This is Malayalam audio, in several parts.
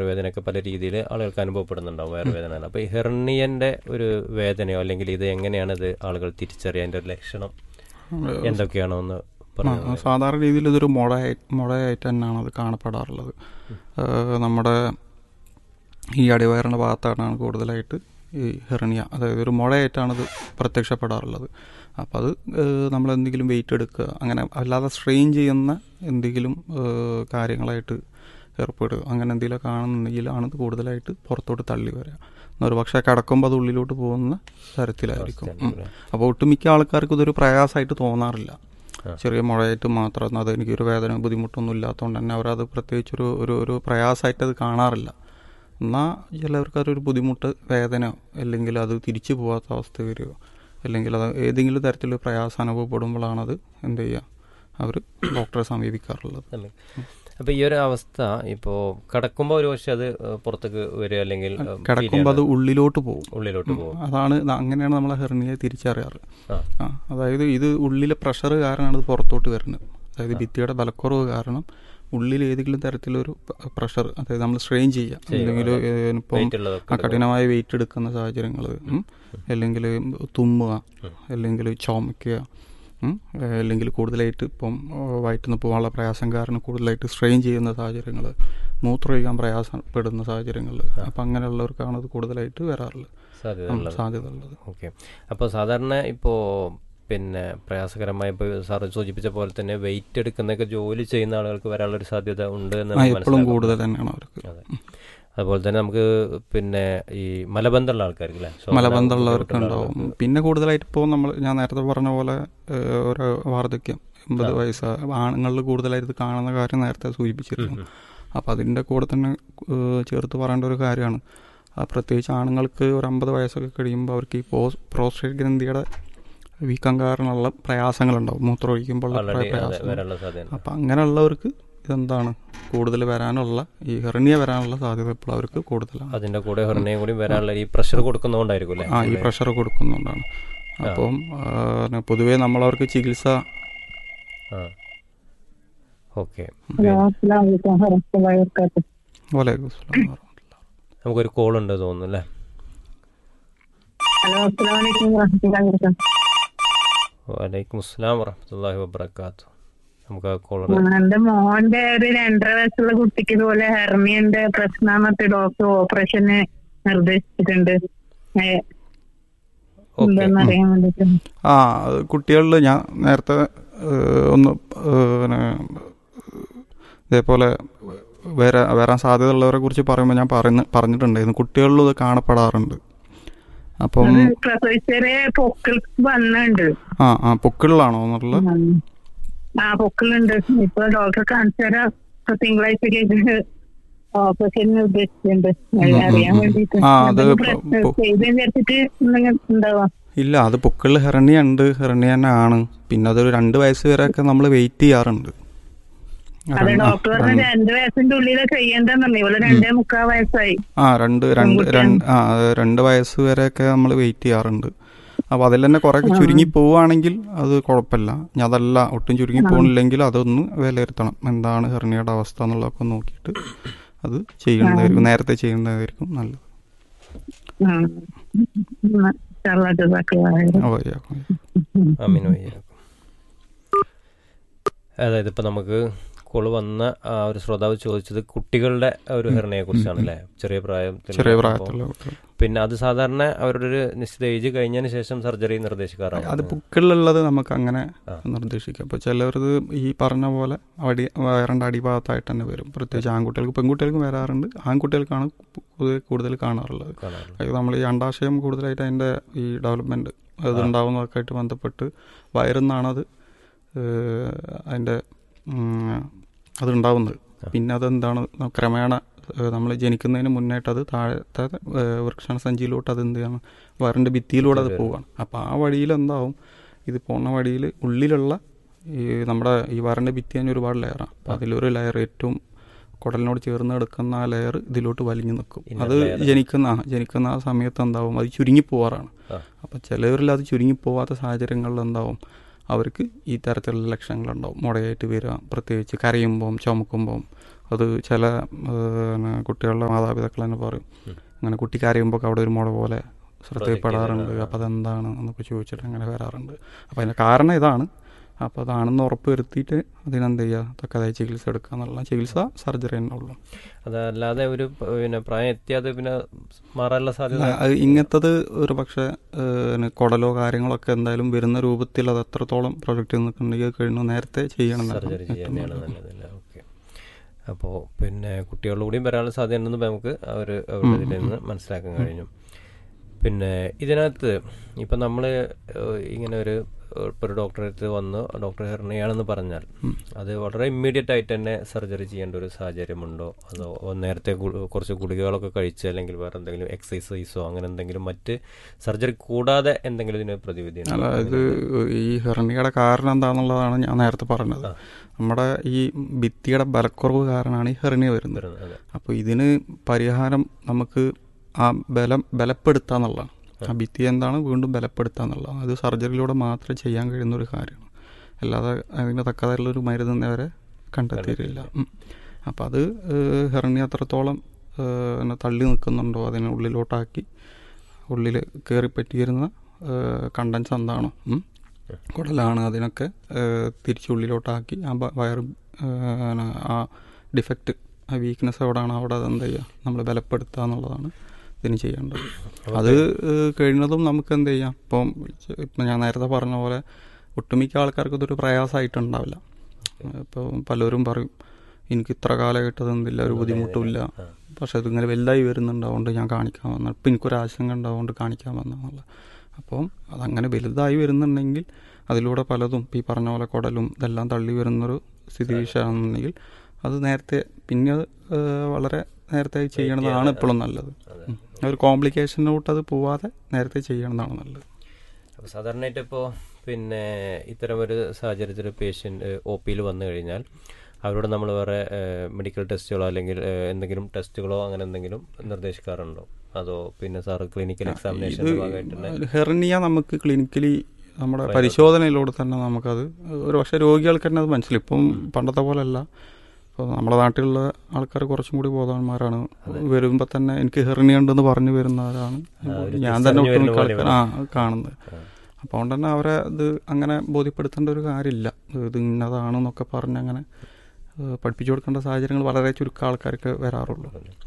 വയറുവേദനയൊക്കെ പല രീതിയിൽ ആളുകൾക്ക് അനുഭവപ്പെടുന്നുണ്ടാവും വയറുവേദന അപ്പോൾ ഈ ഹെർണിയന്റെ ഒരു വേദനയോ അല്ലെങ്കിൽ ഇത് എങ്ങനെയാണ് ഇത് ആളുകൾ തിരിച്ചറിയാൻ അതിന്റെ ഒരു ലക്ഷണം എന്തൊക്കെയാണോ എന്ന് പറഞ്ഞു ആ, സാധാരണ രീതിയിൽ ഇതൊരു മുഴയായി മുഴയായിട്ട് തന്നെയാണ് അത് കാണപ്പെടാറുള്ളത് ഏഹ് നമ്മുടെ ഈ അടിവയറിൻ്റെ ഭാഗത്താണ് കൂടുതലായിട്ട് ഈ ഹെർണിയ അതായത് ഒരു മുഴയായിട്ടാണ് ഇത് പ്രത്യക്ഷപ്പെടാറുള്ളത് അപ്പോൾ അത് ഏഹ് നമ്മൾ എന്തെങ്കിലും വെയിറ്റ് എടുക്കുക അങ്ങനെ അല്ലാതെ സ്ട്രെയിൻ ചെയ്യുന്ന എന്തെങ്കിലും ഏഹ് കാര്യങ്ങളായിട്ട് ഏർപ്പെടുക അങ്ങനെ എന്തെങ്കിലും കാണുന്നുണ്ടെങ്കിലാണ് ഇത് കൂടുതലായിട്ട് പുറത്തോട്ട് തള്ളി വരിക ഒരു പക്ഷേ കിടക്കുമ്പോൾ അത് ഉള്ളിലോട്ട് പോകുന്ന തരത്തിലായിരിക്കും ഉം. അപ്പോൾ ഒട്ടുമിക്ക ആൾക്കാർക്ക് ഇതൊരു പ്രയാസമായിട്ട് തോന്നാറില്ല ചെറിയ മുഴയായിട്ട് മാത്രം അത് എനിക്കൊരു വേദന ബുദ്ധിമുട്ടൊന്നും ഇല്ലാത്തതുകൊണ്ട് തന്നെ അവരത് പ്രത്യേകിച്ചൊരു ഒരു ഒരു പ്രയാസമായിട്ട് അത് കാണാറില്ല എന്നാൽ ചിലവർക്ക് അതൊരു ബുദ്ധിമുട്ട് വേദനയോ അല്ലെങ്കിൽ അത് തിരിച്ചു പോകാത്ത അവസ്ഥ വരികയോ അല്ലെങ്കിൽ അത് ഏതെങ്കിലും തരത്തിലുള്ള പ്രയാസം അനുഭവപ്പെടുമ്പോഴാണത് എന്ത് ചെയ്യുക അവർ ഡോക്ടറെ സമീപിക്കാറുള്ളത് അല്ലേ അപ്പൊ ഈ ഒരു അവസ്ഥ ഇപ്പോ കിടക്കുമ്പോൾ ഒരു പക്ഷെ അത് ഏഹ്, പുറത്തേക്ക് വരിക അല്ലെങ്കിൽ ഏഹ്, കിടക്കുമ്പോൾ അത് ഉള്ളിലോട്ട് പോകും ഉള്ളിലോട്ട് പോകും അതാണ് ഇത് അങ്ങനെയാണ് നമ്മളെ ഹെർണിയെ തിരിച്ചറിയാറ് ആ. ആ അതായത് ഇത് ഉള്ളിലെ പ്രഷർ കാരണമാണ് ഇത് പുറത്തോട്ട് വരുന്നത് അതായത് ഭിത്തിയുടെ ബലക്കുറവ് കാരണം ഉള്ളിൽ ഏതെങ്കിലും തരത്തിലൊരു പ്രഷർ അതായത് നമ്മൾ സ്ട്രെയിൻ ചെയ്യുക എന്തെങ്കിലും ഏഹ്, ഇപ്പം Weight ഉള്ളതൊക്കെ ആ കഠിനമായ വെയിറ്റ് എടുക്കുന്ന സാഹചര്യങ്ങൾ അല്ലെങ്കിൽ തുമ്മുക അല്ലെങ്കിൽ ചുമക്കുക ഉം, ഏഹ്, അല്ലെങ്കിൽ കൂടുതലായിട്ട് ഇപ്പം ഏഹ്, വയറ്റിൽ നിന്ന് പോകാനുള്ള പ്രയാസം കാരണം കൂടുതലായിട്ട് സ്ട്രെയിൻ ചെയ്യുന്ന സാഹചര്യങ്ങൾ മൂത്രമൊഴിക്കാൻ പ്രയാസപ്പെടുന്ന സാഹചര്യങ്ങൾ അപ്പം അങ്ങനെയുള്ളവർക്കാണ് ഇത് കൂടുതലായിട്ട് വരാറുള്ളത് സാധ്യത ഉം, ഉള്ളത് സാധ്യത ഉള്ളത് ഓക്കെ അപ്പോൾ സാധാരണ ഇപ്പോൾ പിന്നെ പ്രയാസകരമായ ഇപ്പോൾ സാറ് സൂചിപ്പിച്ച പോലെ തന്നെ വെയിറ്റ് എടുക്കുന്നൊക്കെ ജോലി ചെയ്യുന്ന ആളുകൾക്ക് വരാനുള്ള ഒരു സാധ്യത ഉണ്ട് എന്ന് ആ നമുക്ക് എപ്പോഴും മനസ്സിലാക്കാം. കൂടുതൽ തന്നെയാണ് അവർക്ക് അതെ അതുപോലെ തന്നെ നമുക്ക് പിന്നെ ഈ മലബന്ധമുള്ള ആൾക്കാർക്ക് അല്ലേ ശ്വാസന മലബന്ധമുള്ളവർക്ക് ബുദ്ധിമുട്ടുള്ള ഉണ്ടാവും പിന്നെ കൂടുതലായിട്ട് ഇപ്പോൾ നമ്മൾ ഞാൻ നേരത്തെ പറഞ്ഞ പോലെ ഏഹ്, ഒരു വാർദ്ധക്യം എൺപത് വയസ്സ് ആണുങ്ങളിൽ കൂടുതലായിട്ട് ഇത് കാണുന്ന കാര്യം നേരത്തെ സൂചിപ്പിച്ചിരുന്നു അപ്പോൾ അതിൻ്റെ കൂടെ തന്നെ ഏഹ്, ചേർത്ത് പറയേണ്ട ഒരു കാര്യമാണ് ആ പ്രത്യേകിച്ച് ആണുങ്ങൾക്ക് ഒരു അമ്പത് വയസ്സൊക്കെ കഴിയുമ്പോൾ അവർക്ക് ഈ പോസ് പ്രോസ്റ്റേറ്റ് ഗ്രന്ഥിയുടെ വീക്കം കാരണമുള്ള പ്രയാസങ്ങളുണ്ടാവും മൂത്രമൊഴിക്കുമ്പോൾ already അതെ, പ്രയാസം വരാനുള്ള സാധ്യത അപ്പം അങ്ങനെയുള്ളവർക്ക് ഇതെന്താണ് കൂടുതൽ വരാനുള്ള ഈ ഹെർണിയ വരാനുള്ള സാധ്യത ഇപ്പോൾ അവർക്ക് കൂടുതലാണ് അതിന്റെ കൂടെ ഹെർണിയും കൂടി വരാനുള്ള ഈ പ്രഷർ കൊടുക്കുന്നതുകൊണ്ടായിരിക്കും അല്ലേ ആ ഈ പ്രഷർ കൊടുക്കുന്നതുകൊണ്ടാണ് അപ്പം ആ, പൊതുവേ നമ്മളവർക്ക് ചികിത്സ ആ ഓക്കെ ഹലോ അസ്സലാമു അലൈക്കും വറഹ്മത്തുള്ളാഹി വബറകാതുഹു വലൈക്കും അസ്സലാം വറഹ്മത്തുള്ളാഹി. നമുക്കൊരു കോൾ ഉണ്ട് തോന്നുന്നു അല്ലേ ഹലോ അസ്സലാമു അലൈക്കും വറഹ്മത്തുള്ളാഹി വബറകാതുഹു വലൈക്കും അസ്സലാം വറഹമത്തല്ലാഹി വബർക്കാത്തു നമുക്ക് ആ കോൾ ആ, എന്റെ മോന്റെ ഒരു രണ്ടര വയസ്സുള്ള കുട്ടിക്ക് ഇതുപോലെ ഹെർണിയന്റെ പ്രശ്നമാണെന്നിട്ട് ഡോക്ടർ ഓപ്പറേഷന് നിർദ്ദേശിച്ചിട്ടുണ്ട് ഏ, ഓക്കെ എന്താന്ന് അറിയാൻ വേണ്ടിട്ട് ആ അത് കുട്ടികളിൽ ഞാൻ നേരത്തെ ഏഹ്, ഒന്ന് ഏഹ്, പിന്നെ ഇതേപോലെ വരാ വരാൻ സാധ്യതയുള്ളവരെ കുറിച്ച് പറയുമ്പോൾ ഞാൻ പറയുന്ന പറഞ്ഞിട്ടുണ്ടായിരുന്നു കുട്ടികളിലും ഇത് കാണപ്പെടാറുണ്ട് അപ്പം അത് പ്രസവിച്ചേരെ പൊക്കിൾ വന്നുണ്ട് ആ ആ പൊക്കിളിലാണോ എന്നുള്ളത് ആ പൊക്കിളുണ്ട് ഇപ്പൊ ഡോക്ടറെ കാണിച്ചു തരാം ഇപ്പൊ തിങ്കളാഴ്ച ഓപ്പറേഷന് ഉദ്ദേശിച്ചിട്ടുണ്ട് അത് അറിയാൻ വേണ്ടിട്ട് ആ, അത് എന്തെങ്കിലും പൊ- പ്രശ്നം ചെയ്തെന്ന് വിചാരിച്ചിട്ട് എന്തെങ്കിലും ഉണ്ടാവാ ഇല്ല അത് പൊക്കിളിൽ ഹെർണിയ ഉണ്ട് ഹെർണിയ തന്നെ ആണ് പിന്നെ അതൊരു രണ്ട് വയസ്സ് വരെയൊക്കെ നമ്മൾ വെയിറ്റ് ചെയ്യാറുണ്ട് അത് രണ്ട്- ആ, ഡോക്ടർ പറഞ്ഞ രണ്ട്- രണ്ട് വയസ്സിന്റെ ഉള്ളിലെ ചെയ്യണ്ടെന്നു ഇവള് രണ്ടേ മുക്കാൽ വയസ്സായി ആ രണ്ട് രണ്ട് രണ്ട് ആ അത് രണ്ട് വയസ്സ് വരെയൊക്കെ നമ്മൾ വെയിറ്റ് ചെയ്യാറുണ്ട് അപ്പോൾ അതിൽ തന്നെ കുറേ ചുരുങ്ങി പോവുകയാണെങ്കിൽ അത് കുഴപ്പമില്ല ഞാൻ അതല്ല ഒട്ടും ചുരുങ്ങി പോകുന്നില്ലെങ്കിൽ അതൊന്ന് വിലയിരുത്തണം എന്താണ് ഹെർണിയുടെ അവസ്ഥ എന്നുള്ളതൊക്കെ നോക്കിയിട്ട് അത് ചെയ്യുന്നതായിരിക്കും നേരത്തെ ചെയ്യുന്നതായിരിക്കും നല്ലത് ഉം. ഉം. ഇൻഷാല്ലാ ജസാക്കല്ലാഹ് ഖൈറൻ. ഓ യാ. അമീൻ വയ്യാക്കും അതായത് ഇപ്പൊ നമുക്ക് കോള് വന്ന ആ ഒരു ശ്രോതാവ് ചോദിച്ചത് കുട്ടികളുടെ ഒരു ഹെർണിയെ കുറിച്ചാണ് അല്ലേ ചെറിയ പ്രായത്തിൽ ചെറിയ അപ്പോൾ പ്രായത്തിലുള്ള കുട്ടികൾ. പിന്നെ അത് സാധാരണ അവരുടെ ഒരു നിശ്ചിത ഏജ് കഴിഞ്ഞതിന് ശേഷം സർജറി നിർദ്ദേശിക്കാറാണ് അത് ബുക്കിലുള്ളത് നമുക്ക് അങ്ങനെ നിർദ്ദേശിക്കാം അപ്പോൾ ചിലവരത് ഈ പറഞ്ഞ പോലെ അടി വയറിൻ്റെ അടിഭാഗത്തായിട്ട് തന്നെ വരും പ്രത്യേകിച്ച് ആൺകുട്ടികൾക്ക് പെൺകുട്ടികൾക്കും വരാറുണ്ട് ആൺകുട്ടികൾക്കാണ് പൊതുവെ കൂടുതൽ കാണാറുള്ളത് കാണാറുള്ളത്. അതായത് നമ്മൾ ഈ അണ്ടാശയം കൂടുതലായിട്ട് അതിൻ്റെ ഈ ഡെവലപ്മെൻറ്റ് അത് ഉണ്ടാവുന്നതൊക്കെ ആയിട്ട് ബന്ധപ്പെട്ട് വയറുന്നാണത് ഏഹ്, അതിൻ്റെ ഉം, അതുണ്ടാവുന്നത് പിന്നെ അതെന്താണ് ക്രമേണ നമ്മൾ ജനിക്കുന്നതിന് മുന്നായിട്ട് അത് താഴത്തെ ഏഹ്, വൃക്ഷണ സഞ്ചിയിലോട്ട് അത് എന്ത് ചെയ്യണം വയറിൻ്റെ ഭിത്തിയിലൂടെ അത് പോവുകയാണ് അപ്പോൾ ആ വഴിയിൽ എന്താവും ഇത് പോണ വഴിയിൽ ഉള്ളിലുള്ള ഈ നമ്മുടെ ഈ വയറിൻ്റെ ഭിത്തി തന്നെ ഒരുപാട് ലെയറാണ് അപ്പോൾ അതിലൊരു ലെയർ ഏറ്റവും കുടലിനോട് ചേർന്ന് കിടക്കുന്ന ആ ലെയർ ഇതിലോട്ട് വലിഞ്ഞു നിൽക്കും അത് ജനിക്കുന്ന ആ, ജനിക്കുന്ന ആ സമയത്ത് എന്താവും അത് ചുരുങ്ങി പോവാറാണ് ആ. അപ്പോൾ ചിലവരിൽ അത് ചുരുങ്ങി പോവാത്ത സാഹചര്യങ്ങളിൽ എന്താവും അവർക്ക് ഈ തരത്തിലുള്ള ലക്ഷണങ്ങളുണ്ടാവും മുടയായിട്ട് വരിക പ്രത്യേകിച്ച് കരയുമ്പം ചുമക്കുമ്പം അത് ചില ഏഹ്, പിന്നെ കുട്ടികളുടെ മാതാപിതാക്കൾ തന്നെ പറയും അങ്ങനെ കുട്ടി കരയുമ്പോൾ അവിടെ ഒരു മുള പോലെ ശ്രദ്ധയിൽപ്പെടാറുണ്ട് അപ്പോൾ അതെന്താണ് എന്നൊക്കെ ചോദിച്ചിട്ട് അങ്ങനെ വരാറുണ്ട് അപ്പോൾ അതിൻ്റെ കാരണം ഇതാണ് അപ്പോൾ അതാണെന്ന് ഉറപ്പ് വരുത്തിയിട്ട് അതിനെന്ത് ചെയ്യുക തക്കതായ ചികിത്സ എടുക്കുക എന്നുള്ള ചികിത്സ സർജറി തന്നെ ഉള്ളൂ അതല്ലാതെ ഒരു പ- പിന്നെ പ്രായം എത്തിയാതെ പിന്നെ മാറാനുള്ള സാധ്യത അത് ഇങ്ങനത്തത് ഒരു പക്ഷേ ഏഹ്, കുടലോ കാര്യങ്ങളൊക്കെ എന്തായാലും വരുന്ന രൂപത്തിൽ അത് എത്രത്തോളം പ്രൊജക്റ്റ് നിൽക്കുന്നുണ്ടെങ്കിൽ കഴിഞ്ഞു നേരത്തെ ചെയ്യണം എന്നാണ് സർജറി ഏറ്റവും ചെയ്യാനാണ് നല്ലത്. നല്ലതല്ലേ ഓക്കെ അപ്പോൾ പിന്നെ കുട്ടികളുടെ കൂടിയും വരാനുള്ള സാധ്യത ഉണ്ടെന്ന് ഇപ്പം നമുക്ക് അവർ അവരുടെ ഇതിൽ നിന്ന് മനസ്സിലാക്കാൻ കഴിഞ്ഞു പിന്നെ ഇതിനകത്ത് ഇപ്പം നമ്മൾ ഇങ്ങനെ ഒരു ഇപ്പോൾ ഒരു ഡോക്ടറെ അടുത്ത് വന്ന് ഡോക്ടർ ഹെർണിയാണെന്ന് പറഞ്ഞാൽ അത് വളരെ ഇമ്മീഡിയറ്റ് ആയിട്ട് തന്നെ സർജറി ചെയ്യേണ്ട ഒരു സാഹചര്യമുണ്ടോ അതോ നേരത്തെ ഗു- കുറച്ച് ഗുളികകളൊക്കെ കഴിച്ച് അല്ലെങ്കിൽ വേറെ എന്തെങ്കിലും എക്സസൈസോ അങ്ങനെ എന്തെങ്കിലും മറ്റ് സർജറി കൂടാതെ എന്തെങ്കിലും ഇതിന് പ്രതിവിധി ഉണ്ടോ? അല്ല ഇത് ഈ ഹെർണിയുടെ കാരണം എന്താണെന്നുള്ളതാണ് ഞാൻ നേരത്തെ പറഞ്ഞത് നമ്മുടെ ഈ ഭിത്തിയുടെ ബലക്കുറവ് കാരണമാണ് ഈ ഹെർണിയ വരുന്നത് വരുന്നത്, അതെ. അപ്പോൾ ഇതിന് പരിഹാരം നമുക്ക് ആ ബലം ബലപ്പെടുത്തുക എന്നുള്ളതാണ് ആ ഭിത്തി എന്താണ് വീണ്ടും ബലപ്പെടുത്തുക എന്നുള്ളതാണ് അത് സർജറിയിലൂടെ മാത്രമേ ചെയ്യാൻ കഴിയുന്ന ഒരു കാര്യമാണ് അല്ലാതെ അതിന് തക്കതായിട്ടുള്ളൊരു മരുന്ന് ഇന്നേ വരെ കണ്ടെത്തിയിട്ടില്ല ഉം. അപ്പോൾ അത് ഏഹ്, ഹെർണിയ അത്രത്തോളം ഏഹ്, പിന്നെ തള്ളി നിൽക്കുന്നുണ്ടോ അതിനെ ഉള്ളിലോട്ടാക്കി ഉള്ളിൽ കയറി പറ്റിയിരുന്ന കണ്ടൻസ് എന്താണോ ഉം, കുടലാണ് അതിനൊക്കെ ഏഹ്, തിരിച്ചുള്ളിലോട്ടാക്കി ആ ബ- വയറ് ഏഹ്, ആ ഡിഫക്റ്റ് ആ വീക്ക്നെസ് എവിടെയാണ് അവിടെ അതെന്ത് ചെയ്യുക നമ്മൾ ബലപ്പെടുത്തുക എന്നുള്ളതാണ് ഇതിന് ചെയ്യേണ്ടത് അത് ഏഹ്, കഴിയുന്നതും നമുക്ക് എന്ത് ചെയ്യാം ഇപ്പം ഇപ്പം ഞാൻ നേരത്തെ പറഞ്ഞ പോലെ ഒട്ടുമിക്ക ആൾക്കാർക്ക് ഇതൊരു പ്രയാസമായിട്ടുണ്ടാവില്ല ഇപ്പോൾ പലരും പറയും എനിക്ക് ഇത്ര കാലമായിട്ട് അതെന്തില്ല ഒരു ബുദ്ധിമുട്ടുമില്ല പക്ഷെ ഇതിങ്ങനെ വലുതായി വരുന്നുണ്ട് അതുകൊണ്ട് ഞാൻ കാണിക്കാൻ വന്ന ഇപ്പം എനിക്കൊരു ആശങ്ക ഉണ്ടാവുകൊണ്ട് കാണിക്കാൻ വന്നതെന്നുള്ള അപ്പം അതങ്ങനെ വലുതായി വരുന്നുണ്ടെങ്കിൽ അതിലൂടെ പലതും ഇപ്പം ഈ പറഞ്ഞ പോലെ കുടലും ഇതെല്ലാം തള്ളി വരുന്നൊരു സ്ഥിതിവിശാണെന്നുണ്ടെങ്കിൽ അത് നേരത്തെ പിന്നെ അത് ഏഹ്, വളരെ നേരത്തെ ചെയ്യണതാണ് ഇപ്പോഴും നല്ലത് ഉം. ഒരു കോംപ്ലിക്കേഷനോട്ട് അത് പോവാതെ നേരത്തെ ചെയ്യണതാണ് നല്ലത് അപ്പോൾ സാധാരണയായിട്ട് ഇപ്പോൾ പിന്നെ ഇത്തരം ഒരു സാഹചര്യത്തിൽ പേഷ്യൻ്റ് ഒ പിയിൽ വന്നു കഴിഞ്ഞാൽ അവരോട് നമ്മൾ വേറെ മെഡിക്കൽ ടെസ്റ്റുകളോ അല്ലെങ്കിൽ ഏഹ്, എന്തെങ്കിലും ടെസ്റ്റുകളോ അങ്ങനെ എന്തെങ്കിലും നിർദ്ദേശിക്കാറുണ്ടോ അതോ പിന്നെ സാറ് ക്ലിനിക്കൽ എക്സാമിനേഷൻ്റെ ഭാഗമായിട്ട് തന്നെ ഹെർണിയ നമുക്ക് ക്ലിനിക്കലി നമ്മുടെ പരിശോധനയിലൂടെ തന്നെ നമുക്കത് ഒരു പക്ഷേ രോഗികൾക്ക് തന്നെ അത് മനസ്സിലായി ഇപ്പം പണ്ടത്തെ പോലെയല്ല ഇപ്പോൾ നമ്മുടെ നാട്ടിലുള്ള ആൾക്കാർ കുറച്ചും കൂടി ബോധവാന്മാരാണ് വരുമ്പോൾ തന്നെ എനിക്ക് ഹെർണിയ ഉണ്ടെന്ന് പറഞ്ഞു വരുന്നവരാണ് ഞാൻ തന്നെ ഒട്ടുമിക്ക ആൾക്കാർ ആ കാണുന്നത് അപ്പോൾ അതുകൊണ്ട് തന്നെ അവരെ ഇത് അങ്ങനെ ബോധ്യപ്പെടുത്തേണ്ട ഒരു കാര്യമില്ല ഇത് ഇന്നതാണെന്നൊക്കെ പറഞ്ഞ് അങ്ങനെ ഏഹ്, പഠിപ്പിച്ചു കൊടുക്കേണ്ട സാഹചര്യങ്ങൾ വളരെ ചുരുക്കം ആൾക്കാർക്ക് വരാറുള്ളൂ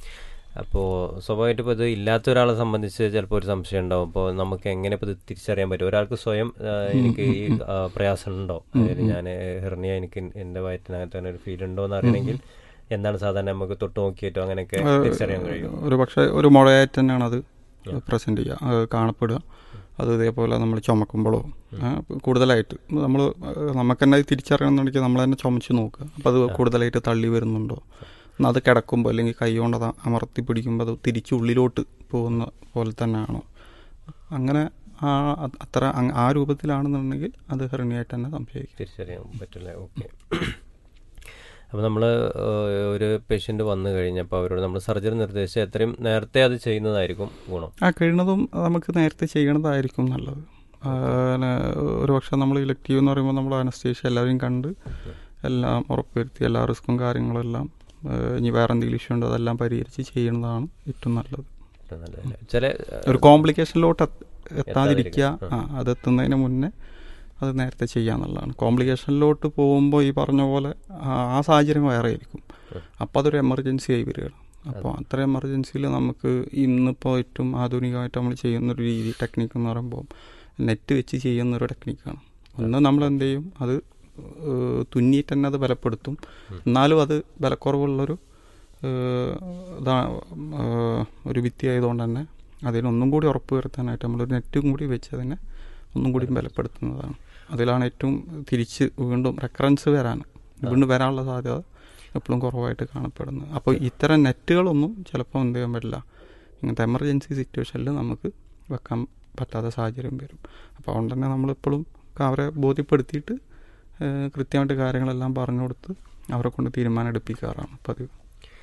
അപ്പോൾ സ്വാഭാവികമായിട്ട് ഇപ്പോൾ ഇത് ഇല്ലാത്ത ഒരാളെ സംബന്ധിച്ച് ചിലപ്പോൾ ഒരു സംശയം ഉണ്ടാവും അപ്പോൾ നമുക്ക് എങ്ങനെ ഇപ്പോൾ ഇത് തിരിച്ചറിയാൻ പറ്റും ഒരാൾക്ക് സ്വയം ആ, എനിക്ക് ഈ ആ, പ്രയാസം ഉണ്ടോ അതായത് ഞാൻ ഹെർണിയ എനിക്ക് എൻ്റെ വയറ്റിനകത്ത് തന്നെ ഒരു ഫീൽ ഉണ്ടോ എന്ന് അറിയണമെങ്കിൽ എന്താണ് സാധാരണ നമുക്ക് തൊട്ട് നോക്കിയിട്ടോ അങ്ങനെയൊക്കെ തിരിച്ചറിയാൻ കഴിയും ഒരു പക്ഷേ ഒരു മുഴയായിട്ട് തന്നെയാണ് അത് പ്രസൻറ്റ് ചെയ്യുക അത് കാണപ്പെടുക അത് ഇതേപോലെ നമ്മൾ ചുമക്കുമ്പോഴോ ആ, കൂടുതലായിട്ട് നമ്മൾ നമുക്ക് തന്നെ അത് തിരിച്ചറിയണമെന്നുണ്ടെങ്കിൽ നമ്മൾ തന്നെ ചുമച്ച് നോക്കുക അപ്പോൾ അത് കൂടുതലായിട്ട് തള്ളി വരുന്നുണ്ടോ എന്നാൽ അത് കിടക്കുമ്പോൾ അല്ലെങ്കിൽ കൈ കൊണ്ട് അത് അമർത്തി പിടിക്കുമ്പോൾ അത് തിരിച്ച് ഉള്ളിലോട്ട് പോകുന്ന പോലെ തന്നെയാണോ അങ്ങനെ ആ അത് അത്ര അങ് ആ രൂപത്തിലാണെന്നുണ്ടെങ്കിൽ അത് ഹെർണിയായിട്ട് തന്നെ സംശയിക്കും തിരിച്ചറിയാൻ പറ്റില്ല ഓക്കെ അപ്പോൾ നമ്മൾ ഒരു പേഷ്യൻ്റ് വന്നു കഴിഞ്ഞപ്പോൾ അവരോട് നമ്മൾ സർജറി നിർദ്ദേശിച്ച് എത്രയും നേരത്തെ അത് ചെയ്യുന്നതായിരിക്കും ഗുണം ആ കഴിയുന്നതും നമുക്ക് നേരത്തെ ചെയ്യണതായിരിക്കും നല്ലത് ആ, പിന്നെ ഒരു പക്ഷേ നമ്മൾ ഇലക്റ്റീവ് എന്ന് പറയുമ്പോൾ നമ്മൾ അനസ്തേഷ്യ എല്ലാവരെയും കണ്ട് എല്ലാം ഉറപ്പുവരുത്തി എല്ലാ റിസ്ക്കും കാര്യങ്ങളും എല്ലാം ആ, ഇനി വേറെ എന്തെങ്കിലും ഇഷ്യൂ ഉണ്ടോ അതെല്ലാം പരിഹരിച്ച് ചെയ്യുന്നതാണ് ഏറ്റവും നല്ലത് ഏറ്റവും നല്ലതല്ലേ ചില ഒരു കോംപ്ലിക്കേഷനിലോട്ട് എത്ത- എത്താതിരിക്കുക ആ അതെത്തുന്നതിന് മുന്നേ അത് നേരത്തെ ചെയ്യാന്നുള്ളതാണ് കോംപ്ലിക്കേഷനിലോട്ട് പോകുമ്പോൾ ഈ പറഞ്ഞ പോലെ ആ- ആ സാഹചര്യം വേറെ ആയിരിക്കും അപ്പോൾ അതൊരു എമർജൻസി ആയി വരികയാണ് അപ്പോൾ അത്ര എമർജൻസിയിൽ നമുക്ക് ഇന്നിപ്പോൾ ഏറ്റവും ആധുനികമായിട്ട് നമ്മൾ ചെയ്യുന്നൊരു രീതി ടെക്നിക്ക് എന്ന് പറയുമ്പോൾ നെറ്റ് വെച്ച് ചെയ്യുന്നൊരു ടെക്നിക്കാണ് ഒന്ന് നമ്മൾ എന്ത് ചെയ്യും അത് ഏഹ്, തുന്നിയിട്ട് തന്നെ അത് ബലപ്പെടുത്തും എന്നാലും അത് ബലക്കുറവുള്ളൊരു ഏഹ്, ഇതാ ഏഹ്, ഒരു ഭിത്തി ആയതുകൊണ്ട് തന്നെ അതിനൊന്നും കൂടി ഉറപ്പ് വരുത്താനായിട്ട് നമ്മളൊരു നെറ്റും കൂടി വെച്ച് അതിനെ ഒന്നും കൂടി ബലപ്പെടുത്തുന്നതാണ് അതിലാണ് ഏറ്റവും തിരിച്ച് വീണ്ടും റെക്കറൻസ് വരാൻ വീണ്ടും വരാനുള്ള സാധ്യത എപ്പോഴും കുറവായിട്ട് കാണപ്പെടുന്നത് അപ്പോൾ ഇത്തരം നെറ്റുകളൊന്നും ചിലപ്പോൾ എന്ത് ചെയ്യാൻ പറ്റില്ല ഇങ്ങനത്തെ എമർജൻസി സിറ്റുവേഷനിൽ നമുക്ക് വെക്കാൻ പറ്റാത്ത സാഹചര്യം വരും അപ്പോൾ അതുകൊണ്ട് തന്നെ നമ്മളെപ്പോഴും അവരെ ബോധ്യപ്പെടുത്തിയിട്ട് ഏഹ്, കൃത്യമായിട്ട് കാര്യങ്ങളെല്ലാം പറഞ്ഞു കൊടുത്ത് അവരെ കൊണ്ട് തീരുമാനം എടുപ്പിക്കാറാണ് പതിവ്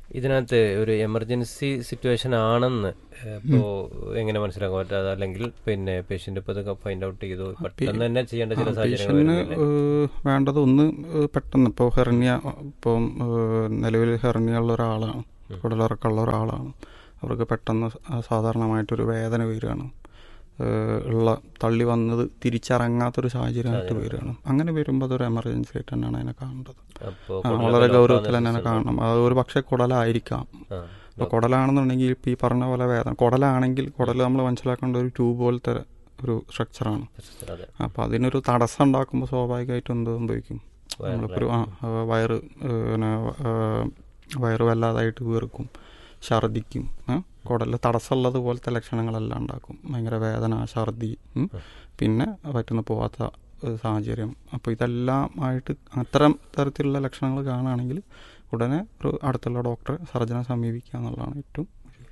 ഇതിനകത്ത് ഒരു എമർജൻസി സിറ്റുവേഷൻ ആണെന്ന് ഇപ്പോൾ എങ്ങനെ മനസ്സിലാക്കാൻ പറ്റാതെ അല്ലെങ്കിൽ പിന്നെ പേഷ്യന്റ് ഇപ്പോൾ ഇതൊക്കെ ഫൈൻഡ് ഔട്ട് ചെയ്തു പെട്ടെന്ന് തന്നെ ചെയ്യേണ്ട ചില സാഹചര്യങ്ങൾ പേഷ്യന് വരുന്നില്ലേ? വേണ്ടത് ഒന്ന് ഏഹ്, പെട്ടെന്ന് ഇപ്പോൾ ഹെർണിയ ഇപ്പം ഏഹ്, നിലവിൽ ഹെർണിയ ഉള്ള ഒരാളാണ് കുടലിറക്കമുള്ള ഒരാളാണ് അവർക്ക് പെട്ടെന്ന് സ- സാധാരണമായിട്ടൊരു വേദന വരികയാണ് ഏഹ്, ഉള്ള തള്ളി വന്നത് തിരിച്ചിറങ്ങാത്തൊരു സാഹചര്യമായിട്ട് വരികയാണ് അങ്ങനെ വരുമ്പോൾ അതൊരു എമർജൻസി ആയിട്ട് തന്നെയാണ് അതിനെ കാണേണ്ടത് അപ്പോൾ ആ, കുടലൊക്കെ വളരെ lock ഗൗരവത്തിൽ ആവുന്ന തന്നെയാണ് system കാണണം അത് ഒരു പക്ഷേ കുടലായിരിക്കാം ആ, ഇപ്പോൾ കുടലാണെന്നുണ്ടെങ്കിൽ ഇപ്പം ഈ പറഞ്ഞ പോലെ വേദന കുടലാണെങ്കിൽ കുടൽ നമ്മൾ മനസ്സിലാക്കേണ്ട ഒരു ട്യൂബ് പോലത്തെ ഒരു സ്ട്രക്ചറാണ് system, അതെ അപ്പോൾ അതിനൊരു തടസ്സം ഉണ്ടാക്കുമ്പോൾ സ്വാഭാവികമായിട്ടും എന്ത് സംഭവിക്കും നമ്മളിപ്പോൾ ഒരു ആ ആ, വയറ് ഏ, പിന്നെ ആ, വയറ് വല്ലാതായിട്ട് വീർക്കും ഛർദിക്കും ഏ? കുടലിൽ തടസ്സമുള്ളത് പോലത്തെ ലക്ഷണങ്ങളെല്ലാം ഉണ്ടാക്കും ഭയങ്കര വേദന ഛർദി ഉം. പിന്നെ പറ്റുന്ന പോവാത്ത ഒരു സാഹചര്യം അപ്പോൾ ഇതെല്ലാം ആയിട്ട് അത്തരം തരത്തിലുള്ള ലക്ഷണങ്ങൾ കാണുകയാണെങ്കിൽ ഉടനെ ഒരു അടുത്തുള്ള ഡോക്ടറെ സർജനെ സമീപിക്കുക എന്നുള്ളതാണ് ഏറ്റവും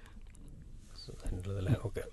അതിനുള്ളതല്ലേ ഓക്കെ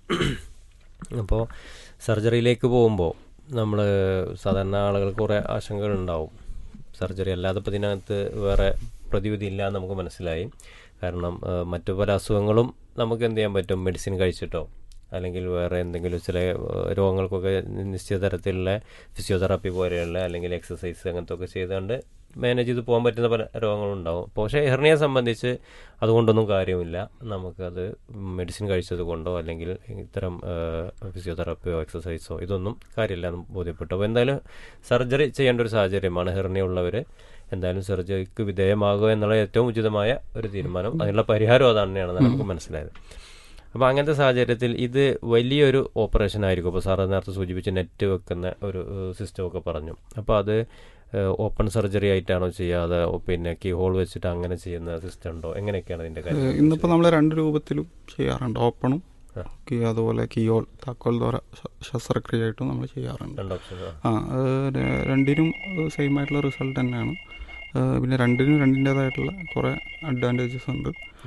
അപ്പോൾ സർജറിയിലേക്ക് പോകുമ്പോൾ നമ്മൾ സാധാരണ ആളുകൾക്ക് കുറേ ആശങ്കകൾ ഉണ്ടാവും സർജറി അല്ലാതെ ഇപ്പോൾ ഇതിനകത്ത് വേറെ പ്രതിവിധി ഇല്ല എന്ന് നമുക്ക് മനസ്സിലായി കാരണം ആ, മറ്റു പല അസുഖങ്ങളും നമുക്ക് എന്ത് ചെയ്യാൻ പറ്റും മെഡിസിൻ കഴിച്ചിട്ടോ അല്ലെങ്കിൽ വേറെ എന്തെങ്കിലും ചില ആ, രോഗങ്ങൾക്കൊക്കെ നിശ്ചിത തരത്തിലുള്ള ഫിസിയോതെറാപ്പി പോലെയുള്ള അല്ലെങ്കിൽ എക്സസൈസ് അങ്ങനത്തെ ഒക്കെ ചെയ്തുകൊണ്ട് മാനേജ് ചെയ്ത് പോകാൻ പറ്റുന്ന പല രോഗങ്ങളുണ്ടാവും പക്ഷേ ഹെർണിയെ സംബന്ധിച്ച് അതുകൊണ്ടൊന്നും കാര്യമില്ല നമുക്കത് മെഡിസിൻ കഴിച്ചത് കൊണ്ടോ അല്ലെങ്കിൽ ഇത്തരം ഫിസിയോതെറാപ്പിയോ എക്സസൈസോ ഇതൊന്നും കാര്യമില്ല എന്ന് ബോധ്യപ്പെട്ടു അപ്പോൾ എന്തായാലും സർജറി ചെയ്യേണ്ട ഒരു സാഹചര്യമാണ് ഹെർണിയ ഉള്ളവർ എന്തായാലും സർജറിക്ക് വിധേയമാകുക എന്നുള്ള ഏറ്റവും ഉചിതമായ ഒരു തീരുമാനം അതിനുള്ള പരിഹാരം അതാണെന്നാണ് നമുക്ക് മനസ്സിലായത് അപ്പോൾ അങ്ങനത്തെ സാഹചര്യത്തിൽ ഇത് വലിയൊരു ഓപ്പറേഷൻ ആയിരിക്കും ഇപ്പോൾ സാറ് നേരത്തെ സൂചിപ്പിച്ച് നെറ്റ് വെക്കുന്ന ഒരു സിസ്റ്റം ഒക്കെ പറഞ്ഞു അപ്പോൾ അത് ഓപ്പൺ സർജറി ആയിട്ടാണോ ചെയ്യാതെ പിന്നെ കീ ഹോൾ വെച്ചിട്ട് അങ്ങനെ ചെയ്യുന്ന സിസ്റ്റം ഉണ്ടോ എങ്ങനെയൊക്കെയാണ് അതിന്റെ കാര്യം ഇന്നിപ്പോൾ നമ്മൾ രണ്ട് രൂപത്തിലും ചെയ്യാറുണ്ട് ഓപ്പണും ആ. കീ അതുപോലെ കീയോൾ താക്കോൽ ദ്വാര ശ- ശസ്ത്രക്രിയയായിട്ടും നമ്മൾ ചെയ്യാറുണ്ട് രണ്ട് ഓപ്ഷൻ ആ അത് ര- രണ്ടിനും സെയിം ആയിട്ടുള്ള റിസൾട്ട് തന്നെയാണ് ആ, പിന്നെ രണ്ടിനും രണ്ടിൻ്റേതായിട്ടുള്ള കുറേ അഡ്വാൻറ്റേജസ് ഉണ്ട്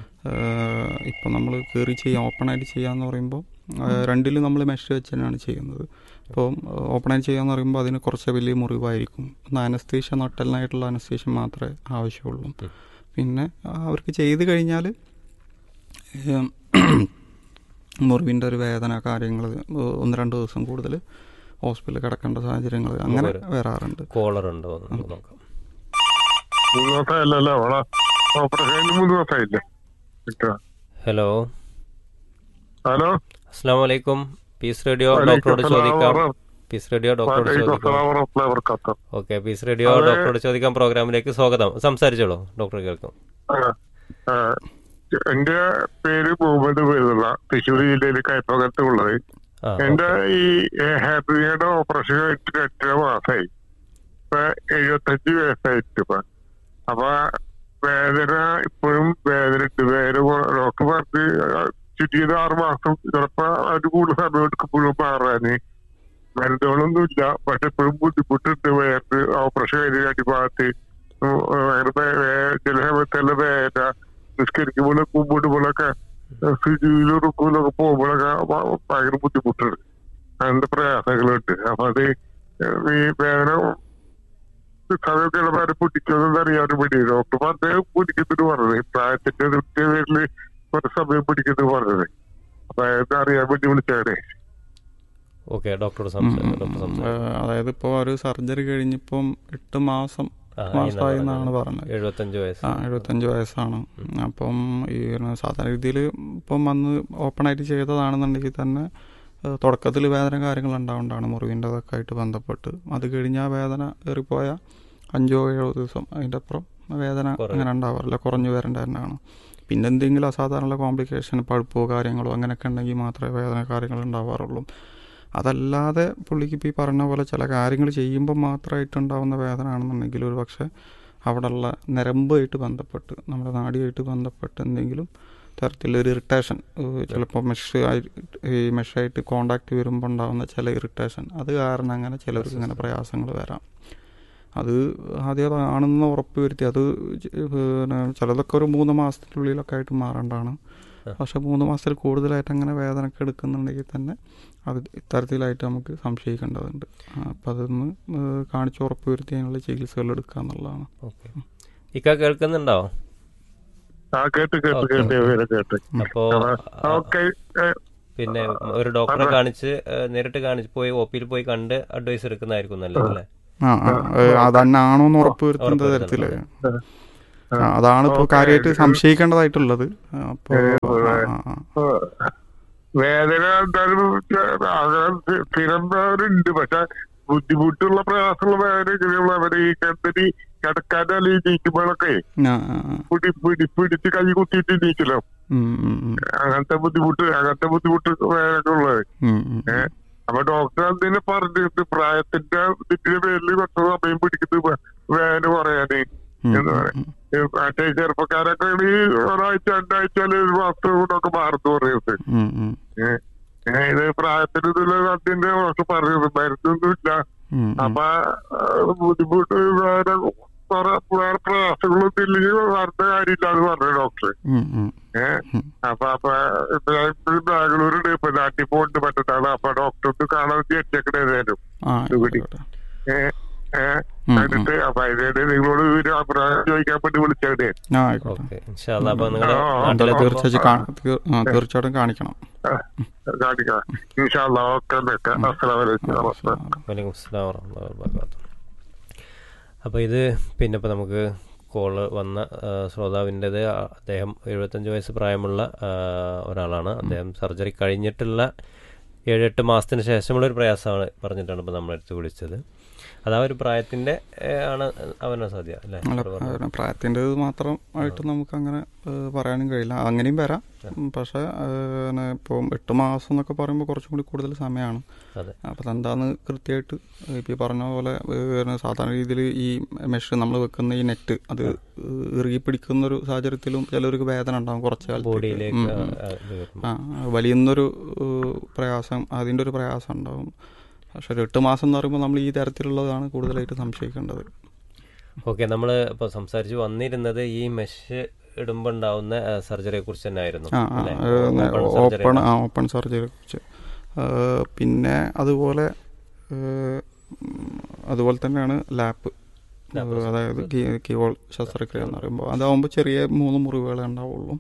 ഇപ്പം നമ്മൾ കയറി ചെയ്യാം ഓപ്പണായിട്ട് ചെയ്യാന്ന് പറയുമ്പോൾ രണ്ടിലും നമ്മൾ മെഷ് വെച്ച് തന്നെയാണ് ചെയ്യുന്നത് ഇപ്പോൾ ഓപ്പണായിട്ട് ചെയ്യാന്ന് പറയുമ്പോൾ അതിന് കുറച്ച് വലിയ മുറിവായിരിക്കും അനസ്തീഷ്യ നട്ടലിനായിട്ടുള്ള അനസ്തീഷ്യ മാത്രമേ ആവശ്യമുള്ളൂ പിന്നെ അവർക്ക് ചെയ്ത് കഴിഞ്ഞാൽ മുറിവിൻ്റെ ഒരു വേദന കാര്യങ്ങൾ ഒന്ന് രണ്ട് ദിവസം കൂടുതൽ ഹോസ്പിറ്റലിൽ കിടക്കേണ്ട സാഹചര്യങ്ങൾ അങ്ങനെ വരാറുണ്ട് കോളർ ഉണ്ടോ എന്ന് നമുക്ക് നോക്കാം മൂന്ന് ദിവസമല്ലല്ലോ അവളെ ഓപ്പറേഷൻ കഴിഞ്ഞ് മൂന്ന് ദിവസമായില്ലേ കിട്ടുക ഹലോ ഹലോ അസ്സാം വലൈക്കും പീസ് റേഡിയോ ഡോക്ടറോട് ചോദിക്കാം പീസ് റേഡിയോ ഡോക്ടറോട് ചോദിക്കാം ഓക്കെ പീസ് റേഡിയോ ഡോക്ടറോട് ചോദിക്കാം പ്രോഗ്രാമിലേക്ക് സ്വാഗതം സംസാരിച്ചോളൂ ഡോക്ടർ കേൾക്കും എന്റെ പേര് മുഹമ്മദ് പേരുള്ള തൃശ്ശൂർ ജില്ലയിൽ കൈപ്പകത്തുള്ളത് ആ എന്റെ ഈ ഹാപ്പിയുടെ ഓപ്പറേഷൻ കഴിഞ്ഞിട്ട് എട്ടര മാസമായി ഇപ്പൊ എഴുപത്തഞ്ച് വയസ്സായിട്ട് ഇപ്പൊ അപ്പൊ വേദന ഇപ്പോഴും വേദന ഉണ്ട് വേദന കൊ- ഡോക്ടർ പറഞ്ഞ് ചുറ്റിയത് ആറ് മാസം ചിലപ്പോ അത് കൂടുതൽ സമയം എടുക്കുമ്പോഴും മാറാന് മരുന്നുകളൊന്നും ഇല്ല പക്ഷെ ഇപ്പോഴും ബുദ്ധിമുട്ടുണ്ട് വേദന ഓപ്പറേഷൻ കഴിഞ്ഞ അടിഭാഗത്ത് ഉം, ഭയങ്കര വേ- വേ- ചില സമയത്തെല്ലാം വേദന നിസ്കരിക്കുമ്പോഴും കുമ്പിടുമ്പോഴൊക്കെ സ്ഥിതിയിലും റുക്കൂലൊക്കെ പോകുമ്പോഴൊക്കെ ഭ- ഭയങ്കര ബുദ്ധിമുട്ടുണ്ട് അങ്ങനത്തെ പ്രയാസങ്ങളുണ്ട് അപ്പൊ അത് ഈ വേദന സമയമൊക്കെ ഇളമാരെ പിടിക്കുന്നതെന്ന് അറിയാൻ വേണ്ടി ഡോക്ടർ പറഞ്ഞ് പിടിക്കുന്നുണ്ട് പറഞ്ഞത് പ്രായത്തിന്റെ കൃത്യ പേരില് കുറച്ച് സമയം പിടിക്കുന്നു പറഞ്ഞത് അപ്പൊ അതൊക്കെ അറിയാൻ വേണ്ടി വിളിച്ചാണ് ഓക്കെ ഡോക്ടറോട് സംസാരിക്കാം ഡോക്ടർ സംസാരിക്കാം ഏഹ് അതായത് ഇപ്പോൾ ഒരു സർജറി കഴിഞ്ഞിപ്പം എട്ട് മാസം ആ, മാസമായി എന്നാണ് പറഞ്ഞത് എഴുപത്തഞ്ച് വയസ്സ് ആ എഴുപത്തഞ്ച് വയസ്സാണ് അപ്പം ഈ ഒരു സാധാരണ രീതിയിൽ ഇപ്പം വന്ന് ഓപ്പണായിട്ട് ചെയ്തതാണെന്നുണ്ടെങ്കിൽ തന്നെ തുടക്കത്തിൽ വേദന കാര്യങ്ങൾ ഉണ്ടാവേണ്ടതാണ് മുറിവിൻ്റെതൊക്കെ ആയിട്ട് ബന്ധപ്പെട്ട് അത് കഴിഞ്ഞ് ആ വേദന ഏറിപ്പോയ അഞ്ചോ ഏഴോ ദിവസം അതിൻ്റെ അപ്പുറം വേദന കുറയും. അങ്ങനെ ഉണ്ടാവാറില്ല കുറഞ്ഞു വരേണ്ട തന്നെയാണ് പിന്നെ എന്തെങ്കിലും അസാധാരണ കോംപ്ലിക്കേഷൻ പഴുപ്പോ കാര്യങ്ങളോ അങ്ങനെയൊക്കെ ഉണ്ടെങ്കിൽ മാത്രമേ വേദന കാര്യങ്ങൾ ഉണ്ടാവാറുള്ളൂ അതല്ലാതെ പുള്ളിക്ക് ഇപ്പോൾ ഈ പറഞ്ഞ പോലെ ചില കാര്യങ്ങൾ ചെയ്യുമ്പോൾ മാത്രമായിട്ടുണ്ടാവുന്ന വേദന ആണെന്നുണ്ടെങ്കിൽ ഒരു പക്ഷേ അവിടെയുള്ള നരമ്പുമായിട്ട് ബന്ധപ്പെട്ട് നമ്മുടെ നാടിയായിട്ട് ബന്ധപ്പെട്ട് എന്തെങ്കിലും തരത്തിലൊരു ഇറിറ്റേഷൻ ചിലപ്പോൾ മെഷ് ആയി ഈ മെഷായിട്ട് കോണ്ടാക്ട് വരുമ്പോൾ ഉണ്ടാകുന്ന ചില ഇറിറ്റേഷൻ അത് കാരണം അങ്ങനെ ചിലർക്ക് ഇങ്ങനെ പ്രയാസങ്ങൾ വരാം അത് ആദ്യം ആണെന്ന് ഉറപ്പ് വരുത്തി അത് ചെ- പിന്നെ ചിലതൊക്കെ ഒരു മൂന്ന് മാസത്തിനുള്ളിലൊക്കെ ആയിട്ട് മാറേണ്ടതാണ് പക്ഷെ മൂന്ന് മാസത്തിൽ കൂടുതലായിട്ട് അങ്ങനെ വേദനയൊക്കെ എടുക്കുന്നുണ്ടെങ്കിൽ തന്നെ അത് ഇത്തരത്തിലായിട്ട് നമുക്ക് സംശയിക്കേണ്ടതുണ്ട് അപ്പം അതൊന്ന് ഏഹ് കാണിച്ച് ഉറപ്പ് വരുത്തി അതിനുള്ള ചികിത്സകൾ എടുക്കുക എന്നുള്ളതാണ് ഓക്കെ ഇക്ക കേൾക്കുന്നുണ്ടോ ആ കേട്ട് കേട്ട് ഓക്കേ, കേട്ട് ഓക്കേ. ഇവരെ കേട്ട് അപ്പോ ആ, ഓക്കെ പിന്നെ ഒരു ഡോക്ടറെ കാണിച്ച് ഏ, നേരിട്ട് കാണിച്ച് പോയി ഒ പിയിൽ പോയി കണ്ട് അഡ്വൈസ് എടുക്കുന്നതായിരിക്കും നല്ലത് അല്ലേ ആ ആ, ഏ, അതന്നാണോ എന്ന് ഉറപ്പ് വരുത്തുന്ന തരത്തില് ആ, അതാണ് ഇപ്പോൾ കാര്യമായിട്ട് സംശയിക്കേണ്ടതായിട്ടുള്ളത് അപ്പോൾ വേദന എന്തായാലും അങ്ങനെ സ്ഥിരംവരുണ്ട് പക്ഷെ ബുദ്ധിമുട്ടുള്ള പ്രയാസമുള്ള വേദന അവര് ഈ കണ്ടരി കിടക്കാൻ അല്ലെങ്കിൽ നീക്കുമ്പോഴൊക്കെ പിടി പിടി പിടിച്ച് കൈ കുത്തിയിട്ട് നീക്കലോ അങ്ങനത്തെ ബുദ്ധിമുട്ട് അങ്ങനത്തെ ബുദ്ധിമുട്ട് വേദന ഉള്ളത് ഏഹ് അപ്പൊ ഡോക്ടർ അതിനെ പറഞ്ഞിട്ട് പ്രായത്തിന്റെ ഇതിന്റെ പേരിൽ കുറച്ച് സമയം പിടിക്കുന്നത് വേദന പറയാന് എന്ന് പറയാം മറ്റേ ചെറുപ്പക്കാരൊക്കെ ഈ ഒരാഴ്ച രണ്ടാഴ്ച അല്ലെങ്കിൽ ഒരു മാസത്തെ കൊണ്ടൊക്കെ മാറുന്നു പറയുന്നത് ഏഹ് ഏഹ് ഇത് പ്രായത്തിന് ഇതില് അതിന്റെ കുറച്ച് പറയുന്നത് മരുന്നൊന്നുമില്ല അപ്പൊ ആ, ബുദ്ധിമുട്ട് വേറെ കുറെ വേറെ പ്രയാസങ്ങളൊന്നും ഇല്ലെങ്കിൽ വരേണ്ട കാര്യമില്ല എന്ന് പറഞ്ഞു ഡോക്ടർ ഏഹ് അപ്പൊ അപ്പൊ ഇപ്പൊ ഞാൻ ഇപ്പൊ ബാംഗ്ലൂരുണ്ട് ഇപ്പൊ നാട്ടിൽ പോകുന്നുണ്ട് മറ്റന്നാള് അപ്പൊ ഡോക്ടർക്ക് കാണാൻ എത്തിയേക്കണേതായാലും ഏഹ് ഏഹ് കണ്ടിട്ട് അപ്പൊ അതിനായിട്ട് നിങ്ങളോട് ഒരു അഭിപ്രായം ചോദിക്കാൻ വേണ്ടി വിളിച്ചേ ആയിക്കോട്ടെ ഓക്കെ ഇൻഷാല്ലാ അപ്പൊ നിങ്ങളുടെ ആ, ആ, നാട്ടിലെ തീർച്ചയായിട്ടും കാ- തീർ- ആ, തീർച്ചയായിട്ടും കാണിക്കണം കാണിക്കാം ഇൻഷാല്ലാ ഓക്കെ അസ്സലാമലൈക്കും വലൈക്കും അസ്സലാം വറഹ്മത്തുള്ളാഹി വബറകാതുഹു അപ്പോൾ ഇത് പിന്നെ ഇപ്പോൾ നമുക്ക് കോള് വന്ന ആ, ശ്രോതാവിൻ്റെത് അദ്ദേഹം എഴുപത്തഞ്ച് വയസ്സ് പ്രായമുള്ള ആ, ഒരാളാണ് അദ്ദേഹം സർജറി കഴിഞ്ഞിട്ടുള്ള ഏഴെട്ട് മാസത്തിന് ശേഷമുള്ള ഒരു പ്രയാസമാണ് പറഞ്ഞിട്ടാണ് ഇപ്പോൾ നമ്മളെടുത്ത് വിളിച്ചത് അത് ആ ഒരു പ്രായത്തിൻ്റെ ആണ് അവനെ സാധ്യ അല്ലേ അല്ല പ്രായത്തിൻ്റെ മാത്രം ആയിട്ട് നമുക്ക് അങ്ങനെ പറയാനും കഴിയില്ല അങ്ങനെയും വരാം ഉം, പക്ഷേ ഇപ്പോൾ എട്ട് മാസം എന്നൊക്കെ പറയുമ്പോൾ കുറച്ചും കൂടി കൂടുതൽ സമയമാണ് അതെ അപ്പോൾ അതെന്താന്ന് കൃത്യമായിട്ട് ഇപ്പോൾ ഈ പറഞ്ഞ പോലെ ഏഹ്, സാധാരണ രീതിയിൽ ഈ മെഷ് നമ്മൾ വെക്കുന്ന ഈ നെറ്റ് അത് ഇറുകി പിടിക്കുന്ന ഒരു സാഹചര്യത്തിലും ചിലർക്ക് വേദന ഉണ്ടാകും കുറച്ച് കാലത്തേക്ക്. ബോഡിയിലേക്ക് ഉം, ആ, ഉം. ആ, ഇത് വരുമ്പോൾ ആ വലിയുന്നൊരു ഏഹ്, പ്രയാസം അതിൻ്റെ ഒരു പ്രയാസം ഉണ്ടാവും പക്ഷെ ഒരു എട്ട് മാസം എന്ന് പറയുമ്പോൾ നമ്മൾ ഈ തരത്തിലുള്ളതാണ് കൂടുതലായിട്ട് സംശയിക്കേണ്ടത് ഓക്കെ നമ്മൾ ഇപ്പോൾ സംസാരിച്ച് വന്നിരുന്നത് ഈ മെഷ് ഇടുമ്പോൾ ഉണ്ടാവുന്ന സർജറിയെ കുറിച്ച് തന്നെ ആയിരുന്നു ആ ആ, അല്ലേ? ഏഹ്, Open surgery ഓപ്പൺ ആ ഓപ്പൺ സർജറിയെ കുറിച്ച് ഏഹ്, പിന്നെ അതുപോലെ ഏഹ്, ഉം, അതുപോലെ തന്നെയാണ് ലാപ്പ് അതായത് കീവോൾ ശസ്ത്രക്രിയ എന്ന് പറയുമ്പോൾ അതാവുമ്പോൾ ചെറിയ മൂന്ന് മുറിവുകളെ ഉണ്ടാവുള്ളൂ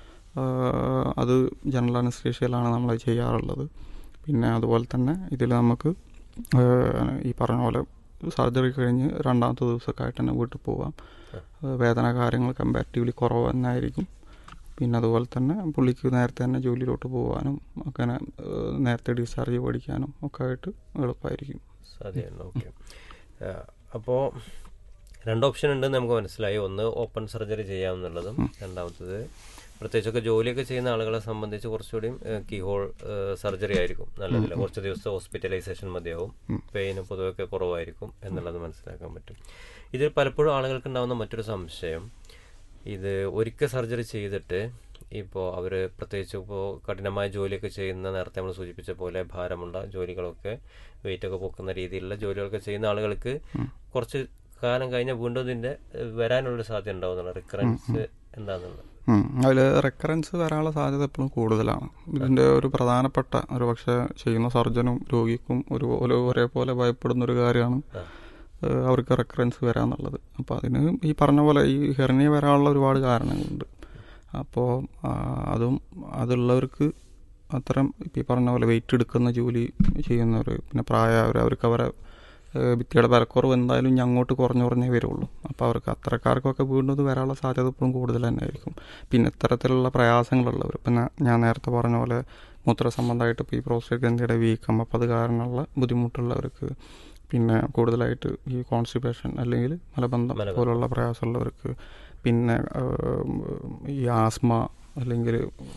ഏഹ്, അത് ജനറൽ അനസ്തേഷ്യയിലാണ് നമ്മൾ ചെയ്യാറുള്ളത് പിന്നെ അതുപോലെ തന്നെ ഇതിൽ നമുക്ക് ഏഹ്, ഈ പറഞ്ഞ പോലെ സർജറി കഴിഞ്ഞ് രണ്ടാമത്തെ ദിവസമൊക്കെ ആയിട്ട് തന്നെ വീട്ടിൽ പോവാം ഏഹ്, വേദന കാര്യങ്ങൾ കമ്പാരിറ്റീവ്ലി കുറവ് തന്നെയായിരിക്കും പിന്നെ അതുപോലെ തന്നെ പുള്ളിക്ക് നേരത്തെ തന്നെ ജോലിയിലോട്ട് പോകാനും അങ്ങനെ ഏഹ്, നേരത്തെ ഡിസ്ചാർജ് പഠിക്കാനും ഒക്കെ ആയിട്ട് എളുപ്പമായിരിക്കും സാധ്യതയുണ്ട് ഓക്കെ അപ്പോൾ രണ്ട് ഓപ്ഷൻ ഉണ്ടെന്ന് നമുക്ക് മനസ്സിലായി ഒന്ന് ഓപ്പൺ സർജറി ചെയ്യാമെന്നുള്ളതും രണ്ടാമത്തത് പ്രത്യേകിച്ചൊക്കെ ജോലിയൊക്കെ ചെയ്യുന്ന ആളുകളെ സംബന്ധിച്ച് കുറച്ചുകൂടി കീ ഹോൾ സർജറി ആയിരിക്കും നല്ലതില്ല കുറച്ച് ദിവസത്തെ ഹോസ്പിറ്റലൈസേഷൻ മതിയാവും പെയിന് പൊതുവെയൊക്കെ കുറവായിരിക്കും എന്നുള്ളത് മനസ്സിലാക്കാൻ പറ്റും ഇതിൽ പലപ്പോഴും ആളുകൾക്ക് ഉണ്ടാകുന്ന മറ്റൊരു സംശയം ഇത് ഒരിക്കൽ സർജറി ചെയ്തിട്ട് ഇപ്പോൾ അവർ പ്രത്യേകിച്ച് ഇപ്പോൾ കഠിനമായ ജോലിയൊക്കെ ചെയ്യുന്ന നേരത്തെ നമ്മൾ സൂചിപ്പിച്ച പോലെ ഭാരമുള്ള ജോലികളൊക്കെ വെയിറ്റ് ഒക്കെ പൊക്കുന്ന രീതിയിലുള്ള ജോലികളൊക്കെ ചെയ്യുന്ന ആളുകൾക്ക് കുറച്ച് കാലം കഴിഞ്ഞാൽ വീണ്ടും ഇതിൻ്റെ ഏഹ്, വരാനുള്ളൊരു സാധ്യത ഉണ്ടാവുന്നുള്ള റിക്കറൻസ് എന്താണെന്നുള്ളത് അതിൽ റെക്കറൻസ് വരാനുള്ള സാധ്യത എപ്പോഴും കൂടുതലാണ് ഇതിൻ്റെ ഒരു പ്രധാനപ്പെട്ട ഒരു പക്ഷേ ചെയ്യുന്ന സർജനും രോഗിക്കും ഒരു ഒരു ഒരേപോലെ ഭയപ്പെടുന്ന ഒരു കാര്യമാണ് ഏഹ് അവർക്ക് റെക്കറൻസ് വരാന്നുള്ളത് അപ്പോൾ അതിന് ഈ പറഞ്ഞ പോലെ ഈ ഹെർണിയ വരാനുള്ള ഒരുപാട് കാരണങ്ങളുണ്ട് അപ്പോൾ ആ, അതും അതുള്ളവർക്ക് അത്തരം ഇപ്പം ഈ പറഞ്ഞ പോലെ വെയിറ്റ് എടുക്കുന്ന ജോലി ചെയ്യുന്നവർ പിന്നെ പ്രായമായവർ അവർക്ക് അവരെ ഏഹ് ഭിത്തിയുടെ വിലക്കുറവ് എന്തായാലും ഇനി അങ്ങോട്ട് കുറഞ്ഞു കുറഞ്ഞേ വരുള്ളൂ അപ്പോൾ അവർക്ക് അത്തരക്കാർക്കൊക്കെ വീണ്ടും ഇത് വരാനുള്ള സാധ്യത ഇപ്പോഴും കൂടുതൽ തന്നെ ആയിരിക്കും പിന്നെ ഇത്തരത്തിലുള്ള പ്രയാസങ്ങളുള്ളവർ പിന്നെ ഞാൻ നേരത്തെ പറഞ്ഞ പോലെ മൂത്ര സംബന്ധമായിട്ട് ഇപ്പോൾ ഈ പ്രോസ്റ്റേറ്റ് ഗ്രന്ഥിയുടെ വീക്കം അപ്പോൾ അത് കാരണമുള്ള ബുദ്ധിമുട്ടുള്ളവർക്ക് പിന്നെ കൂടുതലായിട്ട് ഈ കോൺസ്റ്റിപ്പേഷൻ അല്ലെങ്കിൽ മലബന്ധം പോലുള്ള പ്രയാസമുള്ളവർക്ക് പിന്നെ ഏഹ്, ഈ ആസ്മ അല്ലെങ്കിൽ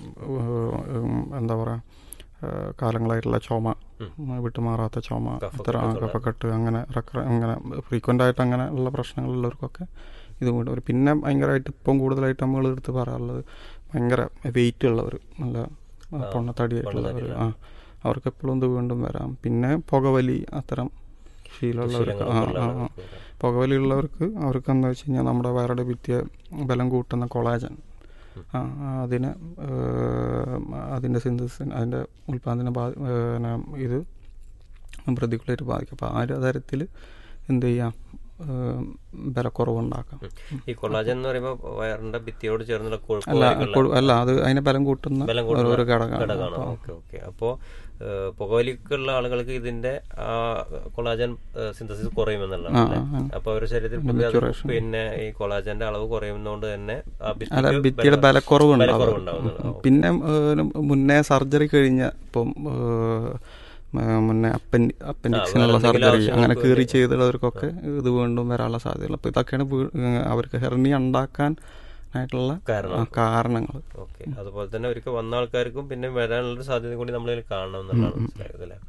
ഏഹ്, എന്താ പറയുക ഏഹ്, കാലങ്ങളായിട്ടുള്ള ചുമ വിട്ടുമാറാത്ത ചുമ ഇത്ര കഫക്കെട്ട് അങ്ങനെ റെക്കറ അങ്ങനെ ഫ്രീക്വൻ്റ് ആയിട്ട് അങ്ങനെ ഉള്ള പ്രശ്നങ്ങളുള്ളവർക്കൊക്കെ ഇത് വീണ്ടും വരും പിന്നെ ഭയങ്കരമായിട്ട് ഇപ്പം കൂടുതലായിട്ട് നമ്മൾ എടുത്ത് പറയാറുള്ളത് ഭയങ്കര വെയിറ്റ് ഉള്ളവർ നല്ല പൊണ്ണത്തടിയായിട്ടുള്ളവർ ആ അവർക്ക് എപ്പോഴും ഇത് വീണ്ടും വരാം പിന്നെ പുകവലി അത്തരം ശീലമുള്ളവർക്ക് ആ ആ ആ പുകവലി ഉള്ളവർക്ക് അവർക്ക് എന്താ വെച്ച് കഴിഞ്ഞാൽ നമ്മുടെ വയറുടെ ഭിത്തിയെ ബലം കൂട്ടുന്ന കൊളാജൻ ആ ആ, അതിനെ ഏഹ്, അതിൻ്റെ സിന്തസിന് അതിൻ്റെ ഉൽപ്പാദന ബാധ ഏഹ്, ഇത് പ്രതികൂലമായിട്ട് ബാധിക്കും അപ്പോൾ ആ ഒരു തരത്തിൽ എന്ത് ചെയ്യാം ഏഹ്, ബലക്കുറവുണ്ടാക്കാം ഈ കൊളാജൻ എന്ന് പറയുമ്പോൾ വയറിന്റെ ഭിത്തിയോട് ചേർന്നുള്ള കൊഴുപ്പ് അല്ല വരെയുള്ള കൊഴു- അല്ല അത് അതിനെ ബലം കൂട്ടുന്ന ബലം ഒരു- കൂടുന്ന ഒരു ഘടകമാണ് ഘടകമാണ് ഓക്കെ ഓക്കെ അപ്പോൾ പുകവലിക്കുള്ള ആളുകൾക്ക് ഇതിന്റെ ആ കൊളാജൻ സിന്തസിസ് കുറയുമെന്നുള്ളതാണ് അല്ലേ? അപ്പൊ അവരുടെ ശരീരത്തിൽ പൊതുവെ അത് പിന്നെ ഈ കൊളാജന്റെ അളവ് കുറയുന്നതുകൊണ്ട് തന്നെ ആ അല്ല ഭിത്തിക്ക് ഭിത്തിയുടെ ബലം- ബലക്കുറവുണ്ടാവും ബലക്കുറവുണ്ടാവുന്നത്. പിന്നെ ഏഹ്, മുന്നേ സർജറി കഴിഞ്ഞ ഇപ്പം ഏഹ്, മ- മുന്നേ അപ്പൻ അപ്പൻഡിക്സിനുള്ള വേറെ എന്തെങ്കിലും സർജറി അങ്ങനെ ആവശ്യങ്ങൾക്ക് കീറി ചെയ്തവർക്കൊക്കെ ഇത് വീണ്ടും വരാനുള്ള സാധ്യതകൾ അപ്പോൾ ഇതൊക്കെയാണ് വീ- ഏഹ്, അവർക്ക് ഹെർണി ഉണ്ടാക്കാൻ ആയിട്ടുള്ള കാരണം. കാരണങ്ങൾ ഓക്കെ അതുപോലെ തന്നെ ഒരിക്കൽ വന്ന ആൾക്കാർക്കും പിന്നെ വരാനുള്ള സാധ്യത കൂടി നമ്മൾ ഇതിൽ കാണണം എന്നുള്ളതാണ് മനസ്സിലായത് അല്ലേ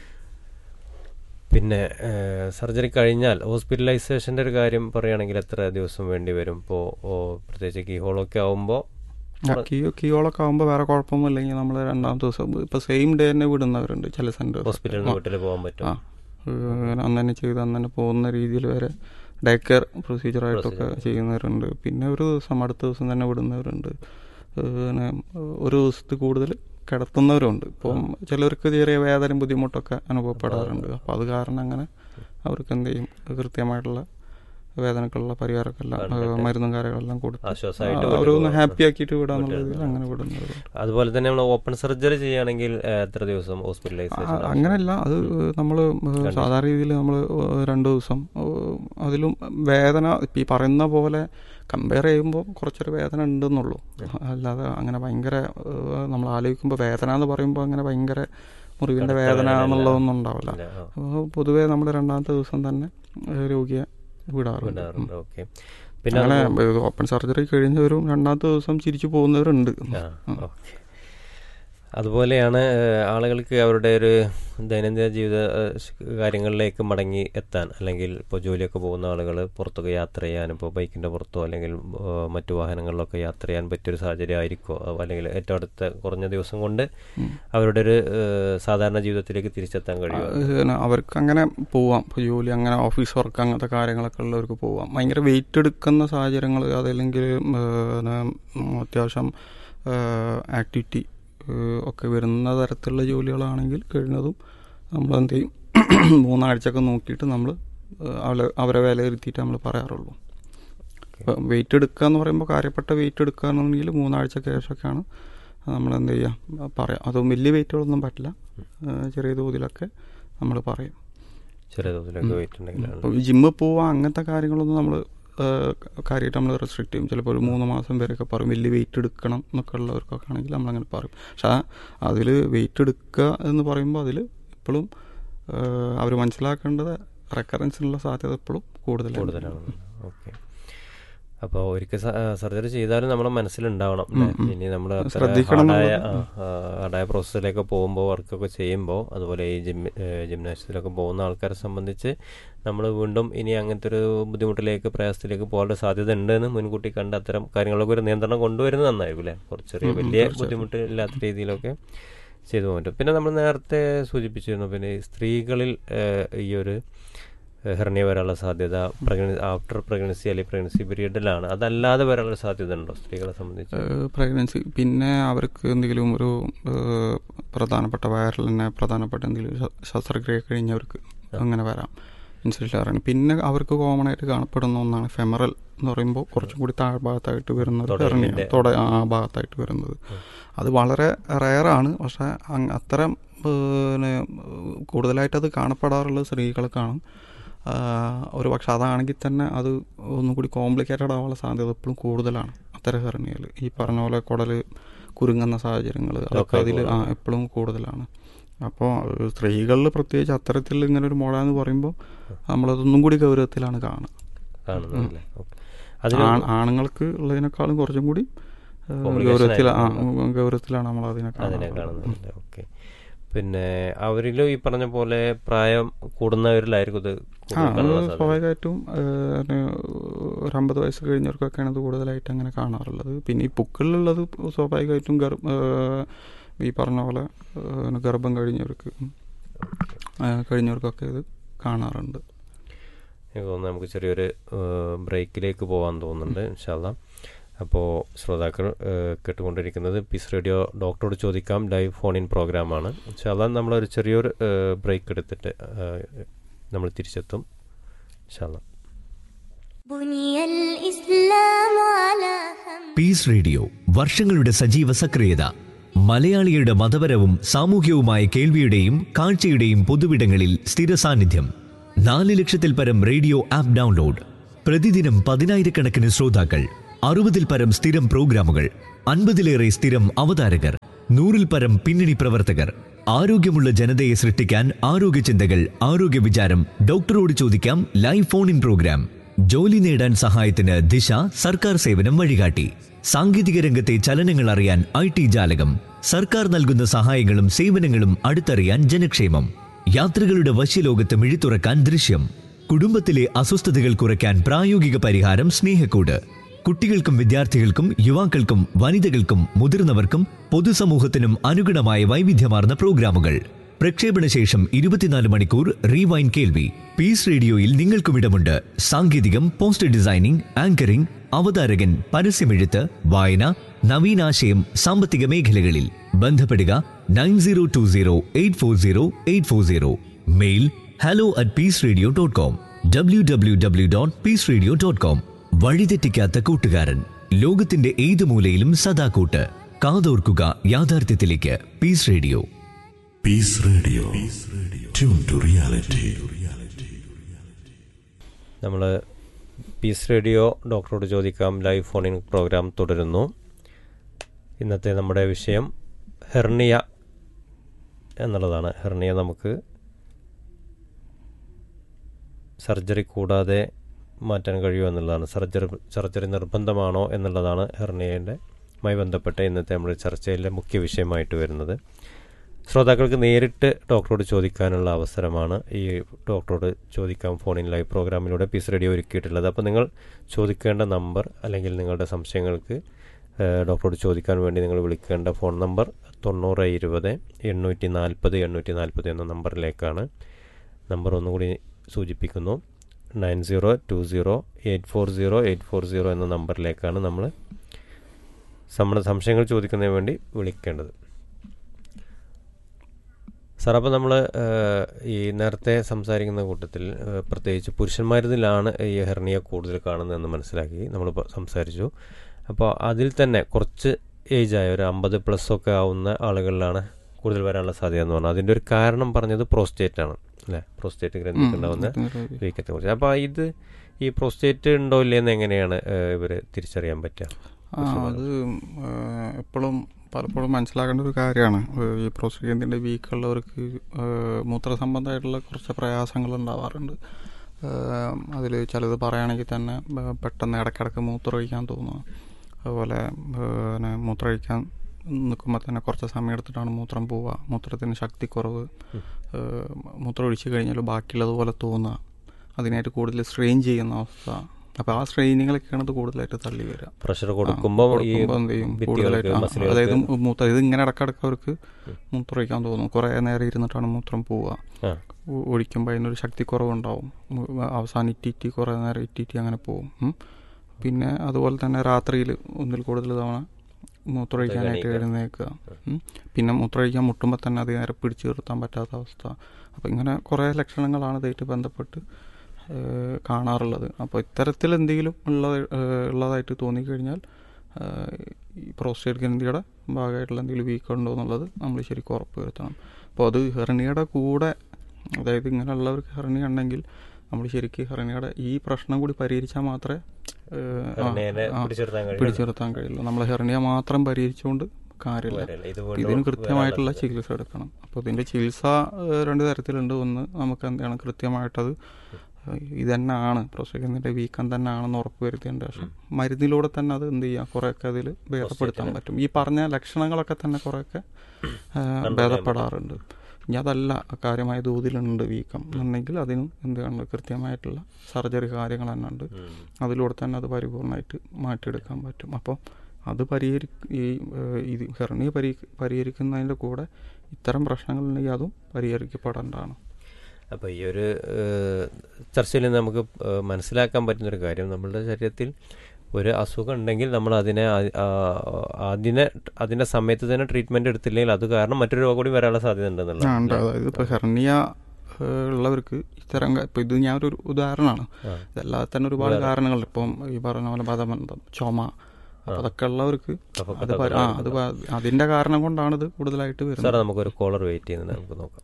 പിന്നെ സർജറി കഴിഞ്ഞാൽ ഹോസ്പിറ്റലൈസേഷന്റെ ഒരു കാര്യം പറയുകയാണെങ്കിൽ എത്ര ദിവസം വേണ്ടി വരും ഇപ്പോൾ പ്രത്യേകിച്ച് കീഹോളൊക്കെ ആവുമ്പോൾ കിയോ കിയോളൊക്കെ ആകുമ്പോൾ വേറെ കുഴപ്പമൊന്നുമില്ലെങ്കിൽ നമ്മൾ രണ്ടാമത്തെ ദിവസം ഇപ്പോൾ സെയിം ഡേ തന്നെ വിടുന്നവരുണ്ട് ചില സെൻറ്റേഴ്സ് ഹോസ്പിറ്റലിൽ നിന്ന് വീട്ടിൽ പോകാൻ പറ്റും ആ ഏഹ് അന്ന് തന്നെ ചെയ്ത് അന്ന് തന്നെ പോകുന്ന രീതിയിൽ വരെ ഡേ കെയർ പ്രൊസീജിയറായിട്ടൊക്കെ ചെയ്യുന്നവരുണ്ട് പിന്നെ ഒരു ദിവസം അടുത്ത ദിവസം തന്നെ വിടുന്നവരുണ്ട് ഏഹ് പിന്നെ ഒരു ദിവസത്തിൽ കൂടുതൽ കിടത്തുന്നവരുണ്ട് ഇപ്പം ചിലർക്ക് ചെറിയ വേദനയും ബുദ്ധിമുട്ടൊക്കെ അനുഭവപ്പെടാറുണ്ട് അപ്പോൾ അത് കാരണം അങ്ങനെ അവർക്ക് എന്ത് ചെയ്യും കൃത്യമായിട്ടുള്ള വേദനക്കുള്ള പരിഹാരമൊക്കെല്ലാം ഏഹ് മരുന്നും കാര്യങ്ങളെല്ലാം കൊടുത്ത് ആശ്വാസമായിട്ട് അവരൊന്ന് ഹാപ്പി ആക്കിയിട്ട് വിടാന്നുള്ള രീതിയിൽ അങ്ങനെ വിടുന്നവരുണ്ട് അതുപോലെ തന്നെ നമ്മൾ ഓപ്പൺ സർജറി ചെയ്യുകയാണെങ്കിൽ ഏഹ്, എത്ര ദിവസം ഹോസ്പിറ്റലൈസേഷൻ ആ, അങ്ങനെയല്ല അത് നമ്മൾ സാധാരണ രീതിയിൽ നമ്മൾ രണ്ട് ദിവസം ഏഹ്, അതിലും വേദന ഇപ്പം ഈ പറയുന്ന പോലെ കമ്പയർ ചെയ്യുമ്പോൾ കുറച്ചൊരു വേദന ഉണ്ടെന്നുള്ളൂ അല്ലാതെ അങ്ങനെ ഭയങ്കര നമ്മൾ ആലോചിക്കുമ്പോൾ വേദന എന്ന് പറയുമ്പോൾ അങ്ങനെ ഭയങ്കര മുറിവിൻ്റെ വേദന എന്നുള്ളതൊന്നും ഉണ്ടാവില്ല അപ്പോൾ പൊതുവേ നമ്മൾ രണ്ടാമത്തെ ദിവസം തന്നെ ഏഹ്, രോഗിയെ വിടാറുണ്ട് ഓക്കെ പിന്നെ അങ്ങനെ ഓപ്പൺ സർജറി കഴിഞ്ഞവരും രണ്ടാമത്തെ ദിവസം ചിരിച്ചു പോകുന്നവരുണ്ട് ആ, ഓക്കെ. അതുപോലെയാണ് ഏഹ്, ആളുകൾക്ക് അവരുടെ ഒരു ദൈനംദിന ജീവിത ഏഹ്, സ് കാര്യങ്ങളിലേക്ക് മടങ്ങി എത്താൻ അല്ലെങ്കിൽ ഇപ്പോൾ ജോലിയൊക്കെ പോകുന്ന ആളുകൾ പുറത്തൊക്കെ യാത്ര ചെയ്യാൻ ഇപ്പോൾ ബൈക്കിൻ്റെ പുറത്തോ അല്ലെങ്കിൽ ഏഹ്, മറ്റു വാഹനങ്ങളിലൊക്കെ യാത്ര ചെയ്യാൻ പറ്റിയൊരു സാഹചര്യം ആയിരിക്കുമോ അഹ് അല്ലെങ്കിൽ ഏറ്റവും അടുത്ത കുറഞ്ഞ ദിവസം കൊണ്ട് അവരുടെ ഒരു ഏഹ്, സാധാരണ ജീവിതത്തിലേക്ക് തിരിച്ചെത്താൻ കഴിയുമോ ഏഹ് അവർക്ക് അങ്ങനെ പോവാം ഇപ്പോൾ ജോലി അങ്ങനെ ഓഫീസ് വർക്ക് അങ്ങനത്തെ കാര്യങ്ങളൊക്കെ ഉള്ളവർക്ക് പോവാം ഭയങ്കര വെയിറ്റ് എടുക്കുന്ന സാഹചര്യങ്ങൾ അതല്ലെങ്കിൽ ഏഹ് അത്യാവശ്യം ആക്ടിവിറ്റി ഒക്കെ വരുന്ന തരത്തിലുള്ള ജോലികളാണെങ്കിൽ കഴിയുന്നതും നമ്മൾ എന്ത് ചെയ്യും മൂന്നാഴ്ചയൊക്കെ നോക്കിയിട്ട് നമ്മൾ അവരെ അവരെ വിലയിരുത്തിയിട്ട് നമ്മൾ പറയാറുള്ളൂ ഇപ്പം വെയിറ്റ് എടുക്കുക എന്ന് പറയുമ്പോൾ കാര്യപ്പെട്ട വെയിറ്റ് എടുക്കുക എന്നുണ്ടെങ്കിൽ മൂന്നാഴ്ച ശേഷമൊക്കെയാണ് നമ്മൾ എന്ത് ചെയ്യുക പറയാം അതും വലിയ വെയിറ്റുകളൊന്നും പറ്റില്ല ഏഹ് ചെറിയ തോതിലൊക്കെ നമ്മൾ പറയും ചെറിയ തോതിലൊക്കെ വെയിറ്റ് ഉണ്ടെങ്കിലാണ് അപ്പോൾ ജിമ്മിൽ പോവാ അങ്ങനത്തെ കാര്യങ്ങളൊന്നും നമ്മൾ കാര്യമായിട്ട് നമ്മൾ റെസ്ട്രിക്ട് ചെയ്യും ചിലപ്പോൾ ഒരു മൂന്ന് മാസം വരെയൊക്കെ പറയും വലിയ വെയിറ്റ് എടുക്കണം എന്നൊക്കെ ഉള്ളവർക്കൊക്കെ ആണെങ്കിൽ നമ്മളങ്ങനെ പറയും പക്ഷേ അതിൽ വെയിറ്റ് എടുക്കുക എന്ന് പറയുമ്പോൾ അതിൽ എപ്പോഴും അവർ മനസ്സിലാക്കേണ്ടത് റെക്കറൻസിനുള്ള സാധ്യത എപ്പോഴും കൂടുതലാണ് കൂടുതലാണ് ഓക്കെ അപ്പോൾ ഒരിക്കൽ സർജറി ചെയ്താലും നമ്മുടെ മനസ്സിലുണ്ടാവണം അല്ലേ? ഇനി നമ്മൾ ശ്രദ്ധിക്കണം ഹാർഡായ ഹാർഡായ പ്രോസസ്സിലേക്ക് പോകുമ്പോൾ വർക്കൊക്കെ ചെയ്യുമ്പോൾ അതുപോലെ ഈ ജിം ജിംനാസ്റ്റിലൊക്കെ പോകുന്ന ആൾക്കാരെ സംബന്ധിച്ച് നമ്മൾ വീണ്ടും ഇനി അങ്ങനത്തെ ഒരു ബുദ്ധിമുട്ടിലേക്ക് പ്രയാസത്തിലേക്ക് പോകാനുള്ള സാധ്യത ഉണ്ടെന്ന് മുൻകൂട്ടി കണ്ട് അത്തരം കാര്യങ്ങളൊക്കെ ഒരു നിയന്ത്രണം കൊണ്ടുവരുന്നത് നന്നായിരിക്കും അല്ലേ കുറച്ച് ചെറിയ വലിയ ബുദ്ധിമുട്ട് ഇല്ലാത്ത രീതിയിലൊക്കെ ചെയ്തു പോകാൻ പറ്റും പിന്നെ നമ്മൾ നേരത്തെ സൂചിപ്പിച്ചിരുന്നു പിന്നെ ഈ സ്ത്രീകളിൽ ഏഹ്, ഈ ഒരു ഹെർണിയ വരാനുള്ള സാധ്യത പ്രഗ്നൻസി ആഫ്റ്റർ പ്രഗ്നൻസി അല്ലെങ്കിൽ പ്രഗ്നൻസി പീരീഡിലാണ് അതല്ലാതെ വരാനുള്ള സാധ്യത ഉണ്ടോ സ്ത്രീകളെ സംബന്ധിച്ച് പ്രഗ്നൻസി പിന്നെ അവർക്ക് എന്തെങ്കിലും ഒരു ഏഹ്, പ്രധാനപ്പെട്ട വയറിൽ തന്നെ പ്രധാനപ്പെട്ട എന്തെങ്കിലും ശ- ശസ്ത്രക്രിയ കഴിഞ്ഞവർക്ക് അങ്ങനെ വരാം ഇൻസുലിൻ പിന്നെ അവർക്ക് കോമൺ ആയിട്ട് കാണപ്പെടുന്ന ഒന്നാണ് ഫെമറൽ എന്ന് പറയുമ്പോൾ കുറച്ചും കൂടി താഴ്ഭാഗത്തായിട്ട് വരുന്നത് ഹെർണിയ തുട ആ ഭാഗത്തായിട്ട് വരുന്നത് അത് വളരെ റെയറാണ് പക്ഷെ അങ് അത്തരം പിന്നെ കൂടുതലായിട്ട് അത് കാണപ്പെടാറുള്ളത് സ്ത്രീകൾക്കാണ് ആഹ് ഒരു പക്ഷെ അതാണെങ്കിൽ തന്നെ അത് ഒന്നും കൂടി കോംപ്ലിക്കേറ്റഡ് ആവാനുള്ള സാധ്യത എപ്പോഴും കൂടുതലാണ് അത്തരം ഹെർണിയൽ ഈ പറഞ്ഞ പോലെ കുടൽ കുരുങ്ങുന്ന സാഹചര്യങ്ങൾ അതൊക്കെ അതിൽ ആ എപ്പോഴും കൂടുതലാണ് അപ്പോൾ സ്ത്രീകളിൽ പ്രത്യേകിച്ച് അത്തരത്തിൽ ഇങ്ങനെ ഒരു മുഴ എന്ന് പറയുമ്പോൾ നമ്മളതൊന്നും കൂടി ഗൗരവത്തിലാണ് കാണുക കാണുന്നതല്ലേ ഓക്കെ അതിന് ആൺ- ആണുങ്ങൾക്ക് ഉള്ളതിനേക്കാളും കുറച്ചും കൂടി ഏഹ്, ഗൗരവത്തിൽ ആ ഗൗരവത്തിലാണ് നമ്മൾ അതിനെ അതിനെ കാണുന്നത് കാണുന്നുണ്ട് ഓക്കെ പിന്നെ അവരിലും ഈ പറഞ്ഞ പോലെ പ്രായം കൂടുന്നവരിലായിരിക്കും ഇത് ആ കൂടുതൽ അത് കാണാനുള്ള സാധ്യത. സ്വാഭാവികമായിട്ടും ഏഹ്, പിന്നെ ഒരു അമ്പത് വയസ്സ് കഴിഞ്ഞവർക്കൊക്കെയാണ് ഇത് കൂടുതലായിട്ട് അങ്ങനെ കാണാറുള്ളത് പിന്നെ ഈ പുക്കളിലുള്ളത് സ്വാഭാവികമായിട്ടും ഗർഭ ഏഹ്, ഈ പറഞ്ഞ പോലെ ഏഹ്, ഗർഭം കഴിഞ്ഞവർക്ക് ഏഹ്, കഴിഞ്ഞവർക്കൊക്കെ ഇത് കാണാറുണ്ട് എനിക്ക് തോന്നുന്നു നമുക്ക് ചെറിയൊരു ബ്രേക്കിലേക്ക് പോകാൻ തോന്നുന്നുണ്ട് ഇൻഷാല്ല അപ്പോൾ ശ്രോതാക്കൾ ഏഹ്, കേട്ടുകൊണ്ടിരിക്കുന്നത് പീസ് റേഡിയോ ഡോക്ടറോട് ചോദിക്കാം ലൈവ് ഫോൺ ഇൻ പ്രോഗ്രാമാണ് ഇൻഷാല്ല നമ്മളൊരു ചെറിയൊരു ബ്രേക്ക് എടുത്തിട്ട് ഏഹ്, നമ്മൾ തിരിച്ചെത്തും ഇൻഷാല്ല بني الإسلام على خمس പീസ് റേഡിയോ വർഷങ്ങളുടെ സജീവ സക്രിയത മലയാളിയുടെ മതപരവും സാമൂഹ്യവുമായ കേൾവിയുടെയും കാഴ്ചയുടെയും പൊതുവിടങ്ങളിൽ സ്ഥിര സാന്നിധ്യം നാല് ലക്ഷത്തിൽ പരം റേഡിയോ ആപ്പ് ഡൗൺലോഡ് പ്രതിദിനം പതിനായിരക്കണക്കിന് ശ്രോതാക്കൾ അറുപതിൽ പരം സ്ഥിരം പ്രോഗ്രാമുകൾ അൻപതിലേറെ സ്ഥിരം അവതാരകർ നൂറിൽ പരം പിന്നണി പ്രവർത്തകർ ആരോഗ്യമുള്ള ജനതയെ സൃഷ്ടിക്കാൻ ആരോഗ്യ ചിന്തകൾ ആരോഗ്യ വിചാരം ഡോക്ടറോട് ചോദിക്കാം ലൈവ് ഫോൺ ഇൻ പ്രോഗ്രാം ജോലി നേടാൻ സഹായത്തിന് ദിശ സർക്കാർ സേവനം വഴികാട്ടി സാങ്കേതിക രംഗത്തെ ചലനങ്ങൾ അറിയാൻ ഐ ടി ജാലകം സർക്കാർ നൽകുന്ന സഹായങ്ങളും സേവനങ്ങളും അടുത്തറിയാൻ ജനക്ഷേമം യാത്രികളുടെ വശ്യലോകത്ത് മിഴിത്തുറക്കാൻ ദൃശ്യം കുടുംബത്തിലെ അസ്വസ്ഥതകൾ കുറയ്ക്കാൻ പ്രായോഗിക പരിഹാരം സ്നേഹക്കൂട് കുട്ടികൾക്കും വിദ്യാർത്ഥികൾക്കും യുവാക്കൾക്കും വനിതകൾക്കും മുതിർന്നവർക്കും പൊതുസമൂഹത്തിനും അനുഗുണമായ വൈവിധ്യമാർന്ന പ്രോഗ്രാമുകൾ പ്രക്ഷേപണ ശേഷം ഇരുപത്തിനാല് മണിക്കൂർ റീവൈൻ കേൾവി പീസ് റേഡിയോയിൽ നിങ്ങൾക്കും ഇടമുണ്ട് സാങ്കേതികം പോസ്റ്റർ ഡിസൈനിംഗ് ആങ്കറിംഗ് അവതാരകൻ പരസ്യമെഴുത്ത് വായന നവീനാശയം സാമ്പത്തിക മേഖലകളിൽ ബന്ധപ്പെടുക nine zero two zero eight four zero eight four zero mail hello at peace radio dot com W W W dot peace radio dot com വഴിതെറ്റിക്കാത്ത കൂട്ടുകാരൻ ലോകത്തിന്റെ ഏത് മൂലയിലും സദാ കൂട്ട് കാതോർക്കുക യാഥാർത്ഥ്യത്തിലേക്ക് peace radio Peace Radio. Tune to reality. നമ്മൾ പീസ് റേഡിയോ ഡോക്ടറോട് ചോദിക്കാം ലൈവ് ഫോണിൻ പ്രോഗ്രാം തുടരുന്നു ഇന്നത്തെ നമ്മുടെ വിഷയം ഹെർണിയ എന്നുള്ളതാണ് ഹെർണിയ നമുക്ക് സർജറി കൂടാതെ മാറ്റാൻ കഴിയുമോ എന്നുള്ളതാണ് സർജറി സർജറി നിർബന്ധമാണോ എന്നുള്ളതാണ് ഹെർണിയയുടെ മായി ബന്ധപ്പെട്ട ഇന്നത്തെ നമ്മുടെ ചർച്ചയിലെ മുഖ്യ വിഷയമായിട്ട് വരുന്നത് ശ്രോതാക്കൾക്ക് നേരിട്ട് ഡോക്ടറോട് ചോദിക്കാനുള്ള അവസരമാണ് ഈ ഡോക്ടറോട് ചോദിക്കാം ഫോണിൻ ലൈവ് പ്രോഗ്രാമിലൂടെ പീസ് റേഡിയോ ഒരുക്കിയിട്ടുള്ളത് അപ്പോൾ നിങ്ങൾ ചോദിക്കേണ്ട നമ്പർ അല്ലെങ്കിൽ നിങ്ങളുടെ സംശയങ്ങൾക്ക് ഏഹ്, ഡോക്ടറോട് ചോദിക്കാൻ വേണ്ടി നിങ്ങൾ വിളിക്കേണ്ട ഫോൺ നമ്പർ തൊണ്ണൂറ് ഇരുപത് എണ്ണൂറ്റി നാൽപ്പത് എണ്ണൂറ്റി നാൽപ്പത് എന്ന നമ്പറിലേക്കാണ് നമ്പർ ഒന്നുകൂടി സൂചിപ്പിക്കുന്നു nine zero two zero eight four zero eight four zero എന്ന നമ്പറിലേക്കാണ് നമ്മൾ നമ്മുടെ സംശയങ്ങൾ ചോദിക്കുന്നതിന് വേണ്ടി വിളിക്കേണ്ടത് സാർ അപ്പോൾ നമ്മൾ ഈ നേരത്തെ സംസാരിക്കുന്ന കൂട്ടത്തിൽ ഏഹ്, പ്രത്യേകിച്ച് പുരുഷന്മാരിലാണ് ഈ ഹെർണിയ കൂടുതൽ കാണുന്നതെന്ന് മനസ്സിലാക്കി നമ്മൾ സംസാരിച്ചു അപ്പോൾ അതിൽ തന്നെ കുറച്ച് ഏജ് ആയ ഒരു അമ്പത് പ്ലസ് ഒക്കെ ആവുന്ന ആളുകളിലാണ് കൂടുതൽ വരാനുള്ള സാധ്യത എന്ന് പറഞ്ഞാൽ അതിൻ്റെ ഒരു കാരണം പറഞ്ഞത് പ്രോസ്റ്റേറ്റ് ആണ് അല്ലേ പ്രോസ്റ്റേറ്റ് ഗ്രന്ഥിക്ക് ഉണ്ടാവുന്ന വീക്കത്തെ കുറിച്ച് അപ്പോൾ ഇത് ഈ പ്രോസ്റ്റേറ്റ് ഉണ്ടോ ഇല്ലയെന്ന് എങ്ങനെയാണ് ഇവർ തിരിച്ചറിയാൻ പറ്റുക ആ അത് എപ്പോഴും പലപ്പോഴും മനസ്സിലാക്കേണ്ട ഒരു കാര്യമാണ് ഈ പ്രോസ്റ്റേറ്റിൻ്റെ വീക്കുള്ളവർക്ക് മൂത്ര സംബന്ധമായിട്ടുള്ള കുറച്ച് പ്രയാസങ്ങൾ ഉണ്ടാവാറുണ്ട് അതിൽ ചിലത് പറയുകയാണെങ്കിൽ തന്നെ ഏഹ് പെട്ടെന്ന് ഇടയ്ക്കിടയ്ക്ക് മൂത്രമൊഴിക്കാൻ തോന്നുക അതുപോലെ പിന്നെ മൂത്രമൊഴിക്കാൻ നിൽക്കുമ്പോൾ തന്നെ കുറച്ച് സമയം എടുത്തിട്ടാണ് മൂത്രം പോവുക മൂത്രത്തിന് ശക്തിക്കുറവ് ഏഹ് മൂത്രം ഒഴിച്ച് കഴിഞ്ഞാൽ ബാക്കിയുള്ളതുപോലെ തോന്നുക അതിനായിട്ട് കൂടുതൽ സ്ട്രെയിൻ ചെയ്യുന്ന അവസ്ഥ അപ്പോൾ ആ സ്ട്രെയിനിങ്ങിലൊക്കെയാണ് ഇത് കൂടുതലായിട്ട് തള്ളി വരിക പ്രഷർ കൊടുക്കുമ്പോൾ ഈ കൊടുക്കുമ്പോൾ എന്ത് ചെയ്യും കൂടുതലായിട്ട് ഭിത്തികൾക്ക് ആ, മസിലുകൾക്ക് അതായത് മൂത്ര ഇത് ഇങ്ങനെ ഇടക്കിടക്ക് അവർക്ക് മൂത്രമൊഴിക്കാൻ തോന്നും കുറേ നേരം ഇരുന്നിട്ടാണ് മൂത്രം പോവുക ആ ഒ- ഒഴിക്കുമ്പോൾ അതിനൊരു ശക്തിക്കുറവുണ്ടാവും ഉം, അവസാനം ഇറ്റിറ്റി കുറേ നേരം ഇറ്റിറ്റി അങ്ങനെ പോകും ഉം. പിന്നെ അതുപോലെ തന്നെ രാത്രിയിൽ ഒന്നിൽ കൂടുതൽ തവണ മൂത്രമൊഴിക്കാനായിട്ട് എഴുന്നേൽക്കുക ഉം. പിന്നെ മൂത്രമൊഴിക്കാൻ മുട്ടുമ്പോൾ തന്നെ അത് നേരെ പിടിച്ചു നിർത്താൻ പറ്റാത്ത അവസ്ഥ അപ്പോൾ ഇങ്ങനെ കുറേ ലക്ഷണങ്ങളാണ് ഇതായിട്ട് ബന്ധപ്പെട്ട് ഏഹ്, കാണാറുള്ളത് അപ്പോൾ ഇത്തരത്തിൽ എന്തെങ്കിലും ഉള്ള ഏഹ്, ഉള്ളതായിട്ട് തോന്നിക്കഴിഞ്ഞാൽ ഏഹ്, ഈ പ്രോസ്റ്റേറ്റ് ഗ്രന്ഥിയുടെ ഭാഗമായിട്ടുള്ള എന്തെങ്കിലും വീക്ക് ഉണ്ടോ എന്നുള്ളത് നമ്മൾ ശരിക്കും ഉറപ്പ് വരുത്തണം അപ്പോൾ അത് ഹെർണിയുടെ കൂടെ അതായത് ഇങ്ങനെയുള്ളവർക്ക് ഹെർണിയ ഉണ്ടെങ്കിൽ നമ്മൾ ശരിക്കും ഹെർണിയുടെ ഈ പ്രശ്നം കൂടി പരിഹരിച്ചാൽ മാത്രമേ ഏഹ്, ആ, ഹെർണിയനെ ആ, പിടിച്ചിർത്താൻ കഴിയുള്ളൂ. പിടിച്ചിർത്താൻ കഴിയുള്ളൂ നമ്മൾ ഹെർണിയ മാത്രം പരിഹരിച്ചുകൊണ്ട് കാര്യമില്ല വരില്ല. ഇത് ഇതിന് വീണ്ടും കൃത്യമായിട്ടുള്ള വരാനുള്ളത്. ചികിത്സ എടുക്കണം അപ്പോൾ ഇതിൻ്റെ ചികിത്സ ഏഹ്, രണ്ട് തരത്തിലുണ്ട് ഒന്ന് നമുക്ക് എന്താണ് കൃത്യമായിട്ടത് ഇത് തന്നെയാണ് പ്രോസ്റ്റേറ്റിൻ്റെ വീക്കം തന്നെ ആണെന്ന് ഉറപ്പ് വരുത്തിയതിൻ്റെ ശേഷം മരുന്നിലൂടെ തന്നെ അത് എന്ത് ചെയ്യാം കുറേയൊക്കെ അതിൽ ഭേദപ്പെടുത്താൻ പറ്റും ഈ പറഞ്ഞ ലക്ഷണങ്ങളൊക്കെ തന്നെ കുറേയൊക്കെ ഏഹ്, ഭേദപ്പെടാറുണ്ട് ഇനി അതല്ല കാര്യമായ തോതിലുണ്ട് വീക്കം എന്നുണ്ടെങ്കിൽ അതിനും എന്താണ് കൃത്യമായിട്ടുള്ള സർജറി കാര്യങ്ങൾ തന്നെ ഉണ്ട് അതിലൂടെ തന്നെ അത് പരിപൂർണമായിട്ട് മാറ്റിയെടുക്കാൻ പറ്റും അപ്പോൾ അത് പരിഹരി ഈ ഏഹ്, ഇത് ഹെർണിയ പരി പരിഹരിക്കുന്നതിൻ്റെ കൂടെ ഇത്തരം പ്രശ്നങ്ങളുണ്ടെങ്കിൽ അതും പരിഹരിക്കപ്പെടേണ്ടതാണ് അപ്പോൾ ഈ ഒരു ഏഹ്, ചർച്ചയിൽ നിന്ന് നമുക്ക് ഏഹ്, മനസ്സിലാക്കാൻ പറ്റുന്നൊരു കാര്യം നമ്മളുടെ ശരീരത്തിൽ ഒരു അസുഖം ഉണ്ടെങ്കിൽ നമ്മൾ അതിനെ ആ- ആ- അതിനെ അതിൻ്റെ സമയത്ത് തന്നെ ട്രീറ്റ്മെൻറ്റ് എടുത്തില്ലെങ്കിൽ അത് കാരണം മറ്റൊരു രോഗം കൂടി വരാനുള്ള സാധ്യത ആ, ഉണ്ടെന്നുള്ളത് ഉണ്ട് അതായത് ഇപ്പോൾ ഹെർണിയ ഏഹ്, ഉള്ളവർക്ക് ഇത്തരം ക- ഇപ്പം ഇത് ഞാനൊരു ഉദാഹരണമാണ് ഇതല്ലാതെ തന്നെ ഒരുപാട് കാരണങ്ങളുണ്ട് ഇപ്പം ഈ പറഞ്ഞ പോലെ പദബന്ധം ചുമ അപ്പം അതൊക്കെ ഉള്ളവർക്ക് അത് പ- ആ അത് പ- അതിൻ്റെ കാരണം കൊണ്ടാണ് ഇത് കൂടുതലായിട്ട് വരുന്നത് സാറേ നമുക്കൊരു കോളർ വെയിറ്റ് ചെയ്യുന്നത് നമുക്ക് നോക്കാം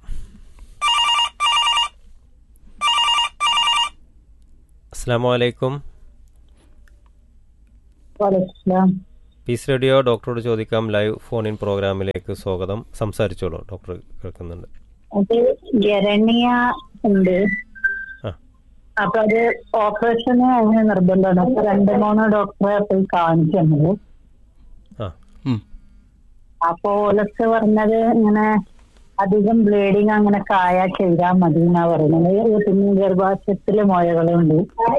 അസ്സാം വലൈക്കും വലൈക്കും പീസ് റേഡിയോ ഡോക്ടറോട് ചോദിക്കാം ലൈവ് ഫോൺ ഇൻ പ്രോഗ്രാമിലേക്ക് സ്വാഗതം സംസാരിച്ചോളൂ ഡോക്ടർ കേൾക്കുന്നുണ്ട് അത് ഗരണിയ ഉണ്ട് ആ അപ്പൊ അത് ഓപ്പറേഷന് അങ്ങനെ നിർബന്ധമാണ് അപ്പൊ രണ്ട് മൂന്ന് ഡോക്ടറെ പോയി കാണിക്കുന്നത് ആ ഉം. അപ്പൊ ഓലൊക്കെ പറഞ്ഞത് ഇങ്ങനെ അധികം ബ്ലീഡിങ് അങ്ങനെ കായ ചെയ്താൽ മതി എന്നാ പറയുന്നത് പിന്നെ ഗർഭാശയത്തില് മുഴകളുണ്ട്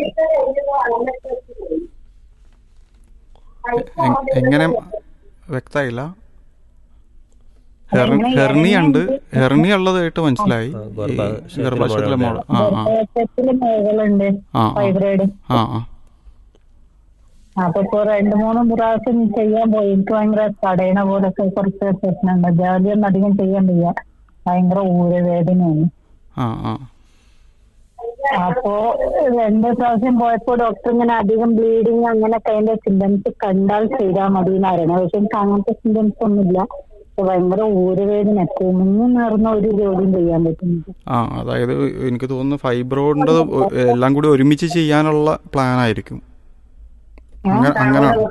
എ- എങ്ങനെ വ്യക്തമായില്ല എങ്ങനെ ഹെർണി ഉണ്ട് ഹെർണിയ ഹെർണി ഉള്ളതായിട്ട് മനസ്സിലായി ആ, ഈ ഗർഭാശയത്തിലെ ഗർഭാശയത്തിലെ മോള് ആ ആ ഗർഭാശയത്തില് മുഴകളുണ്ട് ആ, ആ. ഫൈബ്രോയിഡ് ആ ആ അപ്പൊ ഇപ്പൊ രണ്ടു മൂന്ന് പ്രാവശ്യം ചെയ്യാൻ പോയി എനിക്ക് ഭയങ്കര തടയണ പോലൊക്കെ കുറച്ച് പ്രശ്നമുണ്ട് ജോലിയൊന്നും അധികം ചെയ്യാൻ വയ്യ ഭയങ്കര ഊരവേദനയാണ് ആ ആ അപ്പോ രണ്ട് പ്രാവശ്യം പോയപ്പോ ഡോക്ടർ ഇങ്ങനെ അധികം ബ്ലീഡിങ് അങ്ങനൊക്കെ അതിന്റെ സിംറ്റംസ് കണ്ടാൽ ചെയ്താൽ മതി എന്ന് പറയണത് പക്ഷെ എനിക്ക് അങ്ങനത്തെ സിംറ്റംസ് ഒന്നുമില്ല പക്ഷെ ഭയങ്കര ഊരവേദന കുമിഞ്ഞു നേർന്ന ഒരു ജോലിയും ചെയ്യാൻ പറ്റുന്നില്ല ആ അതായത് എനിക്ക് തോന്നുന്നു ഫൈബ്രോയിഡ് എല്ലാം കൂടി ഒരുമിച്ച് ചെയ്യാനുള്ള പ്ലാൻ ആയിരിക്കും അങ്ങ- അങ്ങനെയാണ്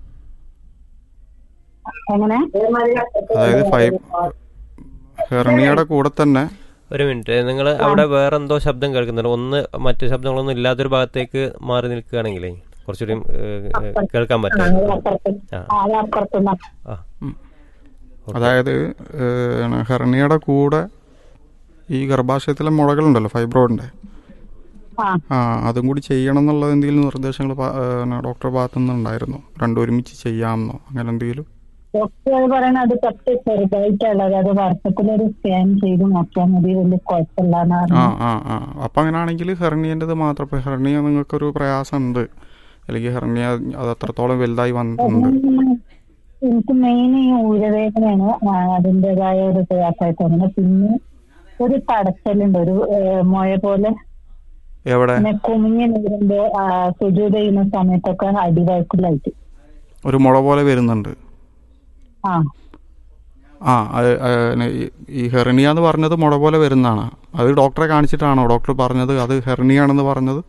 എങ്ങനെ അതായത് ഫൈ ഹെർണിയുടെ കൂടെ തന്നെ ഒരു മിനിറ്റ് നിങ്ങൾ അവിടെ വേറെ എന്തോ ശബ്ദം കേൾക്കുന്നുണ്ട് ഒന്ന് മറ്റു ശബ്ദങ്ങളൊന്നും ഇല്ലാത്തൊരു ഭാഗത്തേക്ക് മാറി നിൽക്കുകയാണെങ്കിലേ കുറച്ചുകൂടി ഏഹ്, ഏഹ്, കേൾക്കാൻ പറ്റും അപ്പുറത്ത് ആ ആ അപ്പുറത്തുനിന്ന് ആ അതായത് ഏഹ്, ഹെർണിയുടെ കൂടെ ഈ ഗർഭാശയത്തിലെ മുഴകളുണ്ടല്ലോ ഫൈബ്രോയിഡിന്റെ ആ ആ അതും കൂടി ചെയ്യണം എന്നുള്ള എന്തെങ്കിലും നിർദ്ദേശങ്ങൾ ഡോക്ടറുടെ ഭാഗത്തു നിന്നുണ്ടായിരുന്നോ രണ്ടും ഒരുമിച്ച് ചെയ്യാമെന്നോ അങ്ങനെ എന്തെങ്കിലും ഡോക്ടർ പറയണ അത് കുറച്ച് ചെറുതായിട്ടുള്ളത് അത് വർഷത്തിലൊരു സ്കാൻ ചെയ്ത് നോക്കിയാൽ മതി വലിയ കുഴപ്പമില്ലാന്ന് ആ പറഞ്ഞു ആ ആ അപ്പം അങ്ങനെയാണെങ്കിൽ ഹെർണിയൻ്റെത് മാത്രം ഇപ്പം ഹെർണിയ നിങ്ങൾക്കൊരു പ്രയാസമുണ്ട് അല്ലെങ്കിൽ ഹെർണിയ അത് അത്രത്തോളം വലുതായി വന്നിട്ടുണ്ട് എനിക്ക് മെയിൻ ഈ ഊരവേദനയാണ് ആ, അതിന്റേതായ ഒരു പ്രയാസമായിട്ട് തോന്നുന്നത് പിന്നെ ഒരു തടസ്സലുണ്ട് ഒരു ഏഹ്, മുഴ പോലെ എവിടെ പിന്നെ കുമിഞ്ഞ് നീരുമ്പോ സുജൂത ചെയ്യുന്ന സമയത്തൊക്കെ അടിവയറ്റിലായിട്ട് ഒരു മുള പോലെ വരുന്നുണ്ട് ആ ആ അത് ഏഹ്, ഈ- ഈ ഹെർണിയ എന്ന് പറഞ്ഞത് മുള പോലെ വരുന്നതാണ് അത് ഡോക്ടറെ കാണിച്ചിട്ടാണോ ഡോക്ടർ പറഞ്ഞത് അത് ഹെർണിയാണെന്ന് പറഞ്ഞത്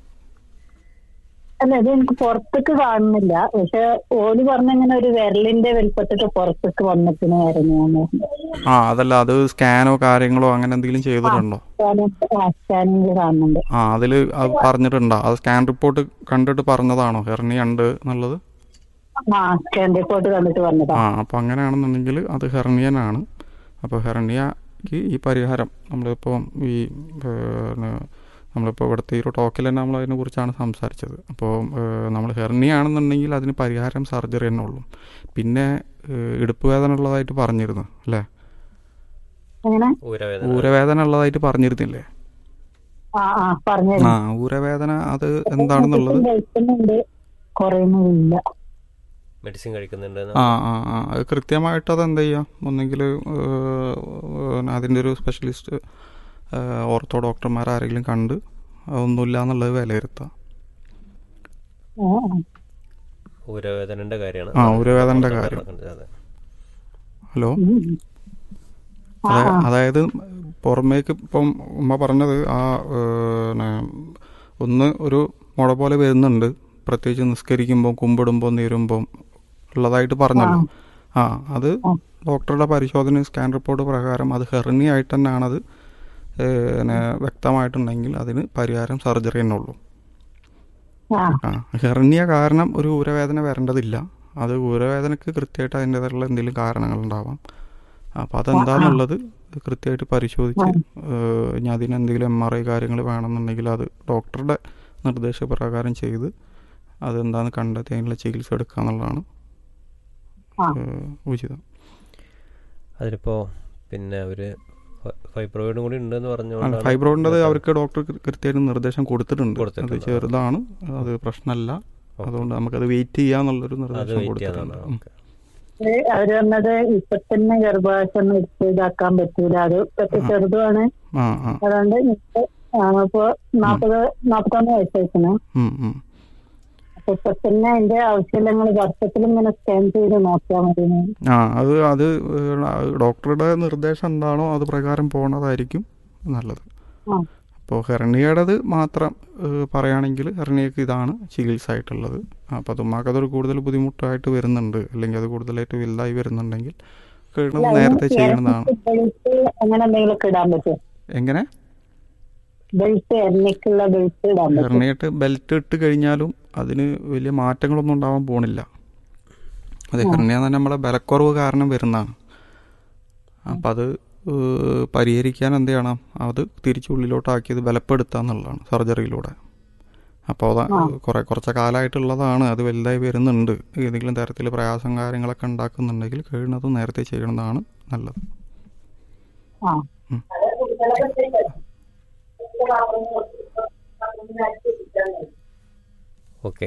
അല്ല ഇത് എനിക്ക് പുറത്തേക്ക് കാണുന്നില്ല പക്ഷെ ഓല് പറഞ്ഞ ഇങ്ങനെ ഒരു വിരലിന്റെ വലിപ്പത്തിട്ട് പുറത്തേക്ക് വന്നിട്ട് വരുന്നു ആ അതല്ല അത് സ്കാനോ കാര്യങ്ങളോ അങ്ങനെ എന്തെങ്കിലും ചെയ്തിട്ടുണ്ടോ സ്കാനിങ്ങിൽ കാണുന്നുണ്ട് ആ അതിൽ അത് പറഞ്ഞിട്ടുണ്ടോ അത് സ്കാൻ റിപ്പോർട്ട് കണ്ടിട്ട് പറഞ്ഞതാണോ ഹെർണിയ ഉണ്ട് എന്നുള്ളത് ആ സ്കാൻ റിപ്പോർട്ട് കണ്ടിട്ട് വന്നതാ ആ അപ്പോൾ അങ്ങനെയാണെന്നുണ്ടെങ്കിൽ അത് ഹെർണിയനാണ് അപ്പോൾ ഹെർണിയക്ക് ഈ പരിഹാരം നമ്മളിപ്പോൾ ഈ പിന്നെ നമ്മളിപ്പോൾ ഇവിടുത്തെ ഈ ഒരു ടോക്കിൽ തന്നെ നമ്മൾ അതിനെ കുറിച്ചാണ് സംസാരിച്ചത് അപ്പോൾ നമ്മൾ ഹെർണിയ ആണെന്നുണ്ടെങ്കിൽ അതിന് പരിഹാരം സർജറി തന്നെ ഉള്ളൂ പിന്നെ ഏഹ്, ഇടുപ്പ് വേദന ഉള്ളതായിട്ട് പറഞ്ഞിരുന്നു അല്ലേ എങ്ങനെ ഊരവേദന ഊരവേദന ഉള്ളതായിട്ട് പറഞ്ഞിരുന്നില്ലേ ആ ആ പറഞ്ഞു ആ ഊരവേദന അത് എന്താണെന്നുള്ളത് കഴിക്കുന്നുണ്ട് കുറയുന്നില്ല മെഡിസിൻ കഴിക്കുന്നുണ്ട് ആ ആ ആ അത് കൃത്യമായിട്ട് അത് എന്ത് ചെയ്യാം ഒന്നെങ്കിൽ അതിൻ്റെ ഒരു സ്പെഷ്യലിസ്റ്റ് ഓർത്തോ ഡോക്ടർമാർ ആരെങ്കിലും കണ്ട് അതൊന്നുമില്ല എന്നുള്ളത് വിലയിരുത്താം ആ, ആ. ഊരവേദനന്റെ കാര്യമാണ് ആ, ഊരവേദനയുടെ കാര്യം. അതെ ഹലോ ഉം. ആ, അതാ- ആ. അതായത് പുറമേക്ക് ഇപ്പം ഉമ്മ പറഞ്ഞത് ആ ഏഹ്, നെ, ഒന്ന് ഒരു മുള പോലെ വരുന്നുണ്ട് പ്രത്യേകിച്ച് നിസ്കരിക്കുമ്പോൾ കുമ്പിടുമ്പോൾ നീരുമ്പോൾ ഉള്ളതായിട്ട് പറഞ്ഞല്ലോ ആ അത് ഡോക്ടറുടെ പരിശോധന സ്കാൻ റിപ്പോർട്ട് പ്രകാരം അത് ഹെർണി ആയിട്ട് തന്നെയാണ് അത് ഏഹ്, നെ, വ്യക്തമായിട്ടുണ്ടെങ്കിൽ അതിന് പരിഹാരം സർജറി തന്നെ ഉള്ളൂ ആ ആ ഹെർണിയ കാരണം ഒരു ഊരവേദന വരേണ്ടതില്ല അത് ഊരവേദനക്ക് കൃത്യമായിട്ട് അതിൻ്റെതായിട്ടുള്ള എന്തെങ്കിലും കാരണങ്ങളുണ്ടാവാം അപ്പോൾ അതെന്താണെന്നുള്ളത് കൃത്യമായിട്ട് പരിശോധിച്ച് ഏഹ്, ഇനി അതിന് എന്തെങ്കിലും എം ആർ ഐ കാര്യങ്ങൾ വേണമെന്നുണ്ടെങ്കിൽ അത് ഡോക്ടറുടെ നിർദ്ദേശപ്രകാരം ചെയ്ത് അതെന്താന്ന് കണ്ടെത്തി അതിനുള്ള ചികിത്സ എടുക്കുക എന്നുള്ളതാണ് ആ. ഏഹ്, ഉചിതം അതിലിപ്പോ പിന്നെ ഒരു ഫൈബ്രോയിഡും കൂടി ഉണ്ടെന്ന് ആ, പറഞ്ഞുകൊണ്ടാണ് ഫൈബ്രോയിഡിൻ്റെ അവർക്ക് ഡോക്ടർ കൃ- കൃത്യമായിട്ട് നിർദ്ദേശം കൊടുത്തിട്ടുണ്ട് അത് കൊടുത്തിട്ടുണ്ട്. ചെറുതാണ് അത് പ്രശ്നമല്ല അതുകൊണ്ട് നമുക്കത് വെയിറ്റ് ചെയ്യാന്നുള്ളൊരു അത് നിർദ്ദേശം വെയിറ്റ് കൊടുത്തിട്ടുണ്ട് ചെയ്യാന്നാണ് ഉം. ഓക്കെ ഏ, അവര് പറഞ്ഞത് ഇപ്പൊ തന്നെ ഗർഭാശയം എടുത്ത് ഇതാക്കാൻ പറ്റൂല അത് പറ്റി ചെറുതുമാണ് ആ ആ അതുകൊണ്ട് ഇപ്പൊ ഇപ്പൊ നാപ്പത് നാപ്പത്തൊന്ന് വയസ്സായിരിക്കുന്നു ഉം, ഉം. അപ്പൊ ഇപ്പൊ തന്നെ അതിന്റെ ആവശ്യങ്ങൾ വർഷത്തിൽ ഇങ്ങനെ സ്കാൻ ചെയ്ത് നോക്കിയാൽ മതി ആ അത് അത് ഏഹ്, ഡോക്ടറുടെ നിർദ്ദേശം എന്താണോ അത് പ്രകാരം പോണതായിരിക്കും നല്ലത് ആ അപ്പോൾ ഹെർണിയയുടേത് മാത്രം ഏഹ്, പറയുകയാണെങ്കിൽ ഹെർണിയക്ക് ഇതാണ് ചികിത്സ ആയിട്ടുള്ളത് അപ്പോൾ തുമ്മാക്ക് അതൊരു കൂടുതൽ ബുദ്ധിമുട്ടായിട്ട് വരുന്നുണ്ട് അല്ലെങ്കിൽ അത് കൂടുതലായിട്ട് വലുതായി വരുന്നുണ്ടെങ്കിൽ കഴിയണത് നേരത്തെ ചെയ്യണതാണ് ബെൽറ്റ് അങ്ങനെ എന്തെങ്കിലുമൊക്കെ ഇടാൻ പറ്റും എങ്ങനെ ബെൽറ്റ് എണ്ണയ്ക്കുള്ള ബെൽറ്റ് ഇടാൻ പറ്റും ഹെർണിയായിട്ട് ബെൽറ്റ് ഇട്ട് കഴിഞ്ഞാലും അതിന് വലിയ മാറ്റങ്ങളൊന്നും ഉണ്ടാവാൻ പോണില്ല അത് ഹെർണിയ തന്നെ നമ്മളെ ബലക്കുറവ് കാരണം വരുന്നതാണ് അപ്പം അത് ഏഹ്, പരിഹരിക്കാൻ എന്ത് ചെയ്യണം അത് തിരിച്ചുള്ളിലോട്ടാക്കിയത് ബലപ്പെടുത്തുക എന്നുള്ളതാണ് സർജറിയിലൂടെ അപ്പോൾ അത് കുറെ കുറച്ച് കാലമായിട്ടുള്ളതാണ് അത് വലുതായി വരുന്നുണ്ട് ഏതെങ്കിലും തരത്തിൽ പ്രയാസം കാര്യങ്ങളൊക്കെ ഉണ്ടാക്കുന്നുണ്ടെങ്കിൽ കഴിയുന്നത് നേരത്തെ ചെയ്യണതാണ് നല്ലത് ആ ഓക്കെ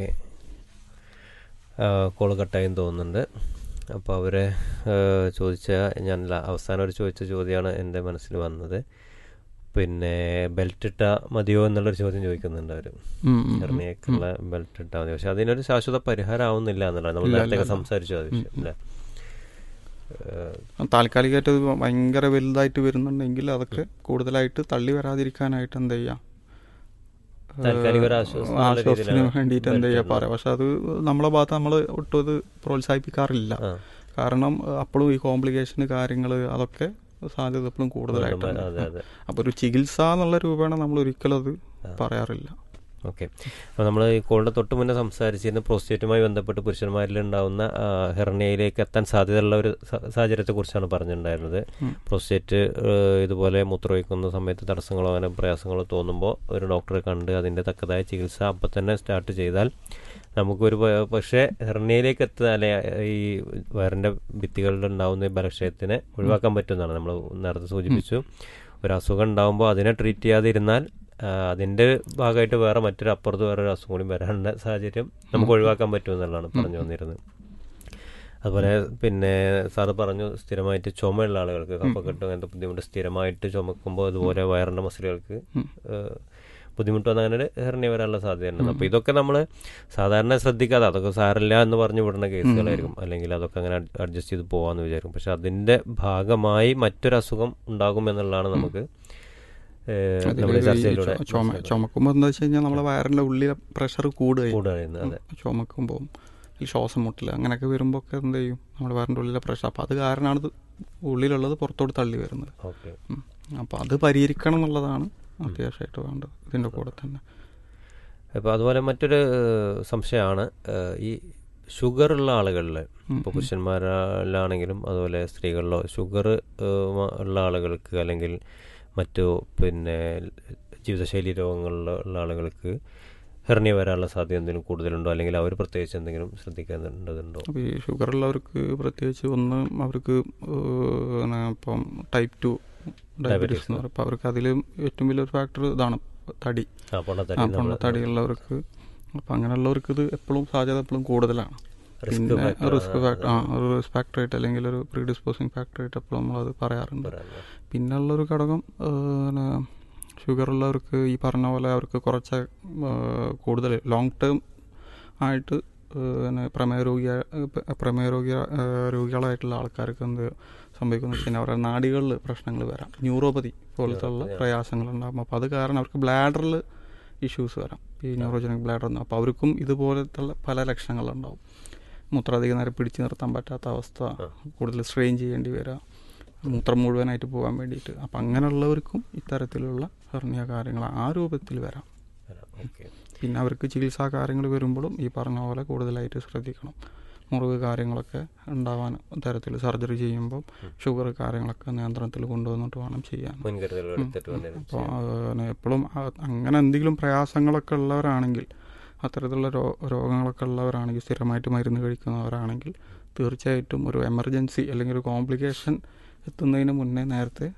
കോള് കട്ടായും തോന്നുന്നുണ്ട് അപ്പോൾ അവരെ ചോദിച്ച ഞാൻ ല- അവസാനം ഒരു ചോദിച്ച ചോദ്യമാണ് എൻ്റെ മനസ്സിൽ വന്നത് പിന്നെ ബെൽറ്റ് ഇട്ടാ മതിയോ എന്നുള്ളൊരു ചോദ്യം ചോദിക്കുന്നുണ്ട് അവർ ഉം, ഉം, ഉം. ഹെർണിയക്കുള്ള ബെൽറ്റ് ഇട്ടാൽ മതി പക്ഷെ അതിനൊരു ശാശ്വത പരിഹാരം ആവുന്നില്ല എന്നുള്ളത് നമ്മൾ ഇല്ല, നേരത്തെ ഇല്ല. സംസാരിച്ചു അത് വിഷയം അല്ലേ ഏഹ്, താൽക്കാലികമായിട്ട് അത് ഭയങ്കര വലുതായിട്ട് വരുന്നുണ്ടെങ്കിൽ അതൊക്കെ കൂടുതലായിട്ട് തള്ളി വരാതിരിക്കാനായിട്ട് എന്ത് ചെയ്യാം താൽക്കാലിക ഒരു ആശ്വാസം എന്നുള്ള ആശ്വാസത്തിന് രീതിയിലാണ് വേണ്ടിയിട്ട് എന്ത് ചെയ്യാ ബെൽറ്റ് പറയാം പക്ഷെ അത് നമ്മളെ ഭാഗത്ത് നമ്മൾ ഒട്ടും അത് പ്രോത്സാഹിപ്പിക്കാറില്ല ആ. കാരണം അപ്പോഴും ഈ കോംപ്ലിക്കേഷൻ കാര്യങ്ങൾ അതൊക്കെ സാധ്യത എപ്പോഴും അതെ കൂടുതലായിട്ടുണ്ട് അതെ അപ്പോൾ ഒരു ചികിത്സ എന്നുള്ള രൂപേണ നമ്മൾ ഒരിക്കലും അത് പറയാറില്ല ഓക്കെ അപ്പോൾ നമ്മൾ ഈ കോളിൻ്റെ തൊട്ട് മുന്നേ സംസാരിച്ചിരുന്ന പ്രോസ്റ്റേറ്റുമായി ബന്ധപ്പെട്ട് പുരുഷന്മാരിൽ ഉണ്ടാവുന്ന ആ, ഹെർണിയയിലേക്ക് എത്താൻ സാധ്യതയുള്ള ഒരു സ- സാഹചര്യത്തെക്കുറിച്ചാണ് പറഞ്ഞിട്ടുണ്ടായിരുന്നത് പ്രോസ്റ്റേറ്റ് ഏഹ്, ഇതുപോലെ മൂത്രമൊഴിക്കുന്ന സമയത്ത് തടസ്സങ്ങളോ അങ്ങനെ പ്രയാസങ്ങളോ തോന്നുമ്പോൾ ഒരു ഡോക്ടറെ കണ്ട് അതിൻ്റെ തക്കതായ ചികിത്സ അപ്പം തന്നെ സ്റ്റാർട്ട് ചെയ്താൽ നമുക്കൊരു പ- പക്ഷേ ഹെർണിയയിലേക്ക് എത്തുക അല്ലെ ഈ വയറിൻ്റെ ഭിത്തികളിൽ ഉണ്ടാവുന്ന ഈ ബലക്ഷയത്തിനെ ഒഴിവാക്കാൻ പറ്റുന്നതാണ് നമ്മൾ നേരത്തെ സൂചിപ്പിച്ചു ഒരു അസുഖം ഉണ്ടാകുമ്പോൾ അതിനെ ട്രീറ്റ് ചെയ്യാതെ ഇരുന്നാൽ ആ, അതിന്റെ ഭാഗമായിട്ട് വേറെ മറ്റൊരു അപ്പുറത്ത് വേറെ ഒരു അസുഖം കൂടി വരാനുള്ള സാഹചര്യം നമുക്ക് ഒഴിവാക്കാൻ പറ്റുമെന്നുള്ളതാണ് പറഞ്ഞു വന്നിരുന്നത് അതുപോലെ പിന്നെ സാറ് പറഞ്ഞു സ്ഥിരമായിട്ട് ചുമയുള്ള ആളുകൾക്ക് കഫക്കെട്ട് അങ്ങനത്തെ ബുദ്ധിമുട്ട് സ്ഥിരമായിട്ട് ചുമക്കുമ്പോൾ അതുപോലെ വയറിന്റെ മസിലുകൾക്ക് ഏഹ്, ബുദ്ധിമുട്ട് വന്ന അങ്ങനെ ഹെർണിയ വരാനുള്ള സാധ്യതയുണ്ട് അപ്പോൾ ഇതൊക്കെ നമ്മൾ സാധാരണ ശ്രദ്ധിക്കാതെ അതൊക്കെ സാരില്ല എന്ന് പറഞ്ഞു വിടുന്ന കേസുകളായിരിക്കും അല്ലെങ്കിൽ അതൊക്കെ അങ്ങനെ അഡ്ജസ്റ്റ് ചെയ്ത് പോകാമെന്ന് വിചാരിക്കും പക്ഷെ അതിന്റെ ഭാഗമായി മറ്റൊരു അസുഖം ഉണ്ടാകും എന്നുള്ളതാണ് നമുക്ക് ഏഹ്, അതില് നമ്മുടെ ഈ ചർച്ചയിലൂടെ ചുമ- ചുമ ചുമക്കുമ്പോൾ എന്താ വെച്ച് കഴിഞ്ഞാൽ നമ്മളെ വയറിന്റെ ഉള്ളിലെ പ്രഷർ കൂടുകയും കൂടുതലാണ് അതെ ചുമക്കുമ്പോൾ ഈ ശ്വാസം മുട്ടില്ല അങ്ങനെയൊക്കെ വരുമ്പോൾ ഒക്കെ എന്ത് ചെയ്യും നമ്മുടെ വയറിൻ്റെ ഉള്ളിലെ പ്രഷർ അപ്പോൾ അത് കാരണമാണ് ഇത് ഉള്ളിലുള്ളത് പുറത്തോട്ട് തള്ളി വരുന്നത് ഓക്കെ അപ്പോൾ അത് പരിഹരിക്കണം എന്നുള്ളതാണ് അത്യാവശ്യമായിട്ട് വേണ്ടത് ഇതിൻ്റെ കൂടെ തന്നെ അപ്പോൾ അതുപോലെ മറ്റൊരു ഏഹ്, സംശയമാണ് ഏഹ്, ഈ ഷുഗർ ഉള്ള ആളുകളിൽ ഇപ്പോൾ പുരുഷന്മാരിലാണെങ്കിലും അതുപോലെ സ്ത്രീകളിലോ ഷുഗർ ഉള്ള ആളുകൾക്ക് അല്ലെങ്കിൽ മറ്റു പിന്നെ ജീവിതശൈലി രോഗങ്ങളിലുള്ള ഉള്ള ആളുകൾക്ക് ഹെർണിയ വരാനുള്ള സാധ്യത എന്തെങ്കിലും കൂടുതലുണ്ടോ അല്ലെങ്കിൽ അവർ പ്രത്യേകിച്ച് എന്തെങ്കിലും ശ്രദ്ധിക്കേണ്ടതുണ്ടോ അപ്പോൾ ഈ ഷുഗർ ഉള്ളവർക്ക് പ്രത്യേകിച്ച് ഒന്ന് അവർക്ക് ഏഹ്, പിന്നെ ഇപ്പം ടൈപ്പ് ടു ഡയബറ്റീസ് എന്ന് പറയും അപ്പോൾ അവർക്ക് അതിൽ ഏറ്റവും വലിയൊരു ഫാക്ടർ ഇതാണ് തടി ആ പൊണ്ണത്തടി ആ നമ്മള് പൊണ്ണത്തടിയുള്ളവർക്ക് അപ്പം അങ്ങനെയുള്ളവർക്ക് ഇത് എപ്പോഴും സാധ്യത എപ്പോഴും കൂടുതലാണ് Risk പിന്നെ factor റിസ്ക് ഫാക്ടർ ആ ഒരു റിസ്ക് ഫാക്ടറായിട്ട് അല്ലെങ്കിൽ ഒരു പ്രീഡിസ്പോസിങ് ഫാക്ടറായിട്ട് എപ്പോഴും നമ്മളത് പറയാറുണ്ട് പറയാറുണ്ട്. പിന്നെ ഉള്ളൊരു ഘടകം ഷുഗർ ഉള്ളവർക്ക് ഈ പറഞ്ഞ പോലെ അവർക്ക് കുറച്ച് കൂടുതൽ ലോങ് ടേം ആയിട്ട് ഏഹ്, പിന്നെ പ്രമേയ രോഗി പ്രമേയ രോഗി ഏഹ്, രോഗികളായിട്ടുള്ള ആൾക്കാർക്ക് എന്ത് സംഭവിക്കുന്ന വെച്ച് കഴിഞ്ഞാൽ അവരുടെ നാടികളിൽ പ്രശ്നങ്ങൾ വരാം ന്യൂറോപ്പതി പോലത്തെ ഉള്ള പ്രയാസങ്ങൾ ഉണ്ടാകും അപ്പോൾ അത് കാരണം അവർക്ക് ബ്ലാഡറിൽ ഇഷ്യൂസ് വരാം ഈ ന്യൂറോജനിക് ബ്ലാഡർ എന്ന് അപ്പോൾ അവർക്കും ഇതുപോലത്തെ ഉള്ള പല ലക്ഷണങ്ങളുണ്ടാവും മൂത്രം അധികം നേരം പിടിച്ചു നിർത്താൻ പറ്റാത്ത അവസ്ഥ കൂടുതൽ സ്ട്രെയിൻ ചെയ്യേണ്ടി വരിക മൂത്രം മുഴുവനായിട്ട് പോകാൻ വേണ്ടിയിട്ട് അപ്പം അങ്ങനെയുള്ളവർക്കും ഇത്തരത്തിലുള്ള ഹെർണിയ കാര്യങ്ങൾ ആ രൂപത്തിൽ വരാം ഓക്കെ പിന്നെ അവർക്ക് ചികിത്സാ കാര്യങ്ങൾ വരുമ്പോഴും ഈ പറഞ്ഞ പോലെ കൂടുതലായിട്ട് ശ്രദ്ധിക്കണം മുറിവ് കാര്യങ്ങളൊക്കെ ഉണ്ടാവാൻ തരത്തിൽ സർജറി ചെയ്യുമ്പോൾ ഷുഗർ കാര്യങ്ങളൊക്കെ നിയന്ത്രണത്തിൽ കൊണ്ടുവന്നിട്ട് വേണം ചെയ്യാൻ മുൻകരുതലുകൾ എടുത്തിട്ട് വേണ്ടി അപ്പോൾ എപ്പോഴും അങ്ങനെ എന്തെങ്കിലും പ്രയാസങ്ങളൊക്കെ ഉള്ളവരാണെങ്കിൽ അത്തരത്തിലുള്ള രോ രോഗങ്ങളൊക്കെ ഉള്ളവരാണെങ്കിൽ സ്ഥിരമായിട്ട് മരുന്ന് കഴിക്കുന്നവരാണെങ്കിൽ തീർച്ചയായിട്ടും ഒരു എമർജൻസി അല്ലെങ്കിൽ ഒരു കോംപ്ലിക്കേഷൻ എത്തുന്നതിന് മുന്നേ നേരത്തെ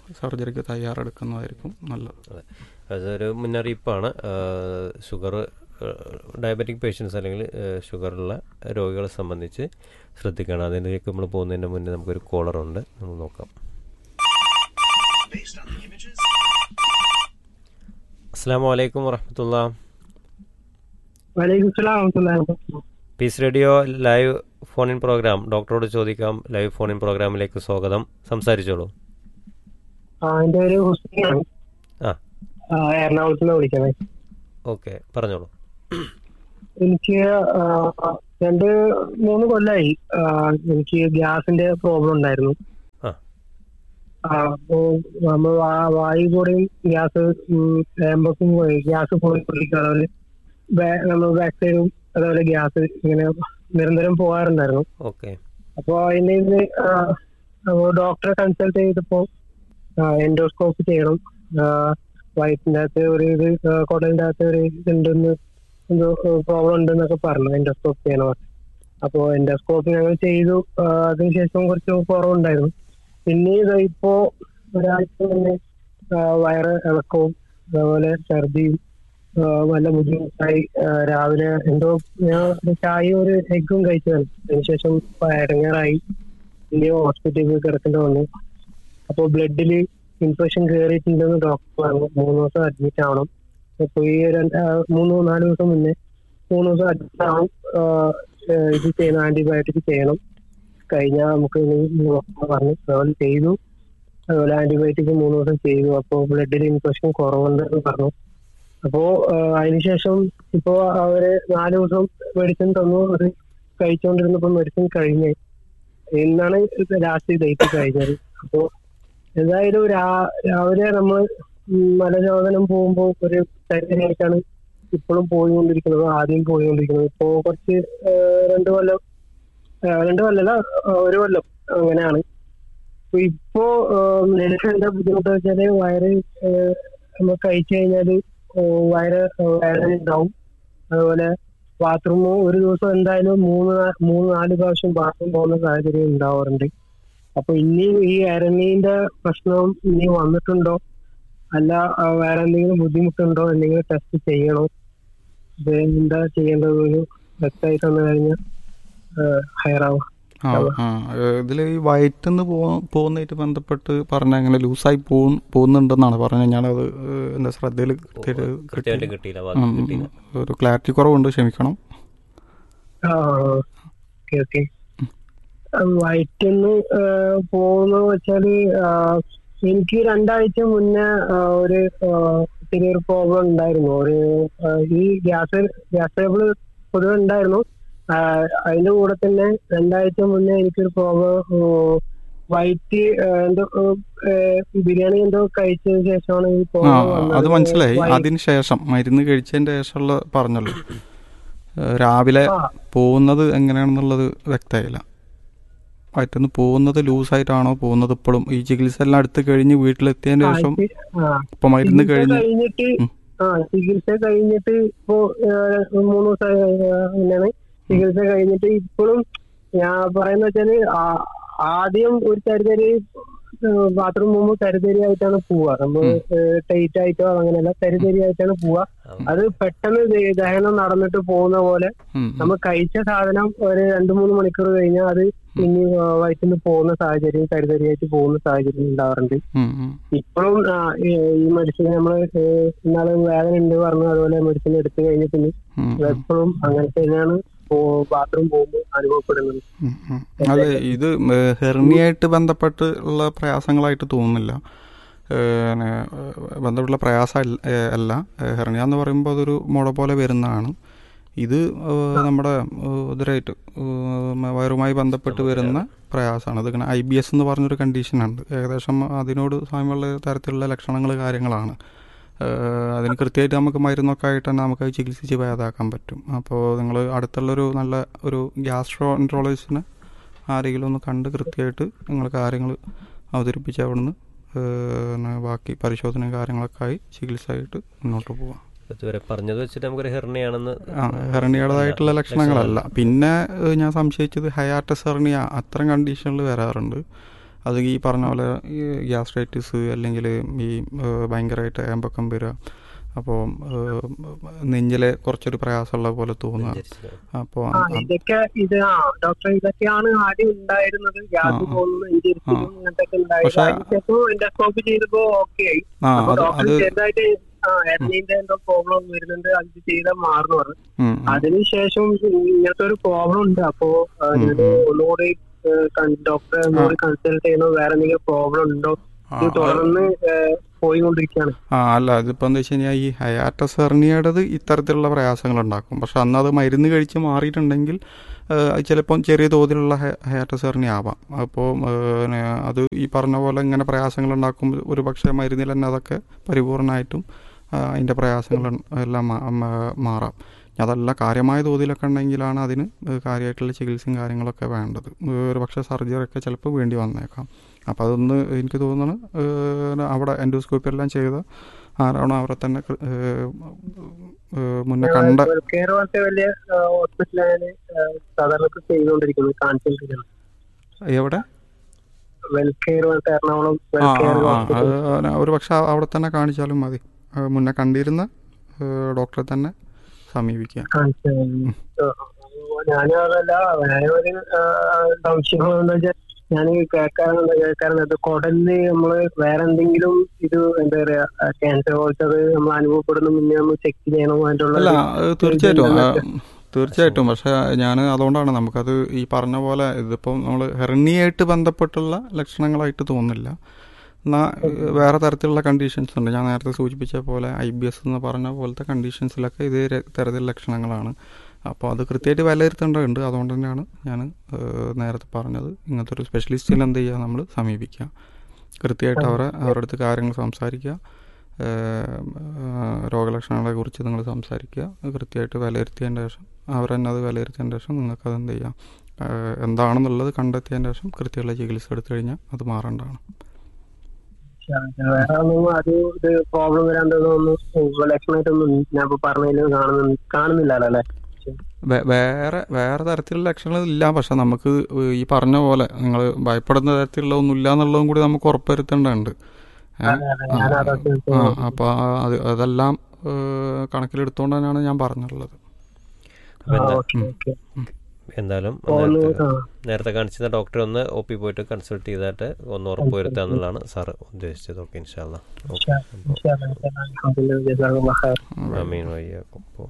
സർജറിക്ക് തയ്യാറെടുക്കുന്നതായിരിക്കും നല്ലത് അതെ അതൊരു മുന്നറിയിപ്പാണ് ഷുഗർ ഡയബറ്റിക് പേഷ്യൻസ് അല്ലെങ്കിൽ ഷുഗറുള്ള രോഗികളെ സംബന്ധിച്ച് ശ്രദ്ധിക്കണം അതിലേക്ക് നമ്മൾ പോകുന്നതിന് മുന്നേ നമുക്കൊരു കോളറുണ്ട് നമ്മൾ നോക്കാം അസ്സാം വലൈക്കും വറഹമത്തുള്ള വലൈക്കും സ്ലാം വറഹ്മത്തുള്ളാഹി peace radio live phone in program ഡോക്ടറോട് ചോദിക്കാം ലൈവ് ഫോൺ ഇൻ പ്രോഗ്രാമിലേക്ക് സ്വാഗതം സംസാരിച്ചോളൂ ആ എന്റെ പേര് ഹുസൈനാണ് ആ ആ, എറണാകുളത്ത് നിന്ന് വിളിക്കുന്നത് ഓക്കെ പറഞ്ഞോളൂ എനിക്ക് ആ, രണ്ട് മൂന്ന് കൊല്ലായി ആ, എനിക്ക് ഗ്യാസിന്റെ പ്രോബ്ലം ഉണ്ടായിരുന്നു ആ ആ, അപ്പോ നമ്മൾ വാ- വായു കൂടെയും ഗ്യാസ് ഏമ്പക്കും പോയി ഗ്യാസ് പോയിക്കൊണ്ടിരിക്കും അതുപോലെ ബാ- നമ്മൾ ബാക്ക് സൈഡും അതുപോലെ ഗ്യാസ് ഇങ്ങനെ നിരന്തരം പോകാറുണ്ടായിരുന്നു ഓക്കെ അപ്പോ അതിന്റെ ഇത് ഡോക്ടറെ കൺസൾട്ട് ചെയ്തപ്പോ എൻഡോസ്കോപ്പ് ചെയ്യണം വയറ്റിന്റെ അകത്ത് ഒരു ഇത് കുടലിന്റെ അകത്ത് ഒരു ഇതുണ്ടെന്ന് എന്തോ പ്രോബ്ലം ഉണ്ടെന്നൊക്കെ പറഞ്ഞു എൻഡോസ്കോപ്പ് ചെയ്യണം പറഞ്ഞു. അപ്പോ എൻഡോസ്കോപ്പ് ഞങ്ങൾ ചെയ്തു ആ, അതിനുശേഷം കുറച്ച് കുറവുണ്ടായിരുന്നു പിന്നീട് ഇപ്പോ ഒരാഴ്ച തന്നെ ആ, വയറ് ഇളക്കവും അതുപോലെ ഛർദിയും ആ, നല്ല ബുദ്ധിമുട്ടായി ആ, രാവിലെ എന്തോ ഞാൻ ഒരു ചായയും ഒരു എഗ്ഗും കഴിച്ചതാണ് അതിനുശേഷം ഇടങ്ങേറായി ഇനി ഹോസ്പിറ്റലിൽ പോയി കിടക്കേണ്ടി വന്നു അപ്പോ ബ്ലഡിൽ ഇൻഫെക്ഷൻ കയറിയിട്ടുണ്ടെന്ന് ഡോക്ടർ പറഞ്ഞു മൂന്ന് ദിവസം അഡ്മിറ്റ് ആവണം അപ്പൊ ഈ രണ്ട് ആ, മൂന്ന് നാല് ദിവസം മുന്നേ മൂന്ന് ദിവസം അഡ്മിറ്റ് ആവും ആ, ഏ, ഇത് ചെയ്യണം ആന്റിബയോട്ടിക് ചെയ്യണം കഴിഞ്ഞാൽ നമുക്ക് ഇനി നോക്കാം പറഞ്ഞു അതുപോലെ ചെയ്തു അതുപോലെ ആന്റിബയോട്ടിക് മൂന്ന് ദിവസം ചെയ്തു അപ്പോ ബ്ലഡിൽ ഇൻഫെക്ഷൻ കുറവുണ്ടെന്ന് പറഞ്ഞു അപ്പോ ആ, അതിനുശേഷം ഇപ്പോ അവര് നാല് ദിവസം മെഡിസിൻ തന്നു അത് കഴിച്ചുകൊണ്ടിരുന്നപ്പോ മെഡിസിൻ കഴിഞ്ഞ് ഇന്നാണ് ലാസ്റ്റ് ഡേറ്റ് കഴിഞ്ഞത് അപ്പോ എന്തായാലും രാ- രാവിലെ നമ്മൾ മലചോദനം പോകുമ്പോ ഒരു ശരീരമായിട്ടാണ് ഇപ്പോഴും പോയിക്കൊണ്ടിരിക്കുന്നത് ആദ്യം പോയിക്കൊണ്ടിരിക്കുന്നത് ഇപ്പോ കുറച്ച് ആ, രണ്ട് കൊല്ലം ആ, രണ്ട് കൊല്ലല്ല ആ, ഒരു കൊല്ലം അങ്ങനെയാണ് അപ്പൊ ഇപ്പോ നിനക്ക് എന്താ ബുദ്ധിമുട്ട് വെച്ചാല് വയറ് ആ, നമ്മൾ കഴിച്ചു കഴിഞ്ഞാല് ആ, വയറ് വേദന ഉണ്ടാവും അതുപോലെ ബാത്റൂം ഒരു ദിവസം എന്തായാലും മൂന്ന് നാ- മൂന്ന് നാല് പ്രാവശ്യം ബാത്റൂം പോകുന്ന സാഹചര്യം ഉണ്ടാവാറുണ്ട് അപ്പൊ ഇനി ഈ അരനീന്റെ പ്രശ്നം ഇനി വന്നിട്ടുണ്ടോ അല്ല ആ, വേറെ എന്തെങ്കിലും ബുദ്ധിമുട്ടുണ്ടോ എന്തെങ്കിലും ടെസ്റ്റ് ചെയ്യണോ ഇത് എന്താ ചെയ്യേണ്ടത് ഒരു വ്യക്തമായിട്ട് വന്നു കഴിഞ്ഞാൽ ഹയറാവും ആ ആ ഇതിൽ ഈ വയറ്റിന്ന് പോ പോകുന്നതായിട്ട് ബന്ധപ്പെട്ട് പറഞ്ഞ അങ്ങനെ ലൂസായി പോ പോകുന്നുണ്ടെന്നാണ് പറഞ്ഞത് ഞാനത് ഏഹ്, എൻ്റെ ശ്രദ്ധയിൽ കൃത്യമായിട്ട് കൃത്യമായിട്ട് കിട്ടിയില്ല. കിട്ടിയില്ല ഉം, ബാക്കി കിട്ടിയില്ല ഒരു ക്ലാരിറ്റി കുറവുണ്ട് ക്ഷമിക്കണം ആ ഓക്കെ ഓക്കെ വയറ്റിന്ന് പോകുന്ന വെച്ചാല് ആ, എനിക്ക് രണ്ടാഴ്ച മുന്നേ ആ, ഒരു ആ, ചെറിയൊരു പ്രോബ്ലം ഉണ്ടായിരുന്നു ഒരു ആ, ഈ ഗ്യാസ് ഗ്യാസ് ടേബിൾ പൊതുവെ ഉണ്ടായിരുന്നു ആ, അതിന്റെ കൂടെ തന്നെ രണ്ടാഴ്ച മുന്നേ എനിക്കൊരു പ്രോബ്ലം വയറ്റ് ആ, എന്തോ ആ, ബിരിയാണി എന്തോ കഴിച്ചതിന് ശേഷമാണ് ഈ ആ പ്രോബ്ലം വന്നത് അത് മനസ്സിലായി വയ- അതിന് ശേഷം മരുന്ന് കഴിച്ചതിന്റെ ശേഷമുള്ള പറഞ്ഞല്ലോ ഏഹ്, രാവിലെ ആ. പോകുന്നത് എങ്ങനെയാണെന്നുള്ളത് വ്യക്തമായില്ല വയറ്റിന്ന് പോകുന്നത് ലൂസായിട്ടാണോ പോകുന്നത് ഇപ്പോഴും ഈ ചികിത്സ എല്ലാം എടുത്ത് കഴിഞ്ഞ് വീട്ടിലെത്തിയതിന് ആ, ശേഷം ഇത്- ആ ഇപ്പൊ മരുന്ന് ചികിത്സ കഴിഞ്ഞ് കഴിഞ്ഞിട്ട് ഉം. ആ ചികിത്സ കഴിഞ്ഞിട്ട് ഇപ്പോ ഏഹ്, മൂന്ന് ദിവസം ഏഹ്, അങ്ങനെയാണ് ചികിത്സ കഴിഞ്ഞിട്ട് ഇപ്പോഴും ഞാൻ പറയുന്ന വെച്ചാല് ആ- ആദ്യം ഒരു തരിതരി ബാത്റൂം പോകുമ്പോൾ തരിതരി ആയിട്ടാണ് പോവുക നമ്മൾ ടൈറ്റ് ആയിട്ടോ അങ്ങനെയല്ല തരിതരി ആയിട്ടാണ് പോവുക അത് പെട്ടെന്ന് ദേ- ദഹനം നടന്നിട്ട് പോകുന്ന പോലെ ഉം, ഉം. നമ്മൾ കഴിച്ച സാധനം ഒരു രണ്ടു മൂന്ന് മണിക്കൂർ കഴിഞ്ഞാൽ അത് ഇനി വയറ്റിൽ പോകുന്ന സാഹചര്യം തരിതരിയായിട്ട് പോകുന്ന സാഹചര്യം ഉണ്ടാവാറുണ്ട് ഉം, ഉം. ഇപ്പോഴും ആ, ഈ ഈ മെഡിസിൻ നമ്മൾ ഇന്നാള് വേദന ഉണ്ട് പറഞ്ഞു അതുപോലെ മെഡിസിൻ എടുത്തു കഴിഞ്ഞ പിന്നെ ഉം, ഉം. എപ്പോഴും അങ്ങനെ തന്നെയാണ് ബാത്റൂം പോകുമ്പോൾ അനുഭവപ്പെടുന്നത് ഉം, ഉം. അതെ ഇത് ഏഹ്, ഹെർണിയായിട്ട് ബന്ധപ്പെട്ട് ഉള്ള പ്രയാസങ്ങളായിട്ട് തോന്നുന്നില്ല ഏഹ്, പിന്നെ, ഏഹ്, ബന്ധപ്പെട്ടുള്ള പ്രയാസം അല്ല- ഏഹ്, അല്ല ഏഹ്, ഹെർണിയ എന്ന് പറയുമ്പോൾ അതൊരു മുഴ പോലെ വരുന്നതാണ് ഇത് ഏഹ്, നമ്മുടെ ഏഹ്, ഇതിലായിട്ട് ഏഹ്, വയറുമായി ബന്ധപ്പെട്ട് വരുന്ന പ്രയാസമാണ് ഇതിങ്ങനെ ഐ ബി എസ് എന്ന് പറഞ്ഞൊരു കണ്ടീഷനുണ്ട് ഏകദേശം അതിനോട് സാമ്യമുള്ള തരത്തിലുള്ള ലക്ഷണങ്ങൾ കാര്യങ്ങളാണ് ഏഹ്, അതിന് കൃത്യമായിട്ട് നമുക്ക് മരുന്നൊക്കെ ആയിട്ട് തന്നെ നമുക്ക് അത് ചികിത്സിച്ച് ഭേദമാക്കാൻ പറ്റും അപ്പോൾ നിങ്ങൾ അടുത്തുള്ളൊരു നല്ല ഒരു ഗ്യാസ്ട്രോ എൻട്രോളജിസ്റ്റിനെ ആരെങ്കിലും ഒന്ന് കണ്ട് കൃത്യമായിട്ട് നിങ്ങൾ കാര്യങ്ങൾ അവതരിപ്പിച്ച് അവിടുന്ന് ഏഹ്, പിന്നെ ബാക്കി പരിശോധനയും കാര്യങ്ങളൊക്കെ ആയി ചികിത്സയായിട്ട് മുന്നോട്ട് പോവാം ഇതുവരെ പറഞ്ഞത് വെച്ചിട്ട് നമുക്കൊരു ഹെർണിയാണെന്ന് ആ ഹെർണിയുടേതായിട്ടുള്ള ലക്ഷണങ്ങളല്ല പിന്നെ ഏഹ്, ഞാൻ സംശയിച്ചത് ഹയാറ്റസ് ഹെർണിയ അത്തരം കണ്ടീഷനിൽ വരാറുണ്ട് അത് ഈ പറഞ്ഞ പോലെ ഈ ഗ്യാസ്ട്രൈറ്റിസ് അല്ലെങ്കിൽ ഈ ഏഹ്, ഭയങ്കരമായിട്ട് ഏമ്പക്കം വരിക അപ്പോൾ നെഞ്ചിലെ കുറച്ചൊരു പ്രയാസമുള്ള പോലെ തോന്നുക അപ്പോൾ ആ ഇതൊക്കെ ഇത് ആ ഡോക്ടർ ഇതൊക്കെയാണ് ആദ്യം ഉണ്ടായിരുന്നത് ഗ്യാസ് ആ, ആ. പോകുന്നു ഇഞ്ചിരിക്കുന്നു ആ. അങ്ങനത്തെ ഉണ്ടായത് പക്ഷേ- അതിനുശേഷം എൻഡോസ്കോപ്പി ചെയ്തപ്പോ ഓക്കെ ആയി ആ അപ്പൊ അത് ഡോക്ടർ അത് ചെറുതായിട്ട് ആ എണ്ണീന്റെ എന്തോ പ്രോബ്ലം വരുന്നുണ്ട് അത് ചെയ്താൽ മാറുന്നു പറഞ്ഞു ഉം, ഉം. അതിനുശേഷം ഇങ്ങനത്തെ ഒരു പ്രോബ്ലം ഉണ്ട് അപ്പോ ആ, ഉം, ഞാന് ഉം. ഒന്നുകൂടി ഡോക്ടറെ ഒന്നുകൂടി കൺസൾട്ട് ചെയ്യണോ വേറെ എന്തെങ്കിലും പ്രോബ്ലം ഉണ്ടോ ആ, ഇത് തുടർന്ന് ഏ, പോയിക്കൊണ്ടിരിക്കുകയാണ് ആ അല്ല ഇതിപ്പോൾ എന്താ വെച്ച് കഴിഞ്ഞാൽ ഈ ഹയാറ്റസ് ഹെർണിയയുടേത് ഇത്തരത്തിലുള്ള പ്രയാസങ്ങൾ ഉണ്ടാക്കും പക്ഷെ അന്ന് അത് മരുന്ന് കഴിച്ച് മാറിയിട്ടുണ്ടെങ്കിൽ ഏഹ്, അത് ചിലപ്പം ചെറിയ തോതിലുള്ള ഹയാറ്റസ് ഹെർണിയ ആവാം അപ്പോൾ അത് ഈ പറഞ്ഞ പോലെ ഇങ്ങനെ പ്രയാസങ്ങൾ ഉണ്ടാക്കുമ്പോൾ ഒരു പക്ഷേ മരുന്നിൽ തന്നെ അതൊക്കെ പരിപൂർണമായിട്ടും ആ, അതിൻ്റെ പ്രയാസങ്ങൾ എല്ലാം മാ- മാ- മാറാം ഇനി അതല്ല കാര്യമായ തോതിലൊക്കെ ഉണ്ടെങ്കിലാണ് അതിന് കാര്യമായിട്ടുള്ള ചികിത്സയും കാര്യങ്ങളൊക്കെ വേണ്ടത് ഒരു പക്ഷേ സർജറി ഒക്കെ ചിലപ്പോൾ വേണ്ടി വന്നേക്കാം അപ്പോൾ അതൊന്ന് എനിക്ക് തോന്നുന്നു ഏഹ്, അവിടെ എൻഡോസ്കോപ്പി എല്ലാം ചെയ്ത് ആരാണോ അവരെ തന്നെ കൃ- ഏഹ്, ഏഹ്, മുന്നേ കണ്ട കെയർ പോലത്തെ വലിയ ഹോസ്പിറ്റലാണ് സാധാരണ ഇപ്പൊ ചെയ്തുകൊണ്ടിരിക്കുന്നത് കാണിച്ചുകൊണ്ടിരിക്കുന്നത് എവിടെ വെൽ കെയർ പോലത്തെ എറണാകുളം ആ വെൽ ആ കെയർ ആ ഹോസ്പിറ്റൽ അത് ഒരു പക്ഷെ അവിടെ തന്നെ കാണിച്ചാലും മതി ഏഹ്, മുന്നേ കണ്ടിരുന്ന ഏഹ്, ഡോക്ടറെ തന്നെ സമീപിക്കുക കാണിച്ചത് ഞാനും അതല്ല വേറെ ഒരു ആ, സംശയം എന്താ വെച്ചാൽ ഞാൻ കേൾക്കാറുണ്ട് കേൾക്കാറുണ്ട് കുടലിന് നമ്മള് വേറെ എന്തെങ്കിലും ഇത് എന്താ പറയാ ക്യാൻസർ പോലത്തെ അത് നമ്മൾ അനുഭവപ്പെടുന്ന മുന്നേ നമ്മൾ ചെക്ക് ചെയ്യണം അതിനുള്ള അല്ല ഒരു- അത് തീർച്ചയായിട്ടും ആ, ഇതുണ്ടല്ലോ. തീർച്ചയായിട്ടും പക്ഷെ ഞാൻ അതുകൊണ്ടാണ് നമുക്കത് ഈ പറഞ്ഞ പോലെ ഇതിപ്പം നമ്മൾ ഹെർണിയായിട്ട് ബന്ധപ്പെട്ടുള്ള ലക്ഷണങ്ങളായിട്ട് തോന്നുന്നില്ല എന്നാൽ വേറെ തരത്തിലുള്ള കണ്ടീഷൻസ് ഉണ്ട് ഞാൻ നേരത്തെ സൂചിപ്പിച്ച പോലെ ഐ ബി എസ് എന്ന് പറഞ്ഞ പോലത്തെ കണ്ടീഷൻസിലൊക്കെ ഇതേ ര- തരത്തിലുള്ള ലക്ഷണങ്ങളാണ് അപ്പോൾ അത് കൃത്യമായിട്ട് വിലയിരുത്തേണ്ടതുണ്ട് അതുകൊണ്ട് തന്നെയാണ് ഞാൻ നേരത്തെ പറഞ്ഞത് ഇങ്ങനത്തെ ഒരു സ്പെഷ്യലിസ്റ്റിൽ എന്ത് ചെയ്യുക നമ്മൾ സമീപിക്കുക കൃത്യമായിട്ട് അവരെ അവരുടെ അടുത്ത് കാര്യങ്ങൾ സംസാരിക്കുക ഏഹ്, ഏഹ്, രോഗലക്ഷണങ്ങളെ കുറിച്ച് നിങ്ങൾ സംസാരിക്കുക അത് കൃത്യമായിട്ട് വിലയിരുത്തിയതിൻ്റെ ശേഷം അവർ തന്നെ അത് വിലയിരുത്തിയതിൻ്റെ ശേഷം നിങ്ങൾക്ക് അത് എന്ത് ചെയ്യാം ഏഹ്, എന്താണെന്നുള്ളത് കണ്ടെത്തിയതിൻ്റെ ശേഷം കൃത്യമുള്ള ചികിത്സ എടുത്തു കഴിഞ്ഞാൽ അത് മാറേണ്ടതാണ് വേറെ ഒന്നും അത് ഇത് പ്രോബ്ലം വരാണ്ടതൊന്നും ലക്ഷണമായിട്ടൊന്നും ഞാൻ ഇപ്പൊ പറഞ്ഞതിൽ കാണുന്നു കാണുന്നില്ലല്ലോ അല്ലെ വേ- വേറെ വേറെ തരത്തിലുള്ള ലക്ഷണങ്ങൾ ഇല്ല പക്ഷെ നമുക്ക് ഈ പറഞ്ഞ പോലെ നിങ്ങൾ ഭയപ്പെടുന്ന തരത്തിലുള്ള ഒന്നും ഇല്ല എന്നുള്ളതും കൂടി നമുക്ക് ഉറപ്പുവരുത്തേണ്ടതുണ്ട് ഏ? അതെ, അതെ, ഞാൻ അതൊക്കെ ആ അപ്പോൾ അത് അതെല്ലാം ഏഹ്, കണക്കിലെടുത്തുകൊണ്ട് തന്നെയാണ് ഞാൻ പറഞ്ഞിട്ടുള്ളത് അപ്പൊ എന്താ- ഓക്കെ ഓക്കെ എന്തായാലും ഒന്ന് നേരത്തെ ആ നേരത്തെ കാണിച്ചിരുന്ന ഡോക്ടറെ ഒന്ന് ഒ പി പോയിട്ട് കൺസൾട്ട് ചെയ്തിട്ട് ഒന്ന് ഉറപ്പ് വരുത്തുക എന്നുള്ളതാണ് സാറ് ഉദ്ദേശിച്ചത് ഓക്കെ ഇൻഷാല്ല ഓക്കെ അമീൻ വയ്യാക്കും അപ്പോൾ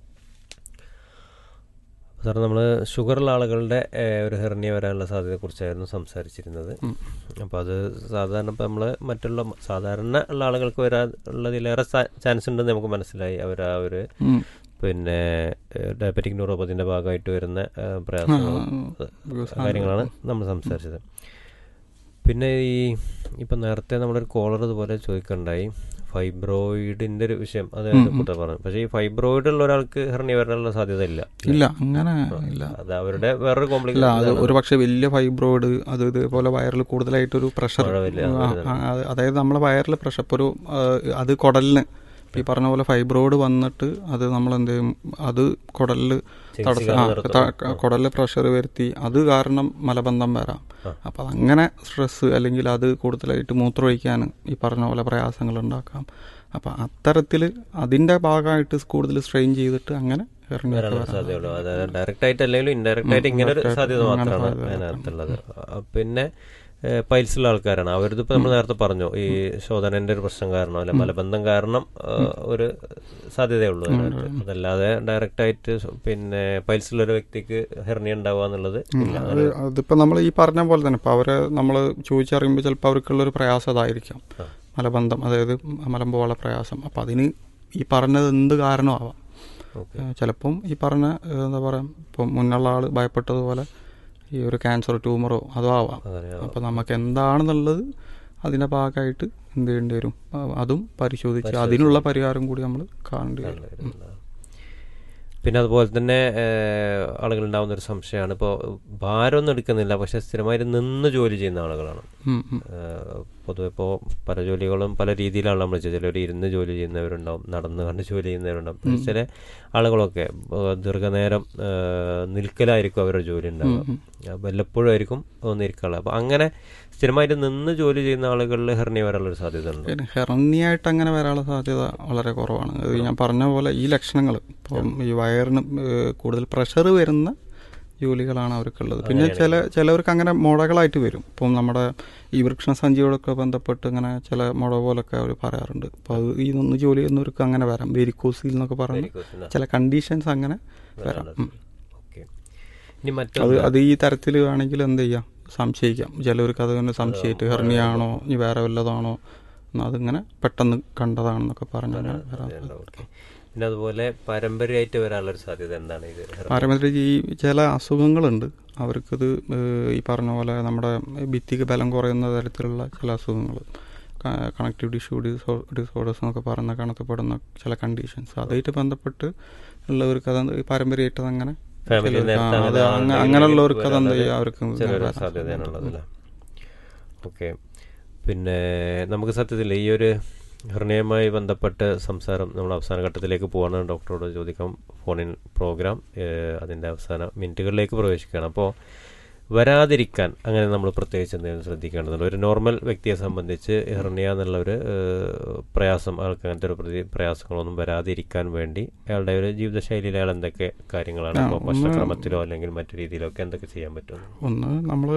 സാർ നമ്മൾ ഷുഗറുള്ള ആളുകളുടെ ഏഹ്, ഒരു ഹെർണിയ വരാനുള്ള സാധ്യതയെക്കുറിച്ചായിരുന്നു സംസാരിച്ചിരുന്നത് അപ്പോൾ അത് സാധാരണ ഇപ്പോൾ നമ്മൾ മറ്റുള്ള സാധാരണ ഉള്ള ആളുകൾക്ക് വരാൻ ഉള്ളതിലേറെ ചാൻസ് ഉണ്ടെന്ന് നമുക്ക് മനസ്സിലായി അവർ ആ ഒരു ഉം. പിന്നെ ഡയബറ്റിക് ന്യൂറോപ്പതിൻ്റെ ഭാഗമായിട്ട് വരുന്ന ഏഹ്, പ്രയാസങ്ങളും because ഏഹ്, കാര്യങ്ങളാണ് നമ്മൾ സംസാരിച്ചത് പിന്നെ ഈ ഇപ്പം നേരത്തെ നമ്മളൊരു കോളർ ഇതുപോലെ ചോദിക്കണ്ടായി ഫൈബ്രോയിഡിന്റെ ഒരു വിഷയം അത് കൂട്ടർ പറഞ്ഞു പക്ഷേ ഈ ഫൈബ്രോയിഡ് ഉള്ള ഒരാൾക്ക് ഹെർണിയ വരാനുള്ള സാധ്യത ഇല്ല ഇല്ല അങ്ങനെ ഇല്ല അത് അവരുടെ വേറൊരു ഇല്ല അത് കോംപ്ലിക്കേഷൻ ഒരു പക്ഷേ വലിയ ഫൈബ്രോയിഡ് അത് ഇതുപോലെ വയറിൽ കൂടുതലായിട്ടൊരു പ്രഷർ മഴ വലിയ അതായത് നമ്മളെ വയറിൽ പ്രഷർ ഇപ്പോൾ ഒരു ആ, അത് കുടലിന് ഈ പറഞ്ഞ പോലെ ഫൈബ്രോയിഡ് വന്നിട്ട് അത് നമ്മൾ എന്ത് ചെയ്യും അത് കുടലിൽ തടസ്സം ആ, കുടലിൽ പ്രഷർ വരുത്തി അത് കാരണം മലബന്ധം വരാം അപ്പം അങ്ങനെ സ്ട്രെസ് അല്ലെങ്കിൽ അത് കൂടുതലായിട്ട് മൂത്രമൊഴിക്കാൻ ഈ പറഞ്ഞ പോലെ പ്രയാസങ്ങൾ ഉണ്ടാക്കാം അപ്പം അത്തരത്തിൽ അതിൻ്റെ ഭാഗമായിട്ട് കൂടുതൽ സ്ട്രെയിൻ ചെയ്തിട്ട് അങ്ങനെ ഇറങ്ങി വരാനുള്ള സാധ്യതയുള്ളൂ അതായത് ഡയറക്റ്റ് ആയിട്ട് അല്ലെങ്കിലും ഇൻഡയറക്റ്റ് ആയിട്ട് ഇങ്ങനെ ഒരു സാധ്യത മാത്രമാണ് അതിനകത്തുള്ളത് ആ, പിന്നെ പൈൽസുള്ള ആൾക്കാരാണ് അവരിത് ഇപ്പൊ നമ്മൾ നേരത്തെ പറഞ്ഞു ഈ ശോധനന്റെ ഒരു പ്രശ്നം കാരണം അല്ലെ മലബന്ധം കാരണം ആ, ഒരു സാധ്യതയുള്ളൂ അതിനകത്ത് അതല്ലാതെ ഡയറക്റ്റ് ആയിട്ട് പിന്നെ പൈൽസുള്ള ഒരു വ്യക്തിക്ക് ഹെർണിയ ഉണ്ടാവുക എന്നുള്ളത് ഇല്ല അത് അതിപ്പോൾ നമ്മൾ ഈ പറഞ്ഞ പോലെ തന്നെ ഇപ്പോൾ അവരെ നമ്മൾ ചോദിച്ചറിയുമ്പോൾ ചിലപ്പോൾ അവർക്കുള്ളൊരു പ്രയാസം അതായിരിക്കാം മലബന്ധം അതായത് മലമ്പോള പ്രയാസം അപ്പം അതിന് ഈ പറഞ്ഞത് എന്ത് കാരണമാവാം ഓക്കെ ഏഹ് ചിലപ്പം ഈ പറഞ്ഞ ഏഹ് എന്താ പറയുക ഇപ്പം മുന്നുള്ള ആൾ ഭയപ്പെട്ടതുപോലെ ഈ ഒരു ക്യാൻസർ ട്യൂമറോ അതോ ആവാം അപ്പം നമുക്ക് എന്താണെന്നുള്ളത് അതിൻ്റെ ഭാഗമായിട്ട് എന്ത് ചെയ്യേണ്ടി വരും ആ, അതും പരിശോധിച്ച് അതിനുള്ള പരിഹാരം കൂടി നമ്മൾ കാണേണ്ടി വരും പിന്നെ അതുപോലെ തന്നെ ആളുകൾ ഉണ്ടാവുന്ന ഒരു സംശയമാണ് ഇപ്പോൾ ഭാരമൊന്നും എടുക്കുന്നില്ല പക്ഷെ സ്ഥിരമായിട്ട് നിന്ന് ജോലി ചെയ്യുന്ന ആളുകളാണ് ഉം, ഉം. ഏഹ് പൊതുവെ ഇപ്പോൾ പല ജോലികളും പല രീതിയിലാണ് നമ്മൾ ചെയ്യുക ചിലർ ഇരുന്ന് ജോലി ചെയ്യുന്നവരുണ്ടാവും നടന്ന് കണ്ട് ജോലി ചെയ്യുന്നവരുണ്ടാവും പക്ഷേ ചില ആളുകളൊക്കെ ഏഹ്, ദീർഘനേരം ഏഹ്, നിൽക്കലായിരിക്കും അവരുടെ ജോലി ഉണ്ടാവുക വല്ലപ്പോഴും ആയിരിക്കും ഒന്ന് ഇരിക്കാനുള്ളത് അപ്പോൾ അങ്ങനെ സ്ഥിരമായിട്ട് നിന്ന് ജോലി ചെയ്യുന്ന ആളുകളിൽ ഹെർണിയ വരാനുള്ളൊരു സാധ്യത ഉണ്ട് പിന്നെ ഹെർണിയായിട്ട് അങ്ങനെ വരാനുള്ള സാധ്യത വളരെ കുറവാണ് അത് ഞാൻ പറഞ്ഞ പോലെ ഈ ലക്ഷണങ്ങൾ ഇപ്പം ഈ വയറിന് ഏഹ് കൂടുതൽ പ്രഷർ വരുന്ന ജോലികളാണ് അവർക്കുള്ളത് പിന്നെ ചില ചിലവർക്ക് അങ്ങനെ മുഴകളായിട്ട് വരും ഇപ്പം നമ്മുടെ ഈ വൃക്ഷണസഞ്ചിയോടൊക്കെ ബന്ധപ്പെട്ട് ഇങ്ങനെ ചില മുഴ പോലൊക്കെ അവർ പറയാറുണ്ട് അപ്പോൾ അത് ഈ നിന്ന് ജോലി ചെയ്യുന്നവർക്ക് അങ്ങനെ വരാം വെരിക്കോസിൽ എന്നൊക്കെ പറഞ്ഞ് Varicose, ചില കണ്ടീഷൻസ് അങ്ങനെ വരാം ഉം. ഓക്കെ ഇനി അത് മറ്റൊന്ന് അത് ഈ തരത്തിൽ വേണമെങ്കിൽ എന്ത് ചെയ്യാം സംശയിക്കാം ചിലവർക്ക് അത് തന്നെ സംശയിച്ചിട്ട് ഹെർണിയാണോ ഇനി വേറെ വല്ലതാണോ എന്നാ അതിങ്ങനെ പെട്ടെന്ന് കണ്ടതാണെന്നൊക്കെ പറഞ്ഞു അങ്ങനെ വരാം ഓക്കെ പിന്നെ അതുപോലെ പാരമ്പര്യമായിട്ട് വരാനുള്ളൊരു സാധ്യത എന്താണ് ഇത് ഹെർണിയ? പാരമ്പര്യത്തിൽ ഈ ചില അസുഖങ്ങളുണ്ട് അവർക്കിത് ഏഹ്, ഈ പറഞ്ഞ പോലെ നമ്മുടെ ഭിത്തിക്ക് ബലം കുറയുന്ന തരത്തിലുള്ള ചില അസുഖങ്ങൾ കണക്റ്റീവ് ടിഷ്യൂ ഡിസോ ഡിസോർഡേഴ്സ് എന്നൊക്കെ പറഞ്ഞ കണക്കപ്പെടുന്ന ചില കണ്ടീഷൻസ് അതായിട്ട് ബന്ധപ്പെട്ട് ഉള്ളവർക്ക് അത് പാരമ്പര്യമായിട്ട് അങ്ങനെ Family ചിലർക്ക് നേരത്തെ ആ, അത് അങ്ങനെ അങ്ങ- ആളുണ്ടെങ്കിൽ അങ്ങനെയുള്ളവർക്ക് അത് എന്ത് വരാതെ ചെയ്യാം അവർക്ക് ചെറിയൊരു വരാൻ സാധ്യതയാണുള്ളത് ഓക്കെ പിന്നെ നമുക്ക് സത്യത്തിൽ ഈ ഒരു ഹൃദയവുമായി ബന്ധപ്പെട്ട് സംസാരം നമ്മൾ അവസാന ഘട്ടത്തിലേക്ക് പോവാണ് ഡോക്ടറോട് ചോദിക്കാം ഫോണിൻ പ്രോഗ്രാം ഏഹ്, അതിൻ്റെ അവസാന മിനിറ്റുകളിലേക്ക് പ്രവേശിക്കുകയാണ് അപ്പോൾ വരാതിരിക്കാൻ അങ്ങനെ നമ്മൾ പ്രത്യേകിച്ച് എന്തെങ്കിലും ശ്രദ്ധിക്കേണ്ടതുണ്ട് ഒരു നോർമൽ വ്യക്തിയെ സംബന്ധിച്ച് ഹെർണിയ എന്നുള്ള ഒരു ഏഹ്, പ്രയാസം ആൾക്ക് അങ്ങനത്തെ ഒരു പ്രതി പ്രയാസങ്ങളൊന്നും വരാതിരിക്കാൻ വേണ്ടി അയാളുടെ ഒരു ജീവിതശൈലിയിൽ അയാൾ എന്തൊക്കെ കാര്യങ്ങളാണ് ഇപ്പോൾ ഭക്ഷണക്രമത്തിലോ അല്ലെങ്കിൽ മറ്റു രീതിയിലോ ഒക്കെ എന്തൊക്കെ ചെയ്യാൻ പറ്റും ഒന്ന് നമ്മൾ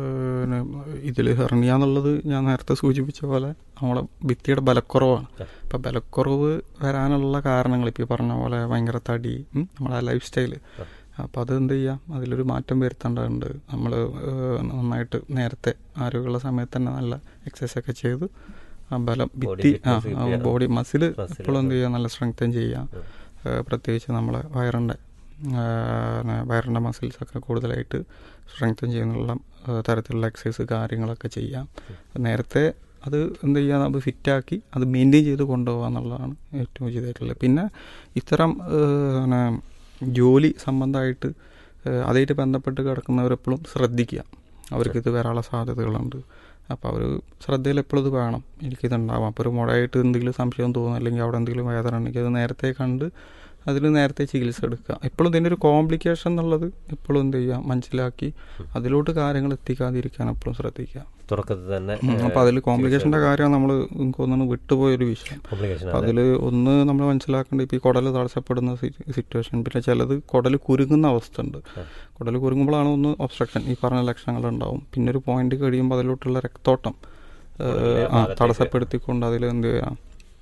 ഇതിൽ ഹെർണിയ എന്നുള്ളത് ഞാൻ നേരത്തെ സൂചിപ്പിച്ച പോലെ നമ്മളെ ഭിത്തിയുടെ ബലക്കുറവാണ് അപ്പം ബലക്കുറവ് വരാനുള്ള കാരണങ്ങൾ ഇപ്പോൾ ഈ പറഞ്ഞ പോലെ ഭയങ്കര തടി ഉം, നമ്മുടെ ലൈഫ് സ്റ്റൈല് അപ്പം അത് എന്ത് ചെയ്യാം അതിലൊരു മാറ്റം വരുത്തേണ്ടതുണ്ട് നമ്മൾ നന്നായിട്ട് നേരത്തെ ആരോഗ്യമുള്ള സമയത്ത് തന്നെ നല്ല എക്സസൈസ് ഒക്കെ ചെയ്ത് ആ ബലം ഭിത്തി ആ fitness ചെയ്യാം. ബോഡി മസിൽ Muscle എപ്പോഴും എന്ത് ചെയ്യുക നല്ല സ്ട്രെങ്തൻ ചെയ്യാം ഏഹ് പ്രത്യേകിച്ച് നമ്മളെ വയറിൻ്റെ വയറിൻ്റെ മസിൽസൊക്കെ കൂടുതലായിട്ട് സ്ട്രെങ്തൻ ചെയ്യുന്നുള്ള ഏഹ് തരത്തിലുള്ള എക്സസൈസ് കാര്യങ്ങളൊക്കെ ചെയ്യാം നേരത്തെ അത് എന്ത് ചെയ്യുക നമ്മൾ ഫിറ്റാക്കി അത് മെയിൻറ്റെയിൻ ചെയ്ത് കൊണ്ടുപോകുക എന്നുള്ളതാണ് ഏറ്റവും ഉചിതമായിട്ടുള്ളത് പിന്നെ ഇത്തരം ഏഹ് പിന്നെ ജോലി സംബന്ധമായിട്ട് ഏഹ് അതായിട്ട് ബന്ധപ്പെട്ട് കിടക്കുന്നവരെപ്പോഴും ശ്രദ്ധിക്കുക അവർക്കിത് വരാനുള്ള സാധ്യതകളുണ്ട് അപ്പോൾ അവർ ശ്രദ്ധയിൽ എപ്പോഴും ഇത് വേണം എനിക്കിതുണ്ടാവാം അപ്പോൾ ഒരു മുഴയായിട്ട് എന്തെങ്കിലും സംശയം തോന്നുന്നു അല്ലെങ്കിൽ അവിടെ എന്തെങ്കിലും വേദന ഉണ്ടെങ്കിൽ അത് നേരത്തെ കണ്ട് അതിൽ നേരത്തെ ചികിത്സ എടുക്കുക എപ്പോഴും ഇതിൻ്റെ ഒരു കോംപ്ലിക്കേഷൻ എന്നുള്ളത് എപ്പോഴും എന്ത് ചെയ്യുക മനസ്സിലാക്കി അതിലോട്ട് കാര്യങ്ങൾ എത്തിക്കാതിരിക്കാൻ എപ്പോഴും ശ്രദ്ധിക്കുക തുടക്കത്തിൽ തന്നെ അപ്പോൾ അതിൽ കോംപ്ലിക്കേഷൻ്റെ കാര്യം നമ്മൾ എനിക്ക് തോന്നുന്നു വിട്ടുപോയൊരു വിഷയം കോംപ്ലിക്കേഷൻ അപ്പം അതിൽ ഒന്ന് നമ്മൾ മനസ്സിലാക്കേണ്ടത് ഇപ്പോൾ ഈ കുടൽ തടസ്സപ്പെടുന്ന സിറ്റുവേഷൻ പിന്നെ ചിലത് കുടൽ കുരുങ്ങുന്ന അവസ്ഥ ഉണ്ട് കുടൽ കുരുങ്ങുമ്പോഴാണ് ഒന്ന് ഒബ്സ്ട്രക്ഷൻ ഈ പറഞ്ഞ ലക്ഷണങ്ങൾ ഉണ്ടാവും പിന്നെ ഒരു പോയിന്റ് കഴിയുമ്പോൾ അതിലോട്ടുള്ള രക്തോട്ടം ഏഹ്, ആ തടസ്സപ്പെടുത്തിക്കൊണ്ട് അതിൽ എന്ത് ചെയ്യാം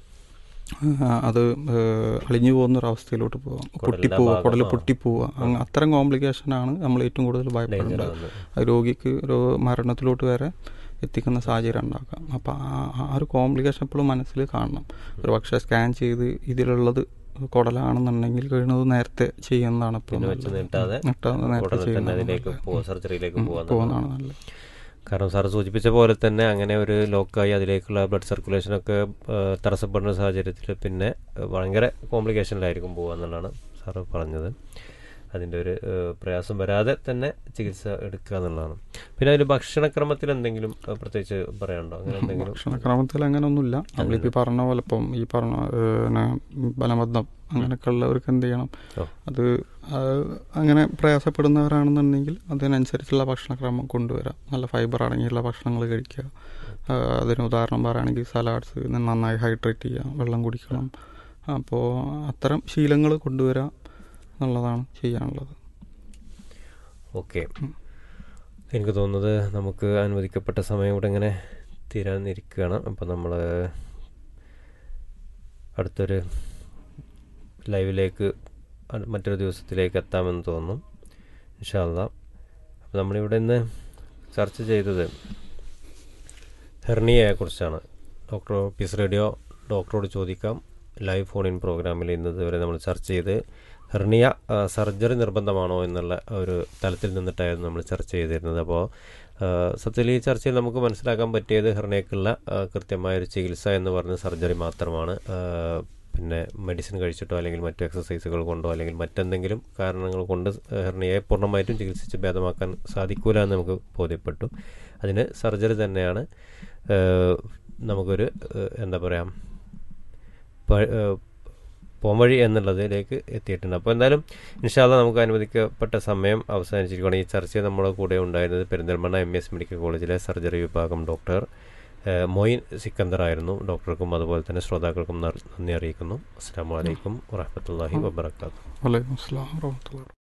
ആ, അത് ഏഹ്, അളിഞ്ഞു പോകുന്ന ഒരു അവസ്ഥയിലോട്ട് പോവാം പൊട്ടിപ്പോവുക കുടൽ പൊട്ടിപ്പോവുക അങ്ങ് അത്തരം കോംപ്ലിക്കേഷനാണ് നമ്മൾ ഏറ്റവും കൂടുതൽ ഭയപ്പെടേണ്ടത് അത് രോഗിക്ക് ഒരു മരണത്തിലോട്ട് വരെ എത്തിക്കുന്ന സാഹചര്യം ഉണ്ടാക്കാം അപ്പം ആ ആ ഒരു കോംപ്ലിക്കേഷൻ എപ്പോഴും മനസ്സിൽ കാണണം ഒരു പക്ഷേ സ്കാൻ ചെയ്ത് ഇതിലുള്ളത് കുടലാണെന്നുണ്ടെങ്കിൽ കഴിയുന്നത് നേരത്തെ ചെയ്യുന്നതാണ് എപ്പോഴും വെച്ച് നീട്ടാതെ നീട്ടാതെ നേരത്തെ ഉടനെ തന്നെ അതിലേക്ക് ചെയ്യുന്നതാണ് പോവാ സർജറിയിലേക്ക് പോകാൻ പോകുന്നതാണ് നല്ലത് കാരണം സാർ സൂചിപ്പിച്ച പോലെ തന്നെ അങ്ങനെ ഒരു ലോക്കായി അതിലേക്കുള്ള ബ്ലഡ് സർക്കുലേഷനൊക്കെ ഏഹ്, തടസ്സപ്പെടുന്ന സാഹചര്യത്തിൽ പിന്നെ ഏഹ്, ഭയങ്കര കോംപ്ലിക്കേഷനിലായിരിക്കും പോകുക എന്നുള്ളതാണ് സാറ് പറഞ്ഞത് അതിൻ്റെ ഒരു ഏഹ്, പ്രയാസം വരാതെ തന്നെ ചികിത്സ എടുക്കുക എന്നുള്ളതാണ് പിന്നെ അതിൽ ഭക്ഷണക്രമത്തിൽ എന്തെങ്കിലും ഏഹ്, പ്രത്യേകിച്ച് പറയാനുണ്ടോ അങ്ങനെ എന്തെങ്കിലും ഭക്ഷണക്രമത്തിൽ അങ്ങനെ ഒന്നുമില്ല നമ്മളിപ്പോൾ ഈ പറഞ്ഞ പോലെ ഇപ്പം ഈ പറഞ്ഞ ഏഹ്, പിന്നെ ബലബദ്ധം അങ്ങനെയൊക്കെ ഉള്ളവർക്ക് എന്ത് ചെയ്യണം ഓ. അത് ആ, അങ്ങനെ പ്രയാസപ്പെടുന്നവരാണെന്നുണ്ടെങ്കിൽ അതിനനുസരിച്ചുള്ള ഭക്ഷണക്രമം കൊണ്ടുവരാം നല്ല ഫൈബർ അടങ്ങിയുള്ള ഭക്ഷണങ്ങൾ കഴിക്കുക ആ, അതിന് ഉദാഹരണം പറയുകയാണെങ്കിൽ സലാഡ്സ് നന്നായി ഹൈഡ്രേറ്റ് ചെയ്യുക വെള്ളം കുടിക്കണം അപ്പോൾ അത്തരം ശീലങ്ങൾ കൊണ്ടുവരാം എന്നുള്ളതാണ് ചെയ്യാനുള്ളത് ഓക്കെ എനിക്ക് തോന്നുന്നത് നമുക്ക് അനുവദിക്കപ്പെട്ട സമയം ഇവിടെ ഇങ്ങനെ തീരാനിരിക്കുകയാണ് അപ്പം നമ്മൾ അടുത്തൊരു ലൈവിലേക്ക് അട് മറ്റൊരു ദിവസത്തിലേക്ക് എത്താമെന്ന് തോന്നുന്നു ഇൻഷാല്ല അപ്പം നമ്മളിവിടെ ഇന്ന് ചർച്ച ചെയ്തത് ഹെർണിയയെക്കുറിച്ചാണ് ഡോക്ടർ പീസ് റേഡിയോ ഡോക്ടറോട് ചോദിക്കാം ലൈവ് ഫോൺ ഇൻ പ്രോഗ്രാമിൽ ഇന്ന് ഇതുവരെ നമ്മൾ ചർച്ച ചെയ്ത് ഹെർണിയ ആ, സർജറി നിർബന്ധമാണോ എന്നുള്ള ഒരു തലത്തിൽ നിന്നിട്ടായിരുന്നു നമ്മൾ ചർച്ച ചെയ്തിരുന്നത് അപ്പോൾ സത്യത്തിൽ ഈ ചർച്ചയിൽ നമുക്ക് മനസ്സിലാക്കാൻ പറ്റിയത് ഹെർണിയക്കുള്ള ആ, കൃത്യമായൊരു ചികിത്സ എന്ന് പറഞ്ഞ സർജറി മാത്രമാണ് ആ, പിന്നെ മെഡിസിൻ കഴിച്ചിട്ടോ അല്ലെങ്കിൽ മറ്റു എക്സസൈസുകൾ കൊണ്ടോ അല്ലെങ്കിൽ മറ്റെന്തെങ്കിലും കാരണങ്ങൾ കൊണ്ട് ഹെർണിയയെ പൂർണ്ണമായിട്ടും ചികിത്സിച്ച് ഭേദമാക്കാൻ സാധിക്കൂല എന്ന് നമുക്ക് ബോധ്യപ്പെട്ടു അതിന് സർജറി തന്നെയാണ് ഏഹ്, നമുക്കൊരു ഏഹ്, എന്താ പറയുക പ- ഏഹ്, പോംവഴി എന്നുള്ളതിലേക്ക് എത്തിയിട്ടുണ്ട് അപ്പോൾ എന്തായാലും ഇൻഷാല്ല നമുക്ക് അനുവദിക്കപ്പെട്ട സമയം അവസാനിച്ചിരിക്കുകയാണ് ഈ ചർച്ചയിൽ നമ്മുടെ കൂടെ ഉണ്ടായിരുന്നത് പെരിന്തൽമണ്ണ എം എസ് മെഡിക്കൽ കോളേജിലെ സർജറി വിഭാഗം ഡോക്ടർ ഏഹ്, മൊയിൻ സിക്കന്ദർ ആയിരുന്നു ഡോക്ടർക്കും അതുപോലെ തന്നെ ശ്രോതാക്കൾക്കും നന്ദി അറിയിക്കുന്നു അസ്സാം വലൈക്കും വാഹമത്തല്ലാഹി വാബർക്കാത്തു വലൈക്കും അസ്സലാം വറഹ്മത്തുള്ളാഹി